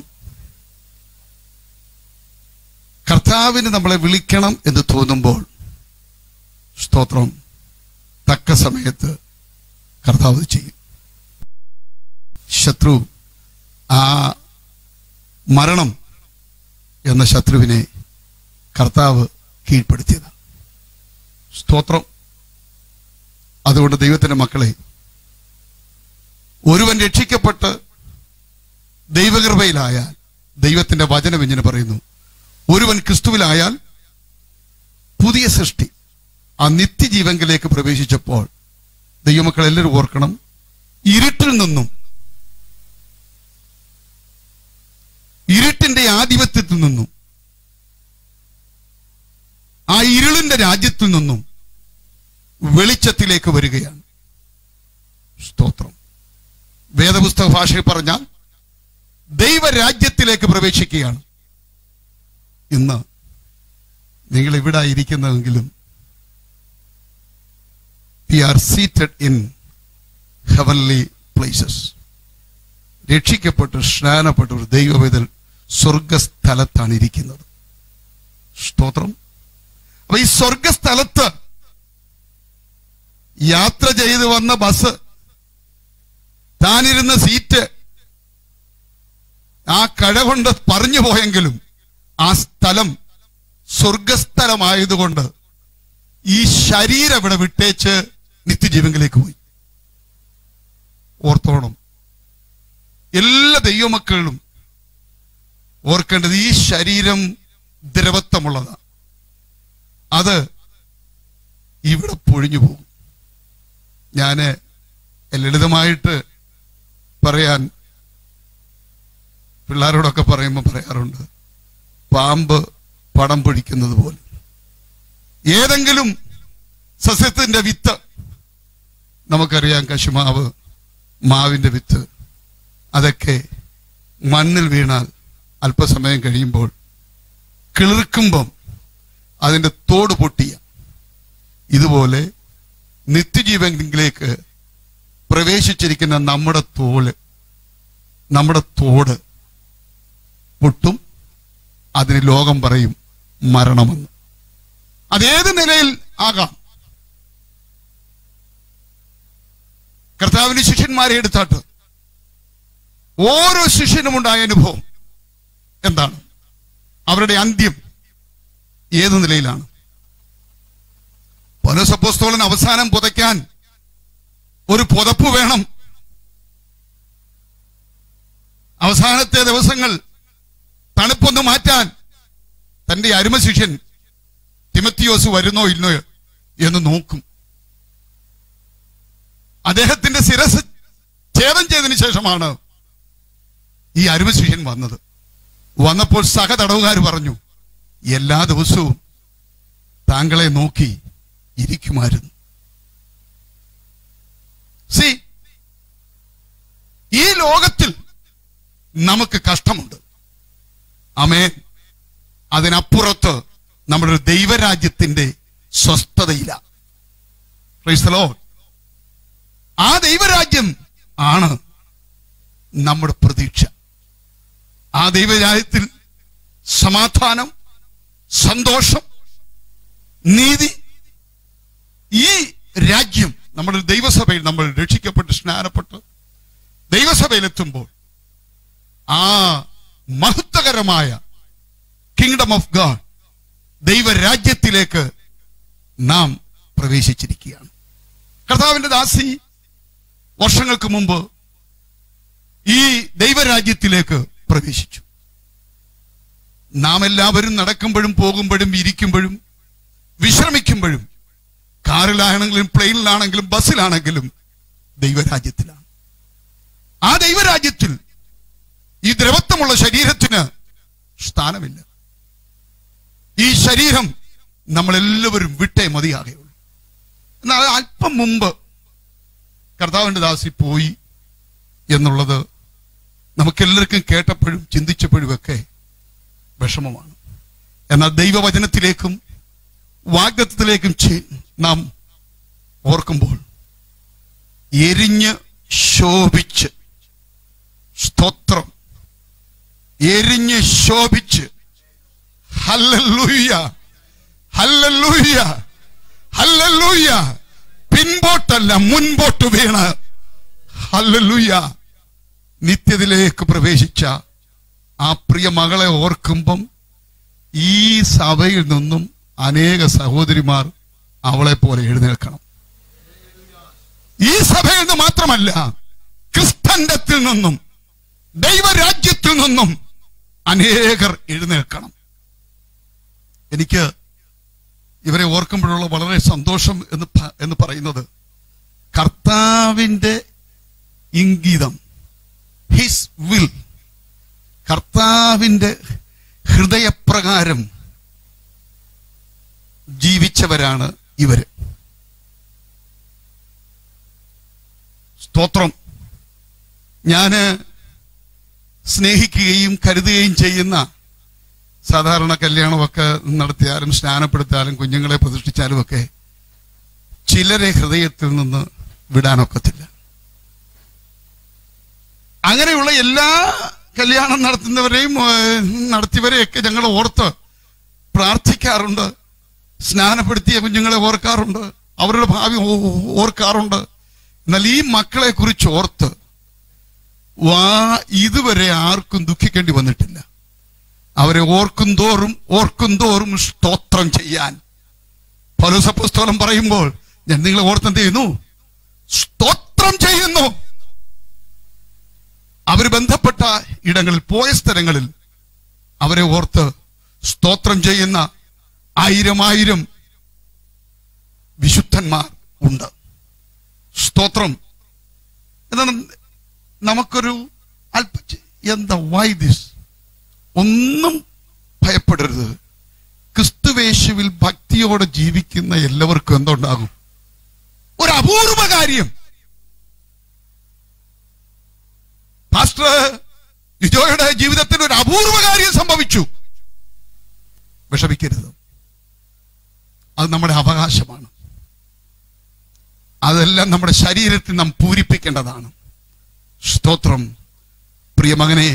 കർത്താവിന് നമ്മളെ വിളിക്കണം എന്ന് തോന്നുമ്പോൾ സ്തോത്രം തക്ക സമയത്ത് കർത്താവ് ഇത് ചെയ്യും ശത്രു ആ മരണം എന്ന ശത്രുവിനെ കർത്താവ് കീഴ്പ്പെടുത്തിയത് സ്തോത്രം അതുകൊണ്ട് ദൈവത്തിന്റെ മക്കളെ ഒരുവൻ രക്ഷിക്കപ്പെട്ട് ദൈവകൃപയിലായാൽ ദൈവത്തിന്റെ വചനം ഇങ്ങനെ പറയുന്നു ഒരുവൻ ക്രിസ്തുവിലായാൽ പുതിയ സൃഷ്ടി ആ നിത്യജീവങ്കിലേക്ക് പ്രവേശിച്ചപ്പോൾ ദൈവമക്കൾ എല്ലാവരും ഓർക്കണം ഇരുട്ടിൽ നിന്നും ഇരുട്ടിന്റെ ആധിപത്യത്തിൽ നിന്നും ആ ഇരുളിന്റെ രാജ്യത്തിൽ നിന്നും വെളിച്ചത്തിലേക്ക് വരികയാണ് സ്തോത്രം വേദപുസ്തക ഭാഷയിൽ പറഞ്ഞാൽ ദൈവരാജ്യത്തിലേക്ക് പ്രവേശിക്കുകയാണ് ഇന്ന് നിങ്ങൾ ഇവിടെ ഇരിക്കുന്നതെങ്കിലും we are seated in heavenly places രക്ഷിക്കപ്പെട്ട് സ്നാനപ്പെട്ട ഒരു ദൈവവേദൽ സ്വർഗസ്ഥലത്താണ് ഇരിക്കുന്നത് സ്തോത്രം അപ്പൊ ഈ സ്വർഗസ്ഥലത്ത് യാത്ര ചെയ്ത് വന്ന ബസ് താനിരുന്ന സീറ്റ് ആ കഴ കൊണ്ട് പറഞ്ഞു പോയെങ്കിലും ആ സ്ഥലം സ്വർഗസ്ഥലമായതുകൊണ്ട് ഈ ശരീരം ഇവിടെ വിട്ടേച്ച് നിത്യജീവങ്കിലേക്ക് പോയി ഓർത്തോണം എല്ലാ ദൈവമക്കളും ഓർക്കേണ്ടത് ഈ ശരീരം ദ്രവത്വമുള്ളതാണ് അത് ഇവിടെ പൊഴിഞ്ഞു പോകും ഞാന് ലളിതമായിട്ട് പറയാൻ പിള്ളേരോടൊക്കെ പറയുമ്പോൾ പറയാറുണ്ട് പാമ്പ് പടം പൊഴിക്കുന്നത് പോലെ ഏതെങ്കിലും സസ്യത്തിന്റെ വിത്ത് നമുക്കറിയാം കശുമാവ് മാവിന്റെ വിത്ത് അതൊക്കെ മണ്ണിൽ വീണാൽ അല്പസമയം കഴിയുമ്പോൾ കിളിർക്കുമ്പം അതിന്റെ തോട് പൊട്ടിയ ഇതുപോലെ നിത്യജീവനിലേക്ക് പ്രവേശിച്ചിരിക്കുന്ന നമ്മുടെ തോല് നമ്മുടെ തോട് പൊട്ടും അതിന് ലോകം പറയും മരണമെന്ന് അതേത് നിലയിൽ ആകാം കർത്താവിന്റെ ശിഷ്യന്മാരെ എടുത്താട്ട് ഓരോ ശിഷ്യനും ഉണ്ടായ അനുഭവം എന്താണ് അവരുടെ അന്ത്യം ഏത് നിലയിലാണ് പൗലോസപ്പോസ്തോലൻ അവസാനം പുതയ്ക്കാൻ ഒരു പുതപ്പ് വേണം അവസാനത്തെ ദിവസങ്ങൾ തണുപ്പൊന്ന് മാറ്റാൻ തന്റെ അരുമ ശിഷ്യൻ തിമത്തിയോസ് വരുന്നോ ഇല്ലയോ എന്ന് നോക്കും അദ്ദേഹത്തിന്റെ ശിരസ് ഛേദം ചെയ്തതിനു ശേഷമാണ് ഈ അരുമ ശിഷ്യൻ വന്നത് വന്നപ്പോൾ സഹ തടവുകാർ പറഞ്ഞു എല്ലാ ദിവസവും താങ്കളെ നോക്കി ഇരിക്കുമായിരുന്നു സി ഈ ലോകത്തിൽ നമുക്ക് കഷ്ടമുണ്ട് അമേ അതിനപ്പുറത്ത് നമ്മുടെ ഒരു ദൈവരാജ്യത്തിന്റെ സ്വസ്ഥതയില്ല Praise the Lord. ആ ദൈവരാജ്യം ആണ് നമ്മുടെ പ്രതീക്ഷ ആ ദൈവരാജ്യത്തിൽ സമാധാനം സന്തോഷം നീതി ഈ രാജ്യം നമ്മുടെ ദൈവസഭയിൽ നമ്മൾ രക്ഷിക്കപ്പെട്ട് സ്നാനപ്പെട്ട് ദൈവസഭയിലെത്തുമ്പോൾ ആ മഹത്വകരമായ കിങ്ഡം ഓഫ് ഗാഡ് ദൈവരാജ്യത്തിലേക്ക് നാം പ്രവേശിച്ചിരിക്കുകയാണ് കർത്താവിന്റെ ദാസി വർഷങ്ങൾക്ക് മുമ്പ് ഈ ദൈവരാജ്യത്തിലേക്ക് പ്രവേശിച്ചു നാം എല്ലാവരും നടക്കുമ്പോഴും പോകുമ്പോഴും ഇരിക്കുമ്പോഴും വിശ്രമിക്കുമ്പോഴും കാറിലാണെങ്കിലും പ്ലെയിനിലാണെങ്കിലും ബസ്സിലാണെങ്കിലും ദൈവരാജ്യത്തിലാണ് ആ ദൈവരാജ്യത്തിൽ ഈ ദ്രവത്വമുള്ള ശരീരത്തിന് സ്ഥാനമില്ല ഈ ശരീരം നമ്മളെല്ലാവരും വിട്ടേ മതിയാകുള്ളൂ എന്നാൽ അല്പം മുമ്പ് കർത്താവിന്റെ ദാസി പോയി എന്നുള്ളത് നമുക്കെല്ലാവർക്കും കേട്ടപ്പോഴും ചിന്തിച്ചപ്പോഴും ഒക്കെ വിഷമമാണ് എന്നാൽ ദൈവവചനത്തിലേക്കും വാഗ്ദത്തിലേക്കും ചെ- നാം ഓർക്കുമ്പോൾ എരിഞ്ഞ് ശോഭിച്ച് സ്തോത്രം എരിഞ്ഞ് ശോഭിച്ച് ഹല്ലല്ലൂയ്യ ഹല്ലല്ലൂയ്യ ഹല്ലല്ലൂയ്യ പിൻപോട്ടല്ല മുൻപോട്ട് വീണ് ഹല്ലല്ലൂയ്യ നിത്യത്തിലേക്ക് പ്രവേശിച്ച ആ പ്രിയ മകളെ ഓർക്കുമ്പം ഈ സഭയിൽ നിന്നും അനേക സഹോദരിമാർ അവളെ പോലെ എഴുന്നേൽക്കണം ഈ സഭയിൽ നിന്ന് മാത്രമല്ല ക്രിസ്തന്റത്തിൽ നിന്നും ദൈവരാജ്യത്തിൽ നിന്നും അനേകർ എഴുന്നേൽക്കണം എനിക്ക് ഇവരെ ഓർക്കുമ്പോഴുള്ള വളരെ സന്തോഷം എന്ന് പ- എന്ന് പറയുന്നത് കർത്താവിന്റെ ഇംഗിതം ഹിസ് വിൽ കർത്താവിന്റെ ഹൃദയപ്രകാരം ജീവിച്ചവരാണ് ഇവര് സ്തോത്രം ഞാന് സ്നേഹിക്കുകയും കരുതുകയും ചെയ്യുന്ന സാധാരണ കല്യാണമൊക്കെ നടത്തിയാലും സ്നാനപ്പെടുത്തിയാലും കുഞ്ഞുങ്ങളെ പ്രതിഷ്ഠിച്ചാലും ഒക്കെ ചിലരെ ഹൃദയത്തിൽ നിന്ന് വിടാനൊക്കത്തില്ല അങ്ങനെയുള്ള എല്ലാ കല്യാണം നടത്തുന്നവരെയും ഏഹ്, നടത്തിയവരെയൊക്കെ ഞങ്ങൾ ഓർത്ത് പ്രാർത്ഥിക്കാറുണ്ട് സ്നാനപ്പെടുത്തിയ കുഞ്ഞുങ്ങളെ ഓർക്കാറുണ്ട് അവരുടെ ഭാവി ഓ- ഓർക്കാറുണ്ട് എന്നാൽ ഈ മക്കളെ കുറിച്ച് ഓർത്ത് വാ ഇതുവരെ ആർക്കും ദുഃഖിക്കേണ്ടി വന്നിട്ടില്ല അവരെ ഓർക്കും തോറും ഓർക്കും തോറും സ്തോത്രം ചെയ്യാൻ പൗലോസപ്പസ്തോലം പറയുമ്പോൾ ഞാൻ നിങ്ങളെ ഓർത്തെന്ത് ചെയ്യുന്നു സ്തോത്രം ചെയ്യുന്നു അവർ ബന്ധപ്പെട്ട ഇടങ്ങളിൽ പോയ സ്ഥലങ്ങളിൽ അവരെ ഓർത്ത് സ്തോത്രം ചെയ്യുന്ന ആയിരം ആയിരം വിശുദ്ധന്മാർ ഉണ്ട് സ്തോത്രം എന്താണ് നമുക്കൊരു അല്പ എന്താ വൈ ദിസ് ഒന്നും ഭയപ്പെടരുത് ക്രിസ്തുവേശുവിൽ ഭക്തിയോടെ ജീവിക്കുന്ന എല്ലാവർക്കും എന്തുണ്ടാകും ഒരു അപൂർവ കാര്യം പാസ്റ്റർ ലിജോയുടെ ജീവിതത്തിൽ ഒരു അപൂർവ കാര്യം സംഭവിച്ചു വിഷമിക്കരുത് അത് നമ്മുടെ അവകാശമാണ് അതെല്ലാം നമ്മുടെ ശരീരത്തിൽ നാം പൂരിപ്പിക്കേണ്ടതാണ് സ്തോത്രം പ്രിയമകനെ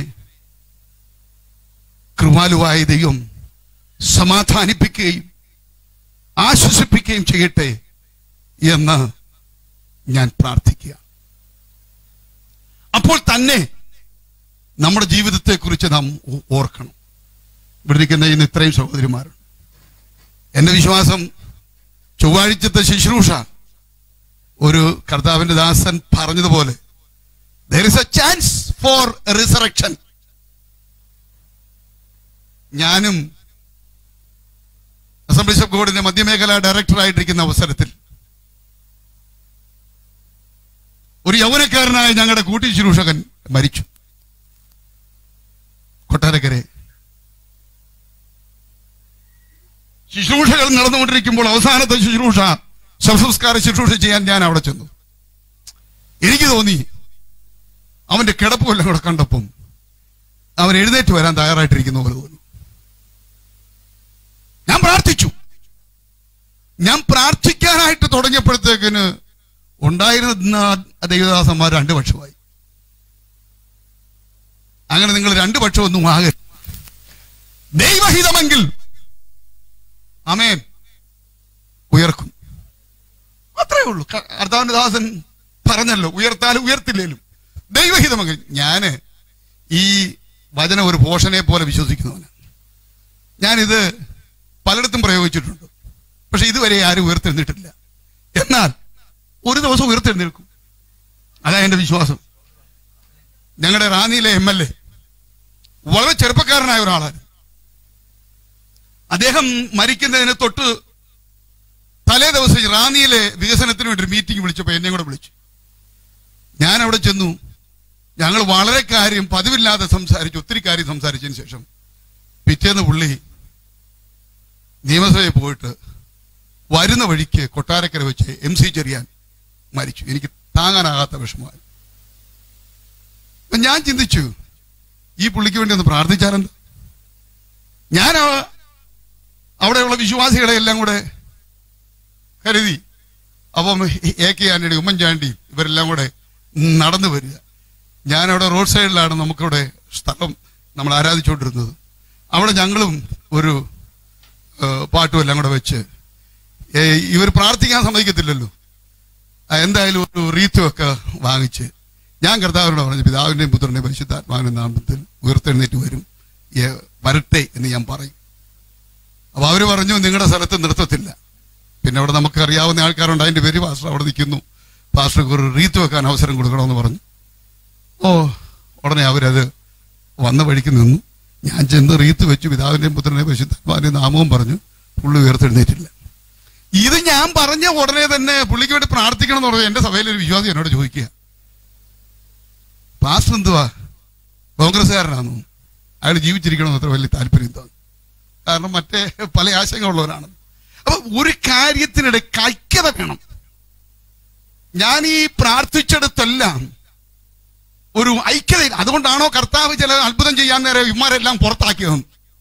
കൃപാലുവായ ദൈവം സമാധാനിപ്പിക്കുകയും ആശ്വസിപ്പിക്കുകയും ചെയ്യട്ടെ എന്ന് ഞാൻ പ്രാർത്ഥിക്കുക അപ്പോൾ തന്നെ നമ്മുടെ ജീവിതത്തെക്കുറിച്ച് നാം ഓ- ഓർക്കണം ഇവിടെ ഇരിക്കുന്ന ഇന്ന് ഇത്രയും സഹോദരിമാരുണ്ട് എന്റെ വിശ്വാസം ചൊവ്വാഴ്ചത്തെ ശുശ്രൂഷ ഒരു കർത്താവിന്റെ ദാസൻ പറഞ്ഞതുപോലെ there is a chance for resurrection ഞാനും അസംബ്ലീസ് ഓഫ് ഗോഡിന്റെ മധ്യമേഖല ഡയറക്ടറായിട്ടിരിക്കുന്ന അവസരത്തിൽ ഒരു യൗവനക്കാരനായ ഞങ്ങളുടെ കൂട്ടി ശുശ്രൂഷകൻ മരിച്ചു കൊട്ടാരക്കരെ ശുശ്രൂഷകൾ നടന്നുകൊണ്ടിരിക്കുമ്പോൾ അവസാനത്തെ ശുശ്രൂഷ ശവസംസ്കാര ശുശ്രൂഷ ചെയ്യാൻ ഞാൻ അവിടെ ചെന്നു എനിക്ക് തോന്നി അവന്റെ കിടപ്പുമെല്ലാം കൂടെ കണ്ടപ്പം അവൻ എഴുന്നേറ്റ് വരാൻ തയ്യാറായിട്ടിരിക്കുന്ന പോലെ തോന്നി ഞാൻ പ്രാർത്ഥിച്ചു ഞാൻ പ്രാർത്ഥിക്കാനായിട്ട് തുടങ്ങിയപ്പോഴത്തേക്കിന് ഉണ്ടായിരുന്ന ദൈവദാസന്മാർ രണ്ടു പക്ഷമായി അങ്ങനെ നിങ്ങൾ രണ്ടു പക്ഷമൊന്നും ആകെ ദൈവഹിതമെങ്കിൽ അമേൻ ഉയർക്കും അത്രേ ഉള്ളൂ ക- കർത്താവിന്റെ ദാസൻ പറഞ്ഞല്ലോ ഉയർത്താലും ഉയർത്തില്ലേലും ദൈവഹിതമെങ്കിൽ ഞാന് ഈ വചനം ഒരു പോഷനെ പോലെ വിശ്വസിക്കുന്നവന് ഞാനിത് പലയിടത്തും പ്രയോഗിച്ചിട്ടുണ്ട് പക്ഷെ ഇതുവരെ ആരും ഉയർത്തെഴുന്നിട്ടില്ല എന്നാൽ ഒരു ദിവസം ഉയർത്തെഴുന്നേൽക്കും അതാ എന്റെ വിശ്വാസം ഞങ്ങളുടെ റാന്നിയിലെ എം എൽ എ വളരെ ചെറുപ്പക്കാരനായ ഒരാളാണ് അദ്ദേഹം മരിക്കുന്നതിന് തൊട്ട് തലേ ദിവസം ഈ റാന്നിയിലെ വികസനത്തിന് വേണ്ടി ഒരു മീറ്റിംഗ് വിളിച്ചപ്പോൾ എന്നെ കൂടെ വിളിച്ചു ഞാൻ അവിടെ ചെന്നു ഞങ്ങൾ വളരെ കാര്യം പതിവില്ലാതെ സംസാരിച്ചു ഒത്തിരി കാര്യം സംസാരിച്ചതിന് ശേഷം പിറ്റേന്ന് പുള്ളി നിയമസഭയിൽ പോയിട്ട് വരുന്ന വഴിക്ക് കൊട്ടാരക്കര വെച്ച് എം സി ചെറിയാൻ മരിച്ചു എനിക്ക് താങ്ങാനാകാത്ത വിഷമമായി അപ്പൊ ഞാൻ ചിന്തിച്ചു ഈ പുള്ളിക്ക് വേണ്ടി ഒന്ന് പ്രാർത്ഥിച്ചാലെന്ത് ഞാൻ ആ- അവിടെയുള്ള വിശ്വാസികളെ എല്ലാം കൂടെ കരുതി അപ്പം എ കെ ആന്റണി ഉമ്മൻചാണ്ടി ഇവരെല്ലാം കൂടെ നടന്നു വരിക ഞാനവിടെ റോഡ് സൈഡിലാണ് നമുക്കിവിടെ സ്ഥലം നമ്മൾ ആരാധിച്ചുകൊണ്ടിരുന്നത് അവിടെ ഞങ്ങളും ഒരു ഏഹ്, പാട്ടും എല്ലാം കൂടെ വെച്ച് ഇവർ പ്രാർത്ഥിക്കാൻ സമ്മതിക്കത്തില്ലല്ലോ ആ, എന്തായാലും ഒരു റീത്തും ഒക്കെ വാങ്ങിച്ച് ഞാൻ കർത്താവിനോട് പറഞ്ഞു പിതാവിന്റെയും പുത്രന്റെയും പരിശുദ്ധാത്മാവിന്റെ നാമത്തിൽ ഉയർത്തെഴുന്നേറ്റ് വരും ഏ, വരട്ടെ എന്ന് ഞാൻ പറയും അപ്പൊ അവര് പറഞ്ഞു നിങ്ങളുടെ സ്ഥലത്ത് നിർത്തത്തില്ല പിന്നെ അവിടെ നമുക്ക് അറിയാവുന്ന ആൾക്കാരുണ്ട് അതിന്റെ പേര് പാസ്റ്റർ അവിടെ നിൽക്കുന്നു പാസ്റ്റർക്ക് ഒരു റീത്ത് വെക്കാൻ അവസരം കൊടുക്കണമെന്ന് പറഞ്ഞു ഓ ഉടനെ അവരത് വന്ന വഴിക്ക് നിന്നു ഞാൻ ചെന്ന് റീത്ത് വെച്ചു പിതാവിന്റെയും പുത്രന്റെയും പരിശുദ്ധാത്മാവിന്റെയും നാമവും പറഞ്ഞു പുള്ളി ഉയർത്തെഴുന്നേറ്റില്ല ഇത് ഞാൻ പറഞ്ഞ ഉടനെ തന്നെ പുള്ളിക്ക് വേണ്ടി പ്രാർത്ഥിക്കണം എന്ന് പറഞ്ഞത് എന്റെ സഭയിലെ ഒരു വിശ്വാസി എന്നോട് ചോദിക്കുക പാസ്റ്റർ എന്തുവാ കോൺഗ്രസ്സുകാരനാണെന്നു അയാൾ ജീവിച്ചിരിക്കണമെന്ന് അത്ര വലിയ താല്പര്യം തോന്നി കാരണം മറ്റേ പല ആശങ്കയുള്ളവരാണ് അപ്പൊ ഒരു കാര്യത്തിനിടെ ഐക്യത വേണം ഞാൻ ഈ പ്രാർത്ഥിച്ചെടുത്തെല്ലാം ഒരു ഐക്യത അതുകൊണ്ടാണോ കർത്താവ് ചില അത്ഭുതം ചെയ്യാൻ നേരെ ഇമാരെല്ലാം പുറത്താക്കിയത്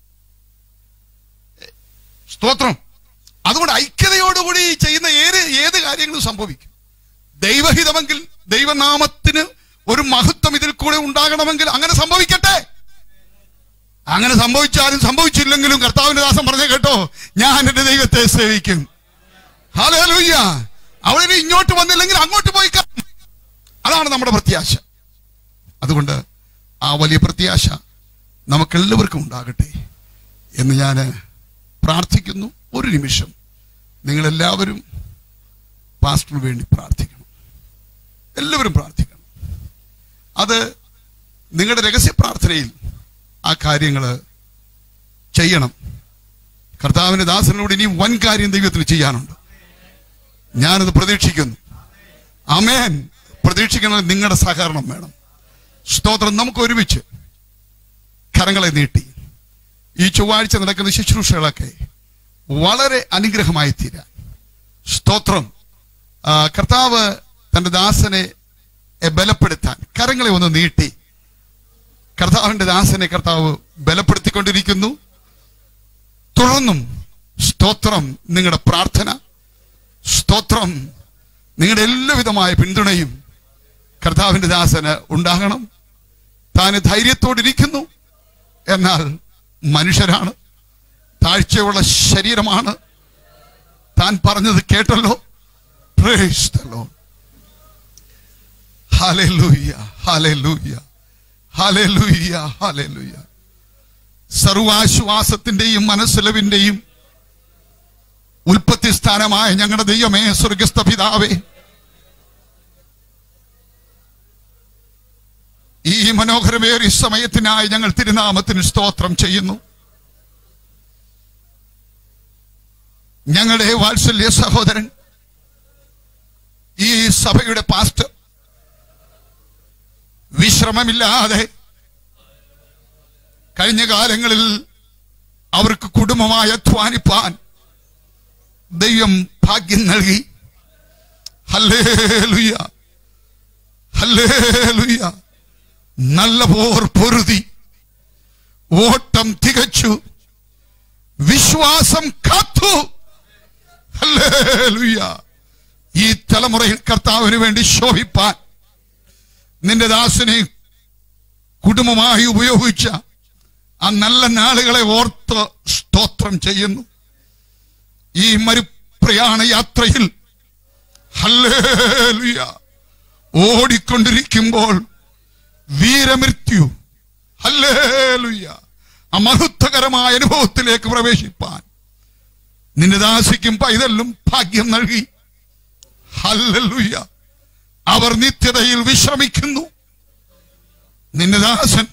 സ്തോത്രം അതുകൊണ്ട് ഐക്യതയോടുകൂടി ചെയ്യുന്ന ഏത് ഏത് കാര്യങ്ങളും സംഭവിക്കും ദൈവഹിതമെങ്കിൽ ദൈവനാമത്തിന് ഒരു മഹത്വം ഇതിൽ കൂടെ ഉണ്ടാകണമെങ്കിൽ അങ്ങനെ സംഭവിക്കട്ടെ അങ്ങനെ സംഭവിച്ചാലും സംഭവിച്ചില്ലെങ്കിലും കർത്താവിന്റെ ദാസം പറഞ്ഞേ കേട്ടോ ഞാൻ എന്റെ ദൈവത്തെ സേവിക്കും ഹല്ലേലൂയ അവിടെ ഇനി ഇങ്ങോട്ട് വന്നില്ലെങ്കിൽ അങ്ങോട്ട് പോയി കാണും. അതാണ് നമ്മുടെ പ്രത്യാശ അതുകൊണ്ട് ആ വലിയ പ്രത്യാശ നമുക്കെല്ലാവർക്കും ഉണ്ടാകട്ടെ എന്ന് ഞാൻ പ്രാർത്ഥിക്കുന്നു ഒരു നിമിഷം നിങ്ങളെല്ലാവരും പാസ്റ്ററിന് വേണ്ടി പ്രാർത്ഥിക്കണം എല്ലാവരും പ്രാർത്ഥിക്കണം അത് നിങ്ങളുടെ രഹസ്യ പ്രാർത്ഥനയിൽ ആ കാര്യങ്ങൾ ചെയ്യണം കർത്താവിന്റെ ദാസനോട് ഇനിയും വൻ കാര്യം ദൈവത്തിന് ചെയ്യാനുണ്ട് ഞാനത് പ്രതീക്ഷിക്കുന്നു അമേൻ പ്രതീക്ഷിക്കുന്നത് നിങ്ങളുടെ സഹകരണം വേണം സ്തോത്രം നമുക്ക് ഒരുമിച്ച് കരങ്ങളെ നീട്ടി ഈ ചൊവ്വാഴ്ച നടക്കുന്ന ശുശ്രൂഷകളൊക്കെ വളരെ അനുഗ്രഹമായി തീരാൻ സ്തോത്രം ആ, കർത്താവ് തന്റെ ദാസനെ എ, ബലപ്പെടുത്താൻ കരങ്ങളെ ഒന്ന് നീട്ടി കർത്താവിന്റെ ദാസനെ കർത്താവ് ബലപ്പെടുത്തിക്കൊണ്ടിരിക്കുന്നു തുടർന്നും സ്തോത്രം നിങ്ങളുടെ പ്രാർത്ഥന സ്തോത്രം നിങ്ങളുടെ എല്ലാവിധമായ പിന്തുണയും കർത്താവിന്റെ ദാസന് ഉണ്ടാകണം താൻ ധൈര്യത്തോടിരിക്കുന്നു എന്നാൽ മനുഷ്യരാണ് താഴ്ചയുള്ള ശരീരമാണ് താൻ പറഞ്ഞത് കേട്ടല്ലോ Praise the Lord. Hallelujah. Hallelujah. Hallelujah. Hallelujah. സർവാശ്വാസത്തിന്റെയും മനസ്സുലവിന്റെയും ഉൽപ്പത്തി സ്ഥാനമായ ഞങ്ങളുടെ ദൈവമേ സ്വർഗസ്ഥ പിതാവേ ഈ മനോഹരമേറിയ സമയത്തിനായി ഞങ്ങൾ തിരുനാമത്തിന് സ്തോത്രം ചെയ്യുന്നു ഞങ്ങളുടെ വാത്സല്യ സഹോദരൻ ഈ സഭയുടെ പാസ്റ്റർ വിശ്രമമില്ലാതെ കഴിഞ്ഞ കാലങ്ങളിൽ അവർക്ക് കുടുംബമായി അധ്വാനിപ്പാൻ ദൈവം ഭാഗ്യം നൽകി ഹല്ലേലൂയ ഹല്ലേലൂയ നല്ല പോർ പൊരുതി ഓട്ടം തികച്ചു വിശ്വാസം കാത്തു ഹല്ലേലൂയ ഈ തലമുറയിൽ കർത്താവിന് വേണ്ടി ശോഭിപ്പാൻ നിന്റെ ദാസനെ കുടുംബമായി ഉപയോഗിച്ച ആ നല്ല നാളുകളെ ഓർത്ത് സ്തോത്രം ചെയ്യുന്നു ഈ മരുപ്രയാണ യാത്രയിൽ ഹല്ലേലൂയ ഓടിക്കൊണ്ടിരിക്കുമ്പോൾ വീരമൃത്യു ഹല്ലേലൂയ ആ മഹത്വകരമായ അനുഭവത്തിലേക്ക് പ്രവേശിപ്പാൻ നിന്റെ ദാസിക്കും പൈതലും ഭാഗ്യം നൽകി ഹല്ലേലൂയ അവർ നിത്യതയിൽ വിശ്രമിക്കുന്നു നിന്റെ ദാസൻ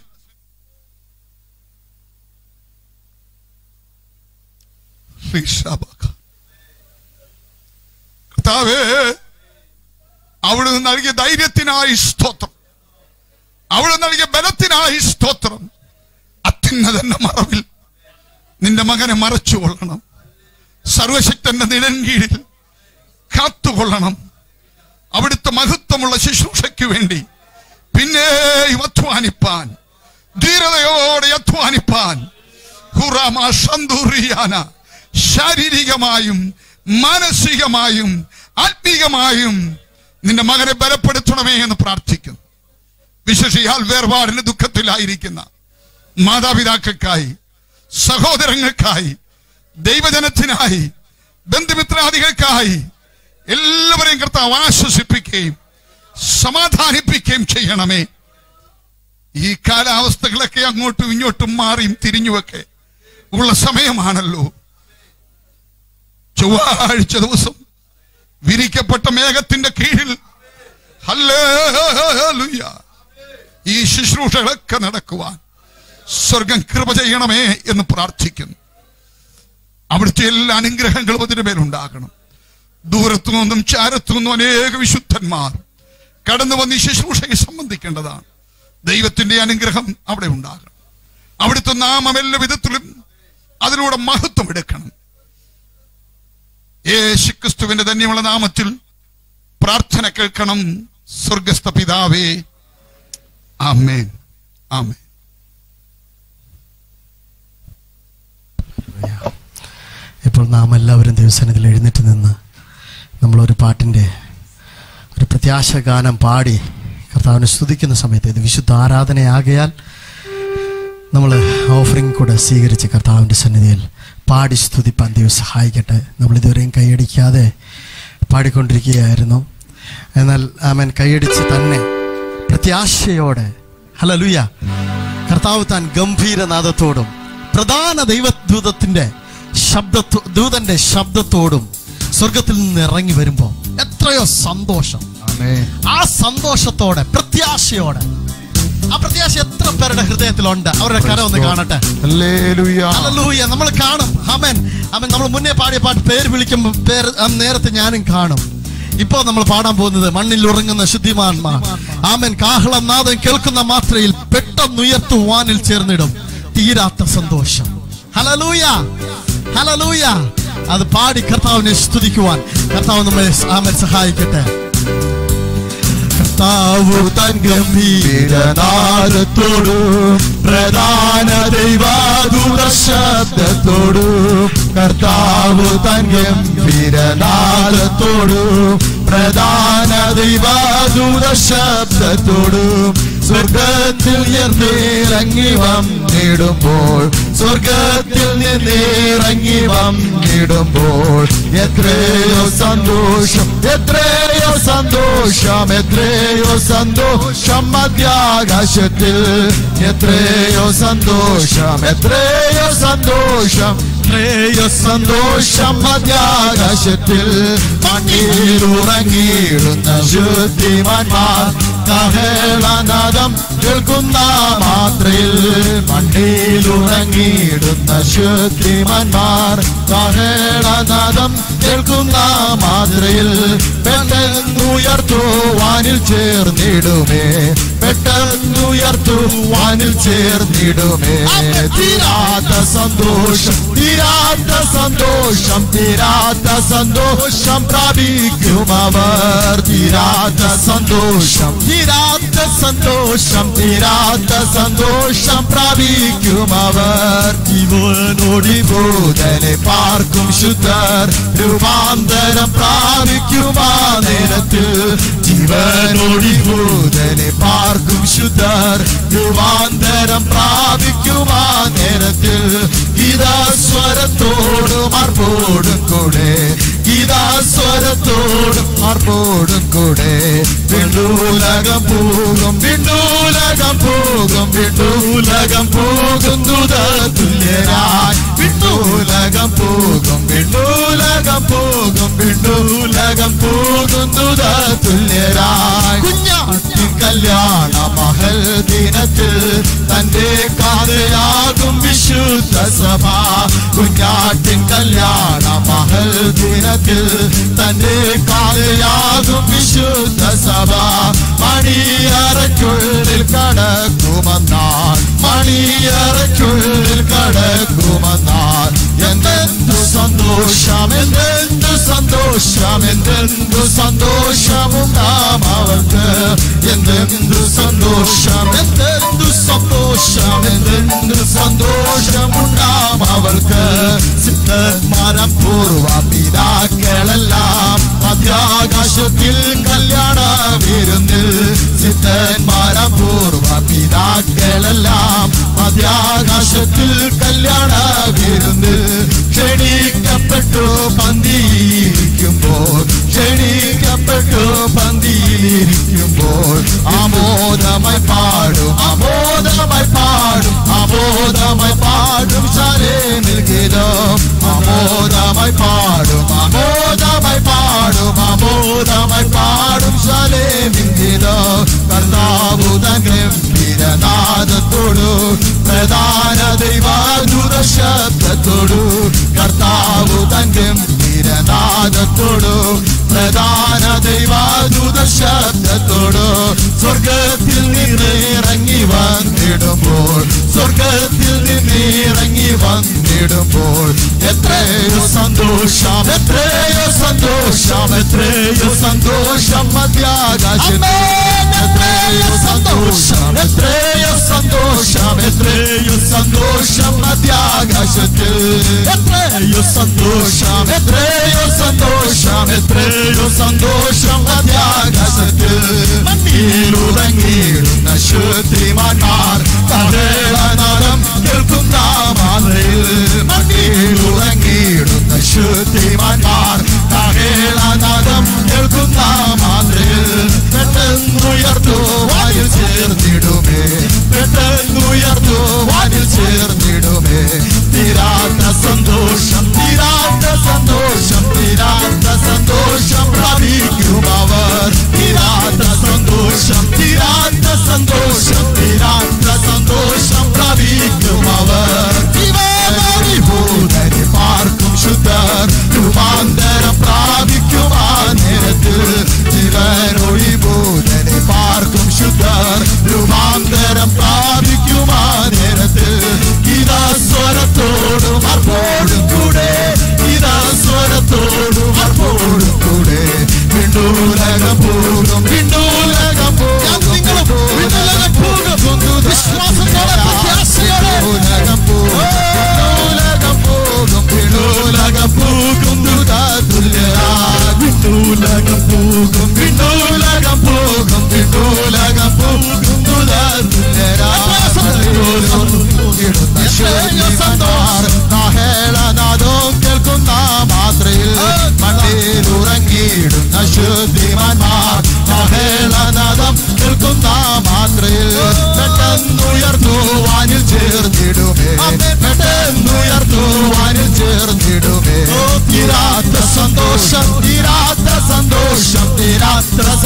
ഋഷഭക. കർത്താവേ അവിടുന്ന് നൽകിയ ധൈര്യത്തിനായി സ്തോത്രം അവിടെ നൽകിയ ബലത്തിനായി സ്തോത്രം അത്യുന്നതന്റെ മറവിൽ നിന്റെ മകനെ മറച്ചുകൊള്ളണം സർവശക്തന്റെ നിഴൻ കീഴിൽ കാത്തുകൊള്ളണം അവിടുത്തെ മഹത്വമുള്ള ശുശ്രൂഷയ്ക്ക് വേണ്ടി പിന്നെയും അധ്വാനിപ്പാൻ ധീരതയോടെ അധ്വാനിപ്പാൻ ഹുറാമ സന്തൂറിയാന ശാരീരികമായും മാനസികമായും ആത്മീകമായും നിന്റെ മകനെ ബലപ്പെടുത്തണമേ എന്ന് പ്രാർത്ഥിക്കുന്നു വിശേഷിയാൽ വേർപാടിന് ദുഃഖത്തിലായിരിക്കുന്ന മാതാപിതാക്കൾക്കായി സഹോദരങ്ങൾക്കായി ദൈവജനത്തിനായി ബന്ധുമിത്രാദികൾക്കായി എല്ലാവരെയും കർത്താവ് ആശ്വസിപ്പിക്കുകയും സമാധാനിപ്പിക്കുകയും ചെയ്യണമേ ഈ കാലാവസ്ഥകളൊക്കെ അങ്ങോട്ടും ഇങ്ങോട്ടും മാറിയും തിരിഞ്ഞുമൊക്കെ ഉള്ള സമയമാണല്ലോ ചൊവ്വാഴ്ച ദിവസം വിരിക്കപ്പെട്ട മേഘത്തിന്റെ കീഴിൽ ഹല്ലേലൂയ ഈ ശുശ്രൂഷകളൊക്കെ നടക്കുവാൻ സ്വർഗം കൃപ ചെയ്യണമേ എന്ന് പ്രാർത്ഥിക്കുന്നു അവിടുത്തെ എല്ലാ അനുഗ്രഹങ്ങളും അതിന്റെ മേലുണ്ടാകണം ദൂരത്തു നിന്നും ചാരത്തു നിന്നും അനേക വിശുദ്ധന്മാർ കടന്നു വന്ന് ഈ ശുശ്രൂഷയെ സംബന്ധിക്കേണ്ടതാണ് ദൈവത്തിന്റെ അനുഗ്രഹം അവിടെ ഉണ്ടാകണം അവിടുത്തെ നാമം എല്ലാ വിധത്തിലും അതിലൂടെ മഹത്വം എടുക്കണം യേശു ക്രിസ്തുവിന്റെ ധന്യമുള്ള നാമത്തിൽ പ്രാർത്ഥന കേൾക്കണം സ്വർഗസ്ഥ പിതാവേ ആമേൻ ആമേൻ ഇപ്പോൾ നാം എല്ലാവരും ദൈവസന്നിധിയിൽ എഴുന്നേറ്റ് നിന്ന് നമ്മളൊരു പാട്ടിൻ്റെ ഒരു പ്രത്യാശ ഗാനം പാടി കർത്താവിനെ സ്തുതിക്കുന്ന സമയത്ത് ഇത് വിശുദ്ധ ആരാധനയാകയാൽ നമ്മൾ ഓഫറിംഗ് കൂടെ സ്വീകരിച്ച് കർത്താവിൻ്റെ സന്നിധിയിൽ പാടി സ്തുതിപ്പാൻ ദൈവം സഹായിക്കട്ടെ നമ്മൾ ഇതുവരെയും കൈയടിക്കാതെ പാടിക്കൊണ്ടിരിക്കുകയായിരുന്നു എന്നാൽ ആമൻ കൈയടിച്ച് തന്നെ പ്രത്യാശയോടെ ഹലലുയ കർത്താവ് താൻ ഗംഭീരനാദത്തോടും പ്രധാന ദൈവദൂതത്തിന്റെ ശബ്ദ ദൂതന്റെ ശബ്ദത്തോടും സ്വർഗത്തിൽ നിന്ന് ഇറങ്ങി വരുമ്പോ എത്രയോ സന്തോഷം ആ സന്തോഷത്തോടെ പ്രത്യാശയോടെ ആ പ്രത്യാശ എത്ര പേരുടെ ഹൃദയത്തിലുണ്ട് അവരുടെ കരം ഒന്ന് കാണട്ടെ ഹല്ലേലൂയ ഹല്ലേലൂയ നമ്മൾ കാണും അമൻ അമൻ നമ്മൾ മുന്നേ പാടിയ പാട്ട് പേര് വിളിക്കുമ്പോൾ പേര് ആ നേരത്തെ ഞാനും കാണും ഇപ്പോ നമ്മൾ പാടാൻ പോകുന്നത് മണ്ണിൽ ഉറങ്ങുന്ന ശുദ്ധിമാന്മാർ ആമൻ കാഹളം നാദം കേൾക്കുന്ന മാത്രയിൽ പെട്ടെന്നുയർത്തു വാനിൽ ചേർന്നിടും തീരാത്ത സന്തോഷം ഹലലൂയ ഹലലൂയ അത് പാടി കർത്താവിനെ സ്തുതിക്കുവാൻ കർത്താവ് നമ്മെ ആമൻ സഹായിക്കട്ടെ കർത്താവ് തൻ ഗംഭീരനാദത്തോടും പ്രധാന ദൈവാദൂത ശബ്ദത്തോടും കർത്താവ് തൻ ഗംഭീരനാദത്തോടും പ്രധാന ദൈവാദൂത ശബ്ദത്തോടും സ്വർഗത്തിൽ നിന്നിറങ്ങി വന്നിടുമ്പോൾ സ്വർഗത്തിൽ നിന്നിറങ്ങി വന്നിടുമ്പോൾ എത്രയോ സന്തോഷം എത്രയോ സന്തോഷം എത്രയോ സന്തോഷം മധ്യാകാശത്തിൽ എത്രയോ സന്തോഷം എത്രയോ സന്തോഷം എത്രയോ സന്തോഷം മധ്യാകാശത്തിൽ മണ്ണിലുറങ്ങിയിടുന്ന ശുദ്ധിമാന്മാർ കഹളനാദം കേൾക്കുന്ന മാത്രയിൽ മണ്ണിലുറങ്ങിയിടുന്ന ശുദ്ധിമാന്മാർ കഹളനാദം കേൾക്കുന്ന മാത്രയിൽ പെട്ടെന്നുയർത്തുവാനിൽ ചേർന്നിടുമേ പെട്ടെന്നുയർത്തുവാനിൽ ചേർന്നിടുമേ തീരാത്ത സന്തോഷം തീരാത്ത സന്തോഷം തീരാത്ത സന്തോഷം പ്രാപിക്കും അവർ തീരാത്ത സന്തോഷം തീരാത്ത സന്തോഷം തീരാത്ത സന്തോഷം പ്രാപിക്കും അവർ ജീവനോടി ഭൂതനെ പാർക്കും ശുദ്ധർ രൂപാന്തരം പ്രാപിക്കും ആ നേരത്തിൽ ജീവനോടി ഭൂതനെ പാർക്കും ശുദ്ധർ രൂപാന്തരം പ്രാപിക്കും ആ നേരത്തിൽ ഗീതാ സ്വരത്തോടും അർപ്പോടും കൂടെ ഗീതാ സ്വരത്തോടും അർപ്പോടും കൂടെ വിണ്ടൂലകം പോകും വിണ്ടൂലകം പോകും വിണ്ടൂലകം പോകുന്നു തുല്യരായി വിണ്ടൂലകം പോകും വിണ്ടൂലകം പോകും വിണ്ടൂലകം പോകുന്നു തുല്യരായി കുഞ്ഞാട്ടിൻ കല്യാണ മഹൽ ദിനത്തിൽ തന്റെ കാതയാകും വിശുദ്ധ സഭ കുഞ്ഞാട്ടിൻ കല്യാണ മഹൽ ദിനത്തിൽ തന്റെ കാതയാകും വിശുദ്ധ സഭ മണിയറയ്ക്കുള്ളിൽ കടക്കുമെന്നാൽ മണിയറയ്ക്കുള്ളിൽ കടക്കുമെന്നാൽ എന്തെന്തു സന്തോഷം എന്തെന്തു സന്തോഷം എന്തെന്തു സന്തോഷമുണ്ടാം അവർക്ക് എന്തെന്തു സന്തോഷം എന്തെന്തു സന്തോഷം എന്തെന്തു സന്തോഷമുണ്ടാം അവർക്ക് സിദ്ധന്മാരം പൂർവ പിതാക്കളെല്ലാം മധ്യാകാശത്തിൽ കല്യാണ വിരുന്നിൽ സിദ്ധന്മാരം പൂർവ പിതാക്കളെല്ലാം മധ്യാകാശത്തിൽ കല്യാണ വിരുന്നിൽ ക്ഷണിക്കപ്പെട്ടു പന്തിയിരിക്കുമ്പോൾ ക്ഷണിക്കപ്പെട്ടു പന്തിയിരിക്കുമ്പോൾ ആമോദമായി പാടും ആമോദമായി പാടും ആമോദമായി പാടും ശാലേമിൽ ഗീതം ആമോദമായി പാടും ആമോദമായി പാടും ആമോദമായി പാടും ശാലേമിൽ ഗീതം കർത്താവുതൻ ഗംഭീരനാദത്തോടു പ്രധാന ദൈവാദുര ശബ്ദത്തോടു കർത്താവു തൻ ഗംഭീരനാദത്തോടു പ്രധാന ദൈവാദൂത ശബ്ദത്തോടു സ്വർഗത്തിൽ നിന്നിറങ്ങി വന്നിടുമ്പോൾ സ്വർഗത്തിൽ നിന്നിറങ്ങി വന്നിടുമ്പോൾ എത്രയോ സന്തോഷം എത്രയോ സന്തോഷം എത്രയോ സന്തോഷം മധ്യാകാശത്തിൽ എത്രയോ സന്തോഷം എത്രയോ സന്തോഷം എത്രയോ സന്തോഷം മധ്യാകാശത്തിൽ എത്രയോ സന്തോഷം എത്രയോ സന്തോഷം എത്രയോ സന്തോഷം മധ്യാകാശത്തിൽ മണ്ണിലുറങ്ങിയിടുന്ന ശുദ്ധിമാന്മാർ കഥേളനാദം കേൾക്കുന്ന മാലയിൽ മണ്ണിലുറങ്ങിയിടുന്ന ശുദ്ധിമാന്മാർ കഥേളനാദം കേൾക്കുന്ന മാലയിൽ പെട്ടെന്നുയർത്തു വായിൽ ചേർന്നിടുമേ പെട്ടെന്നുയർത്തു വായിൽ ചേർന്നിടുമേ തീരാത്ത സന്തോഷം തീരാത്ത സന്തോഷം തീരാത്ത സന്തോഷം പ്രാപിക്കും അവർ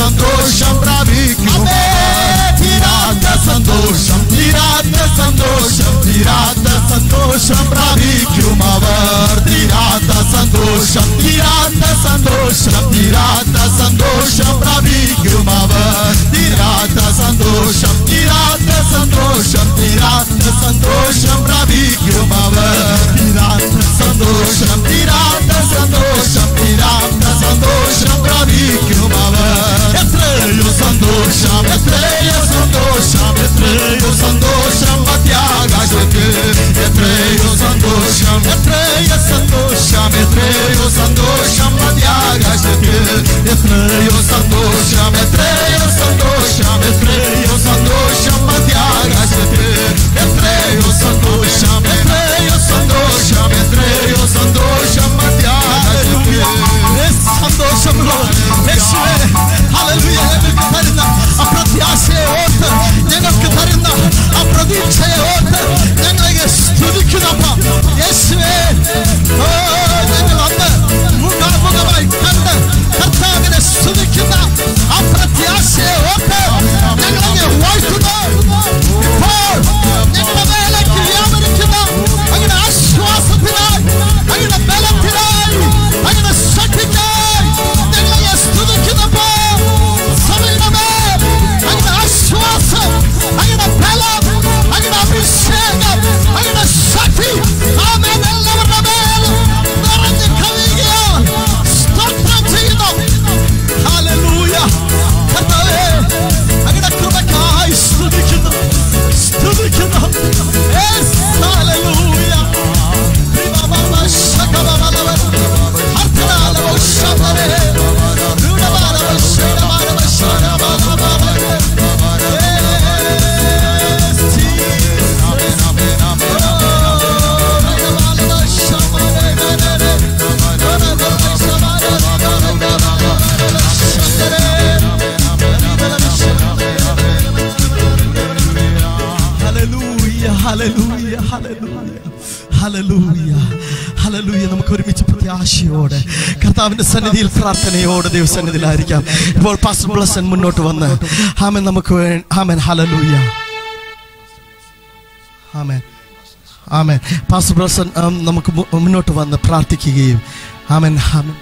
സന്തോഷം പ്രാപിക്കും തീരാത്ത സന്തോഷം തീരാത്ത സന്തോഷം തീരാത്ത സന്തോഷം പ്രാപിക്കും അവർ തീരാത്ത സന്തോഷം തീരാത്ത സന്തോഷം തീരാത്ത സന്തോഷം പ്രാപിക്കും അവർ തീരാത്ത സന്തോഷം തീരാത്ത സന്തോഷം തീരാത്ത സന്തോഷം പ്രാപിക്കും അവർ തീരാത്ത സന്തോഷം തീരാത്ത സന്തോഷം തീരാത്ത സന്തോഷം പ്രാപിക്കും അവർ എത്രയോ സന്തോഷം എത്രയോ സന്തോഷം എത്രയോ സന്തോഷം മധ്യാകാശത്തിൽ എത്രയോ സന്തോഷം എത്രയോ സന്തോഷം എത്രയോ സന്തോഷം മധ്യാകാശത്തിൽ എത്രയോ സന്തോഷം എത്രയോ സന്തോഷം എത്രയോ സന്തോഷം മധ്യാകാശത്തിൽ എത്രയോ സന്തോഷം എത്രയോ സന്തോഷം എത്രയോ സന്തോഷം മധ്യാകാശത്തിൽ സന്തോഷമുള്ളവർ യേശുവേ ഹല്ലേലൂയ ഞങ്ങൾക്ക് തരുന്ന അപ്രത്യാശയെ ഓർത്ത് ഞങ്ങൾക്ക് തരുന്ന ആ പ്രതീക്ഷയെ ഓർത്ത് ഞങ്ങളെ സ്തുതിക്കുന്നപ്പ യേശുവേ ഓ ഞങ്ങൾ അന്ന് മുഖാമുഖമായി കണ്ട് കർത്താവിനെ സ്തുതിക്കുന്ന ആ പ്രത്യാശയെ ഓർത്ത് ഞങ്ങളെ വാഴ്ത്തുന്നു ഇപ്പോൾ ഞങ്ങളുടെ മേലേക്ക് വ്യാപരിക്കുന്ന അങ്ങനെ ആശ്വാസത്തിനായി അങ്ങനെ ബലത്തിനായി അങ്ങനെ ശക്തിക്കായി ഞങ്ങളെ സ്തുതിക്കുന്നപ്പോ സഭയുടെ മേൽ അങ്ങനെ ആശ്വാസം അങ്ങനെ ബലം അങ്ങനെ അഭിഷേകം അങ്ങനെ ശക്തി ആമേൻ എല്ലാവരുടെ മേലും നിറഞ്ഞു കവിയുകയാണ് സ്തോത്രം ചെയ്യുന്നു ഹല്ലേലൂയ കർത്താവേ അങ്ങയുടെ കൃപക്കായി സ്തുതിക്കുന്നു സ്തുതിക്കുന്നു യേസ് ഹല്ലേലൂയ പ്രിയമാമ ശകബബലവ അർത്ഥനാലവ ശബരേ രുണബാലവ ശരബാലവ ശരബാലവ യേസ് ജീസസ് ആമേൻ ആമേൻ ആമേൻ ആമേൻ ശബരേ ഹല്ലേലൂയ ഹല്ലേലൂയ ഹല്ലേലൂയ ഹല്ലേലൂയ ഹല്ലേലൂയ നമുക്ക് ഒരുമിച്ച് പ്രത്യാശയോടെ കർത്താവിന്റെ സന്നിധിയിൽ പ്രാർത്ഥനയോടെ ദൈവസന്നിധിയിലായിരിക്കാം ഇപ്പോൾ പാസ്റ്റർ ബ്ലസൻ മുന്നോട്ട് വന്ന് ആമൻ നമുക്ക് വേ- ആമൻ ഹല്ലേലൂയ ആമൻ ആമൻ പാസ്റ്റർ ബ്ലസൻ ആം, നമുക്ക് മു- മുന്നോട്ട് വന്ന് പ്രാർത്ഥിക്കുകയും ആമൻ ആമൻ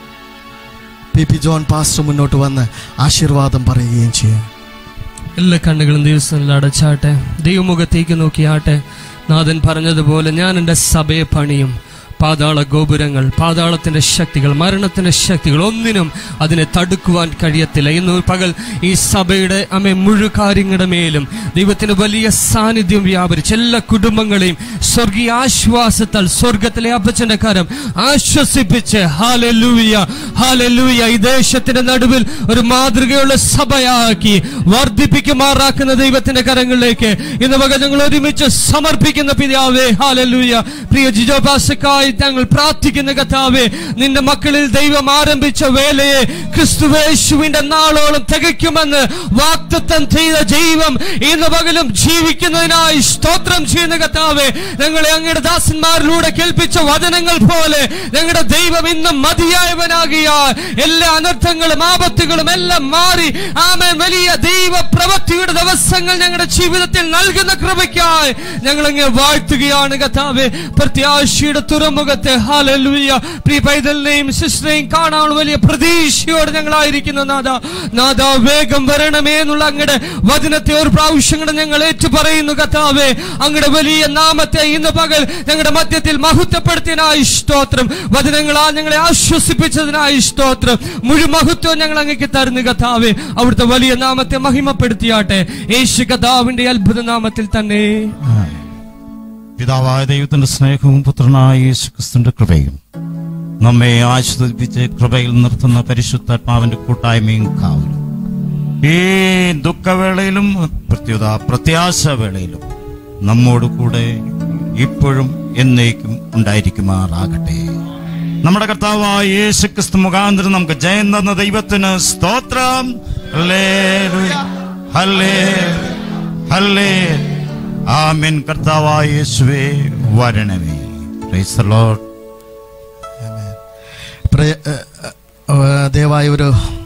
പി പി ജോൺ പാസ്റ്റർ മുന്നോട്ട് വന്ന് ആശീർവാദം പറയുകയും ചെയ്യും എല്ലാ കണ്ണുകളും ദിവസങ്ങളിൽ അടച്ചാട്ടെ ദൈവമുഖത്തേക്ക് നോക്കിയാട്ടെ നാഥൻ പറഞ്ഞതുപോലെ ഞാൻ എൻ്റെ സഭയെ പണിയും പാതാള ഗോപുരങ്ങൾ പാതാളത്തിന്റെ ശക്തികൾ മരണത്തിന്റെ ശക്തികൾ ഒന്നിനും അതിനെ തടുക്കുവാൻ കഴിയത്തില്ല ഇന്ന് പകൽ ഈ സഭയുടെ അമ്മ മുഴു കാര്യങ്ങളുടെ മേലും ദൈവത്തിന് വലിയ സാന്നിധ്യം വ്യാപരിച്ച് എല്ലാ കുടുംബങ്ങളെയും സ്വർഗീയ ആശ്വാസത്താൽ സ്വർഗത്തിലെ അപ്പച്ചന്റെ കരം ആശ്വസിപ്പിച്ച് ഹാലലൂയ ഹാലലൂയ ഈ ദേശത്തിന്റെ നടുവിൽ ഒരു മാതൃകയുള്ള സഭയാക്കി വർദ്ധിപ്പിക്കുമാറാക്കുന്ന ദൈവത്തിന്റെ കരങ്ങളിലേക്ക് ഇന്ന് പകൽ ഞങ്ങൾ ഒരുമിച്ച് സമർപ്പിക്കുന്ന പിതാവേ ഹാലലൂയ പ്രിയ ജിജോ പാസക്കായി ഞങ്ങൾ പ്രാർത്ഥിക്കുന്ന കഥാവേ നിന്റെ മക്കളിൽ ദൈവം ആരംഭിച്ച വേലയെ ക്രിസ്തുവേശുവിന്റെ നാളോളം തികയ്ക്കുമെന്ന് വാക്തത്വം ചെയ്ത ദൈവം ഇന്ന് പകലും ജീവിക്കുന്നതിനായി സ്തോത്രം ചെയ്യുന്ന കഥാവേ ഞങ്ങളെ അങ്ങയുടെ ദാസന്മാരിലൂടെ കേൾപ്പിച്ച വചനങ്ങൾ പോലെ ഞങ്ങളുടെ ദൈവം ഇന്നും മതിയായവനാകിയാൽ എല്ലാ അനർത്ഥങ്ങളും ആപത്തുകളും എല്ലാം മാറി ആമേൻ വലിയ ദൈവ പ്രവൃത്തിയുടെ ദിവസങ്ങൾ ഞങ്ങളുടെ ജീവിതത്തിൽ നൽകുന്ന കൃപയ്ക്കായി ഞങ്ങൾ അങ്ങ് വാഴ്ത്തുകയാണ് കഥാവേ പ്രത്യാശയുടെ തുറമുഖത്ത് ഹാലലൂയ പ്രിയ പൈതലിനെയും സിസ്റ്ററെയും കാണാൻ വലിയ പ്രതീക്ഷയോടെ ഞങ്ങളായിരിക്കുന്നു നാഥ നാഥ വേഗം വരണമേ എന്നുള്ള അങ്ങയുടെ വചനത്തെ ഒരു പ്രാവശ്യം കൂടെ ഞങ്ങൾ ഏറ്റുപറയുന്നു കഥാവേ അങ്ങയുടെ വലിയ നാമത്തെ ഇന്ന് പകൽ ഞങ്ങളുടെ മധ്യത്തിൽ മഹത്വപ്പെടുത്തിയതിനായി സ്തോത്രം വചനങ്ങളാൽ ഞങ്ങളെ ആശ്വസിപ്പിച്ചതിനായി സ്തോത്രം മുഴുമഹത്വം ഞങ്ങൾ അങ്ങേക്ക് തരുന്നു കഥാവേ അവിടുത്തെ വലിയ നാമത്തെ മഹിമപ്പെടുത്തിയാട്ടെ യേശു കഥാവിന്റെ അത്ഭുത നാമത്തിൽ തന്നെ പിതാവായ ദൈവത്തിന്റെ സ്നേഹവും പുത്രനായ യേശു ക്രിസ്തുവിന്റെ കൃപയും നമ്മെ ആശ്വസിപ്പിച്ച് കൃപയിൽ നിർത്തുന്ന പരിശുദ്ധാത്മാവിന്റെ കൂട്ടായ്മയും കാവലും ഈ ദുഃഖവേളയിലും പ്രത്യുത പ്രത്യാശ വേളയിലും നമ്മോട് കൂടെ ഇപ്പോഴും എന്നേക്കും ഉണ്ടായിരിക്കുമാറാകട്ടെ നമ്മുടെ കർത്താവായ യേശു ക്രിസ്തു മുഖാന്തരം നമുക്ക് ജയം തന്ന ദൈവത്തിന് സ്തോത്രം ഹല്ലേലൂയ, ഹല്ലേലൂയ, ഹല്ലേലൂയ. ആമേൻ കർത്താവായ യേശുവേ വരണമേ പ്രൈസ് ദി ലോർഡ് പ്രയ- ഏ, ഏ, ദയവായി ഒരു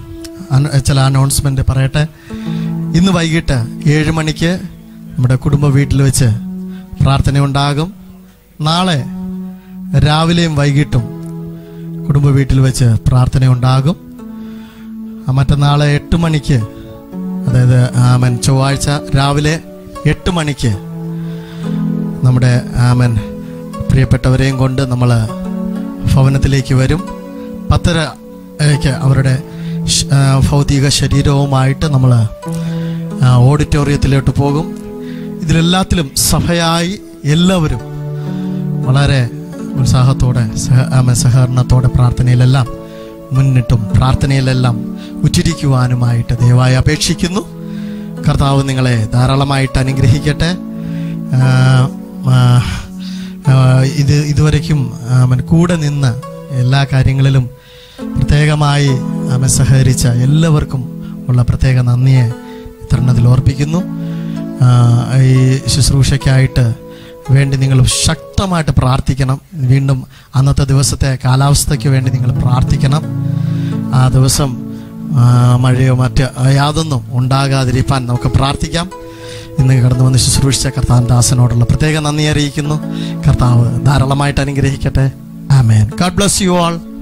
അന- ചില അനൗൺസ്മെന്റ് പറയട്ടെ ഇന്ന് വൈകിട്ട് ഏഴ് മണിക്ക് നമ്മുടെ കുടുംബ വീട്ടിൽ വെച്ച് പ്രാർത്ഥന ഉണ്ടാകും നാളെ രാവിലെയും വൈകിട്ടും കുടുംബ വീട്ടിൽ വെച്ച് പ്രാർത്ഥന ഉണ്ടാകും ആ, മറ്റന്നാളെ എട്ട് മണിക്ക് അതായത് ആമൻ ചൊവ്വാഴ്ച രാവിലെ എട്ട് മണിക്ക് നമ്മുടെ ആമൻ പ്രിയപ്പെട്ടവരെയും കൊണ്ട് നമ്മൾ ഭവനത്തിലേക്ക് വരും പത്തരയ്ക്ക് അവരുടെ ശ- ആ, ഭൗതിക ശരീരവുമായിട്ട് നമ്മൾ ഓഡിറ്റോറിയത്തിലോട്ട് പോകും ഇതിലെല്ലാത്തിലും സഭയായി എല്ലാവരും വളരെ ഉത്സാഹത്തോടെ സഹ ആമേൻ, സഹകരണത്തോടെ പ്രാർത്ഥനയിലെല്ലാം മുന്നിട്ടും പ്രാർത്ഥനയിലെല്ലാം ഉറ്റിരിക്കുവാനുമായിട്ട് ദയവായി അപേക്ഷിക്കുന്നു കർത്താവ് നിങ്ങളെ ധാരാളമായിട്ട് അനുഗ്രഹിക്കട്ടെ ആ, ആ, ആ, ഇത് ഇതുവരയ്ക്കും ആമൻ കൂടെ നിന്ന് എല്ലാ കാര്യങ്ങളിലും പ്രത്യേകമായി ആമൻ സഹകരിച്ച എല്ലാവർക്കും ഉള്ള പ്രത്യേക നന്ദിയെ തരുണത്തിൽ ഓർപ്പിക്കുന്നു ആ, ഈ ശുശ്രൂഷയ്ക്കായിട്ട് വേണ്ടി നിങ്ങൾ ശക്തമായിട്ട് പ്രാർത്ഥിക്കണം വീണ്ടും അന്നത്തെ ദിവസത്തെ കാലാവസ്ഥയ്ക്ക് വേണ്ടി നിങ്ങൾ പ്രാർത്ഥിക്കണം ആ ദിവസം ആ, മഴയോ മറ്റ് യാതൊന്നും ഉണ്ടാകാതിരിക്കാൻ നമുക്ക് പ്രാർത്ഥിക്കാം ഇന്ന് കടന്നു വന്ന് ശുശ്രൂഷിച്ച കർത്താൻ ദാസനോടുള്ള പ്രത്യേക നന്ദി അറിയിക്കുന്നു കർത്താവ് ധാരാളമായിട്ട് അനുഗ്രഹിക്കട്ടെ ആമേൻ ഗാഡ് ബ്ലസ് യു ആൾ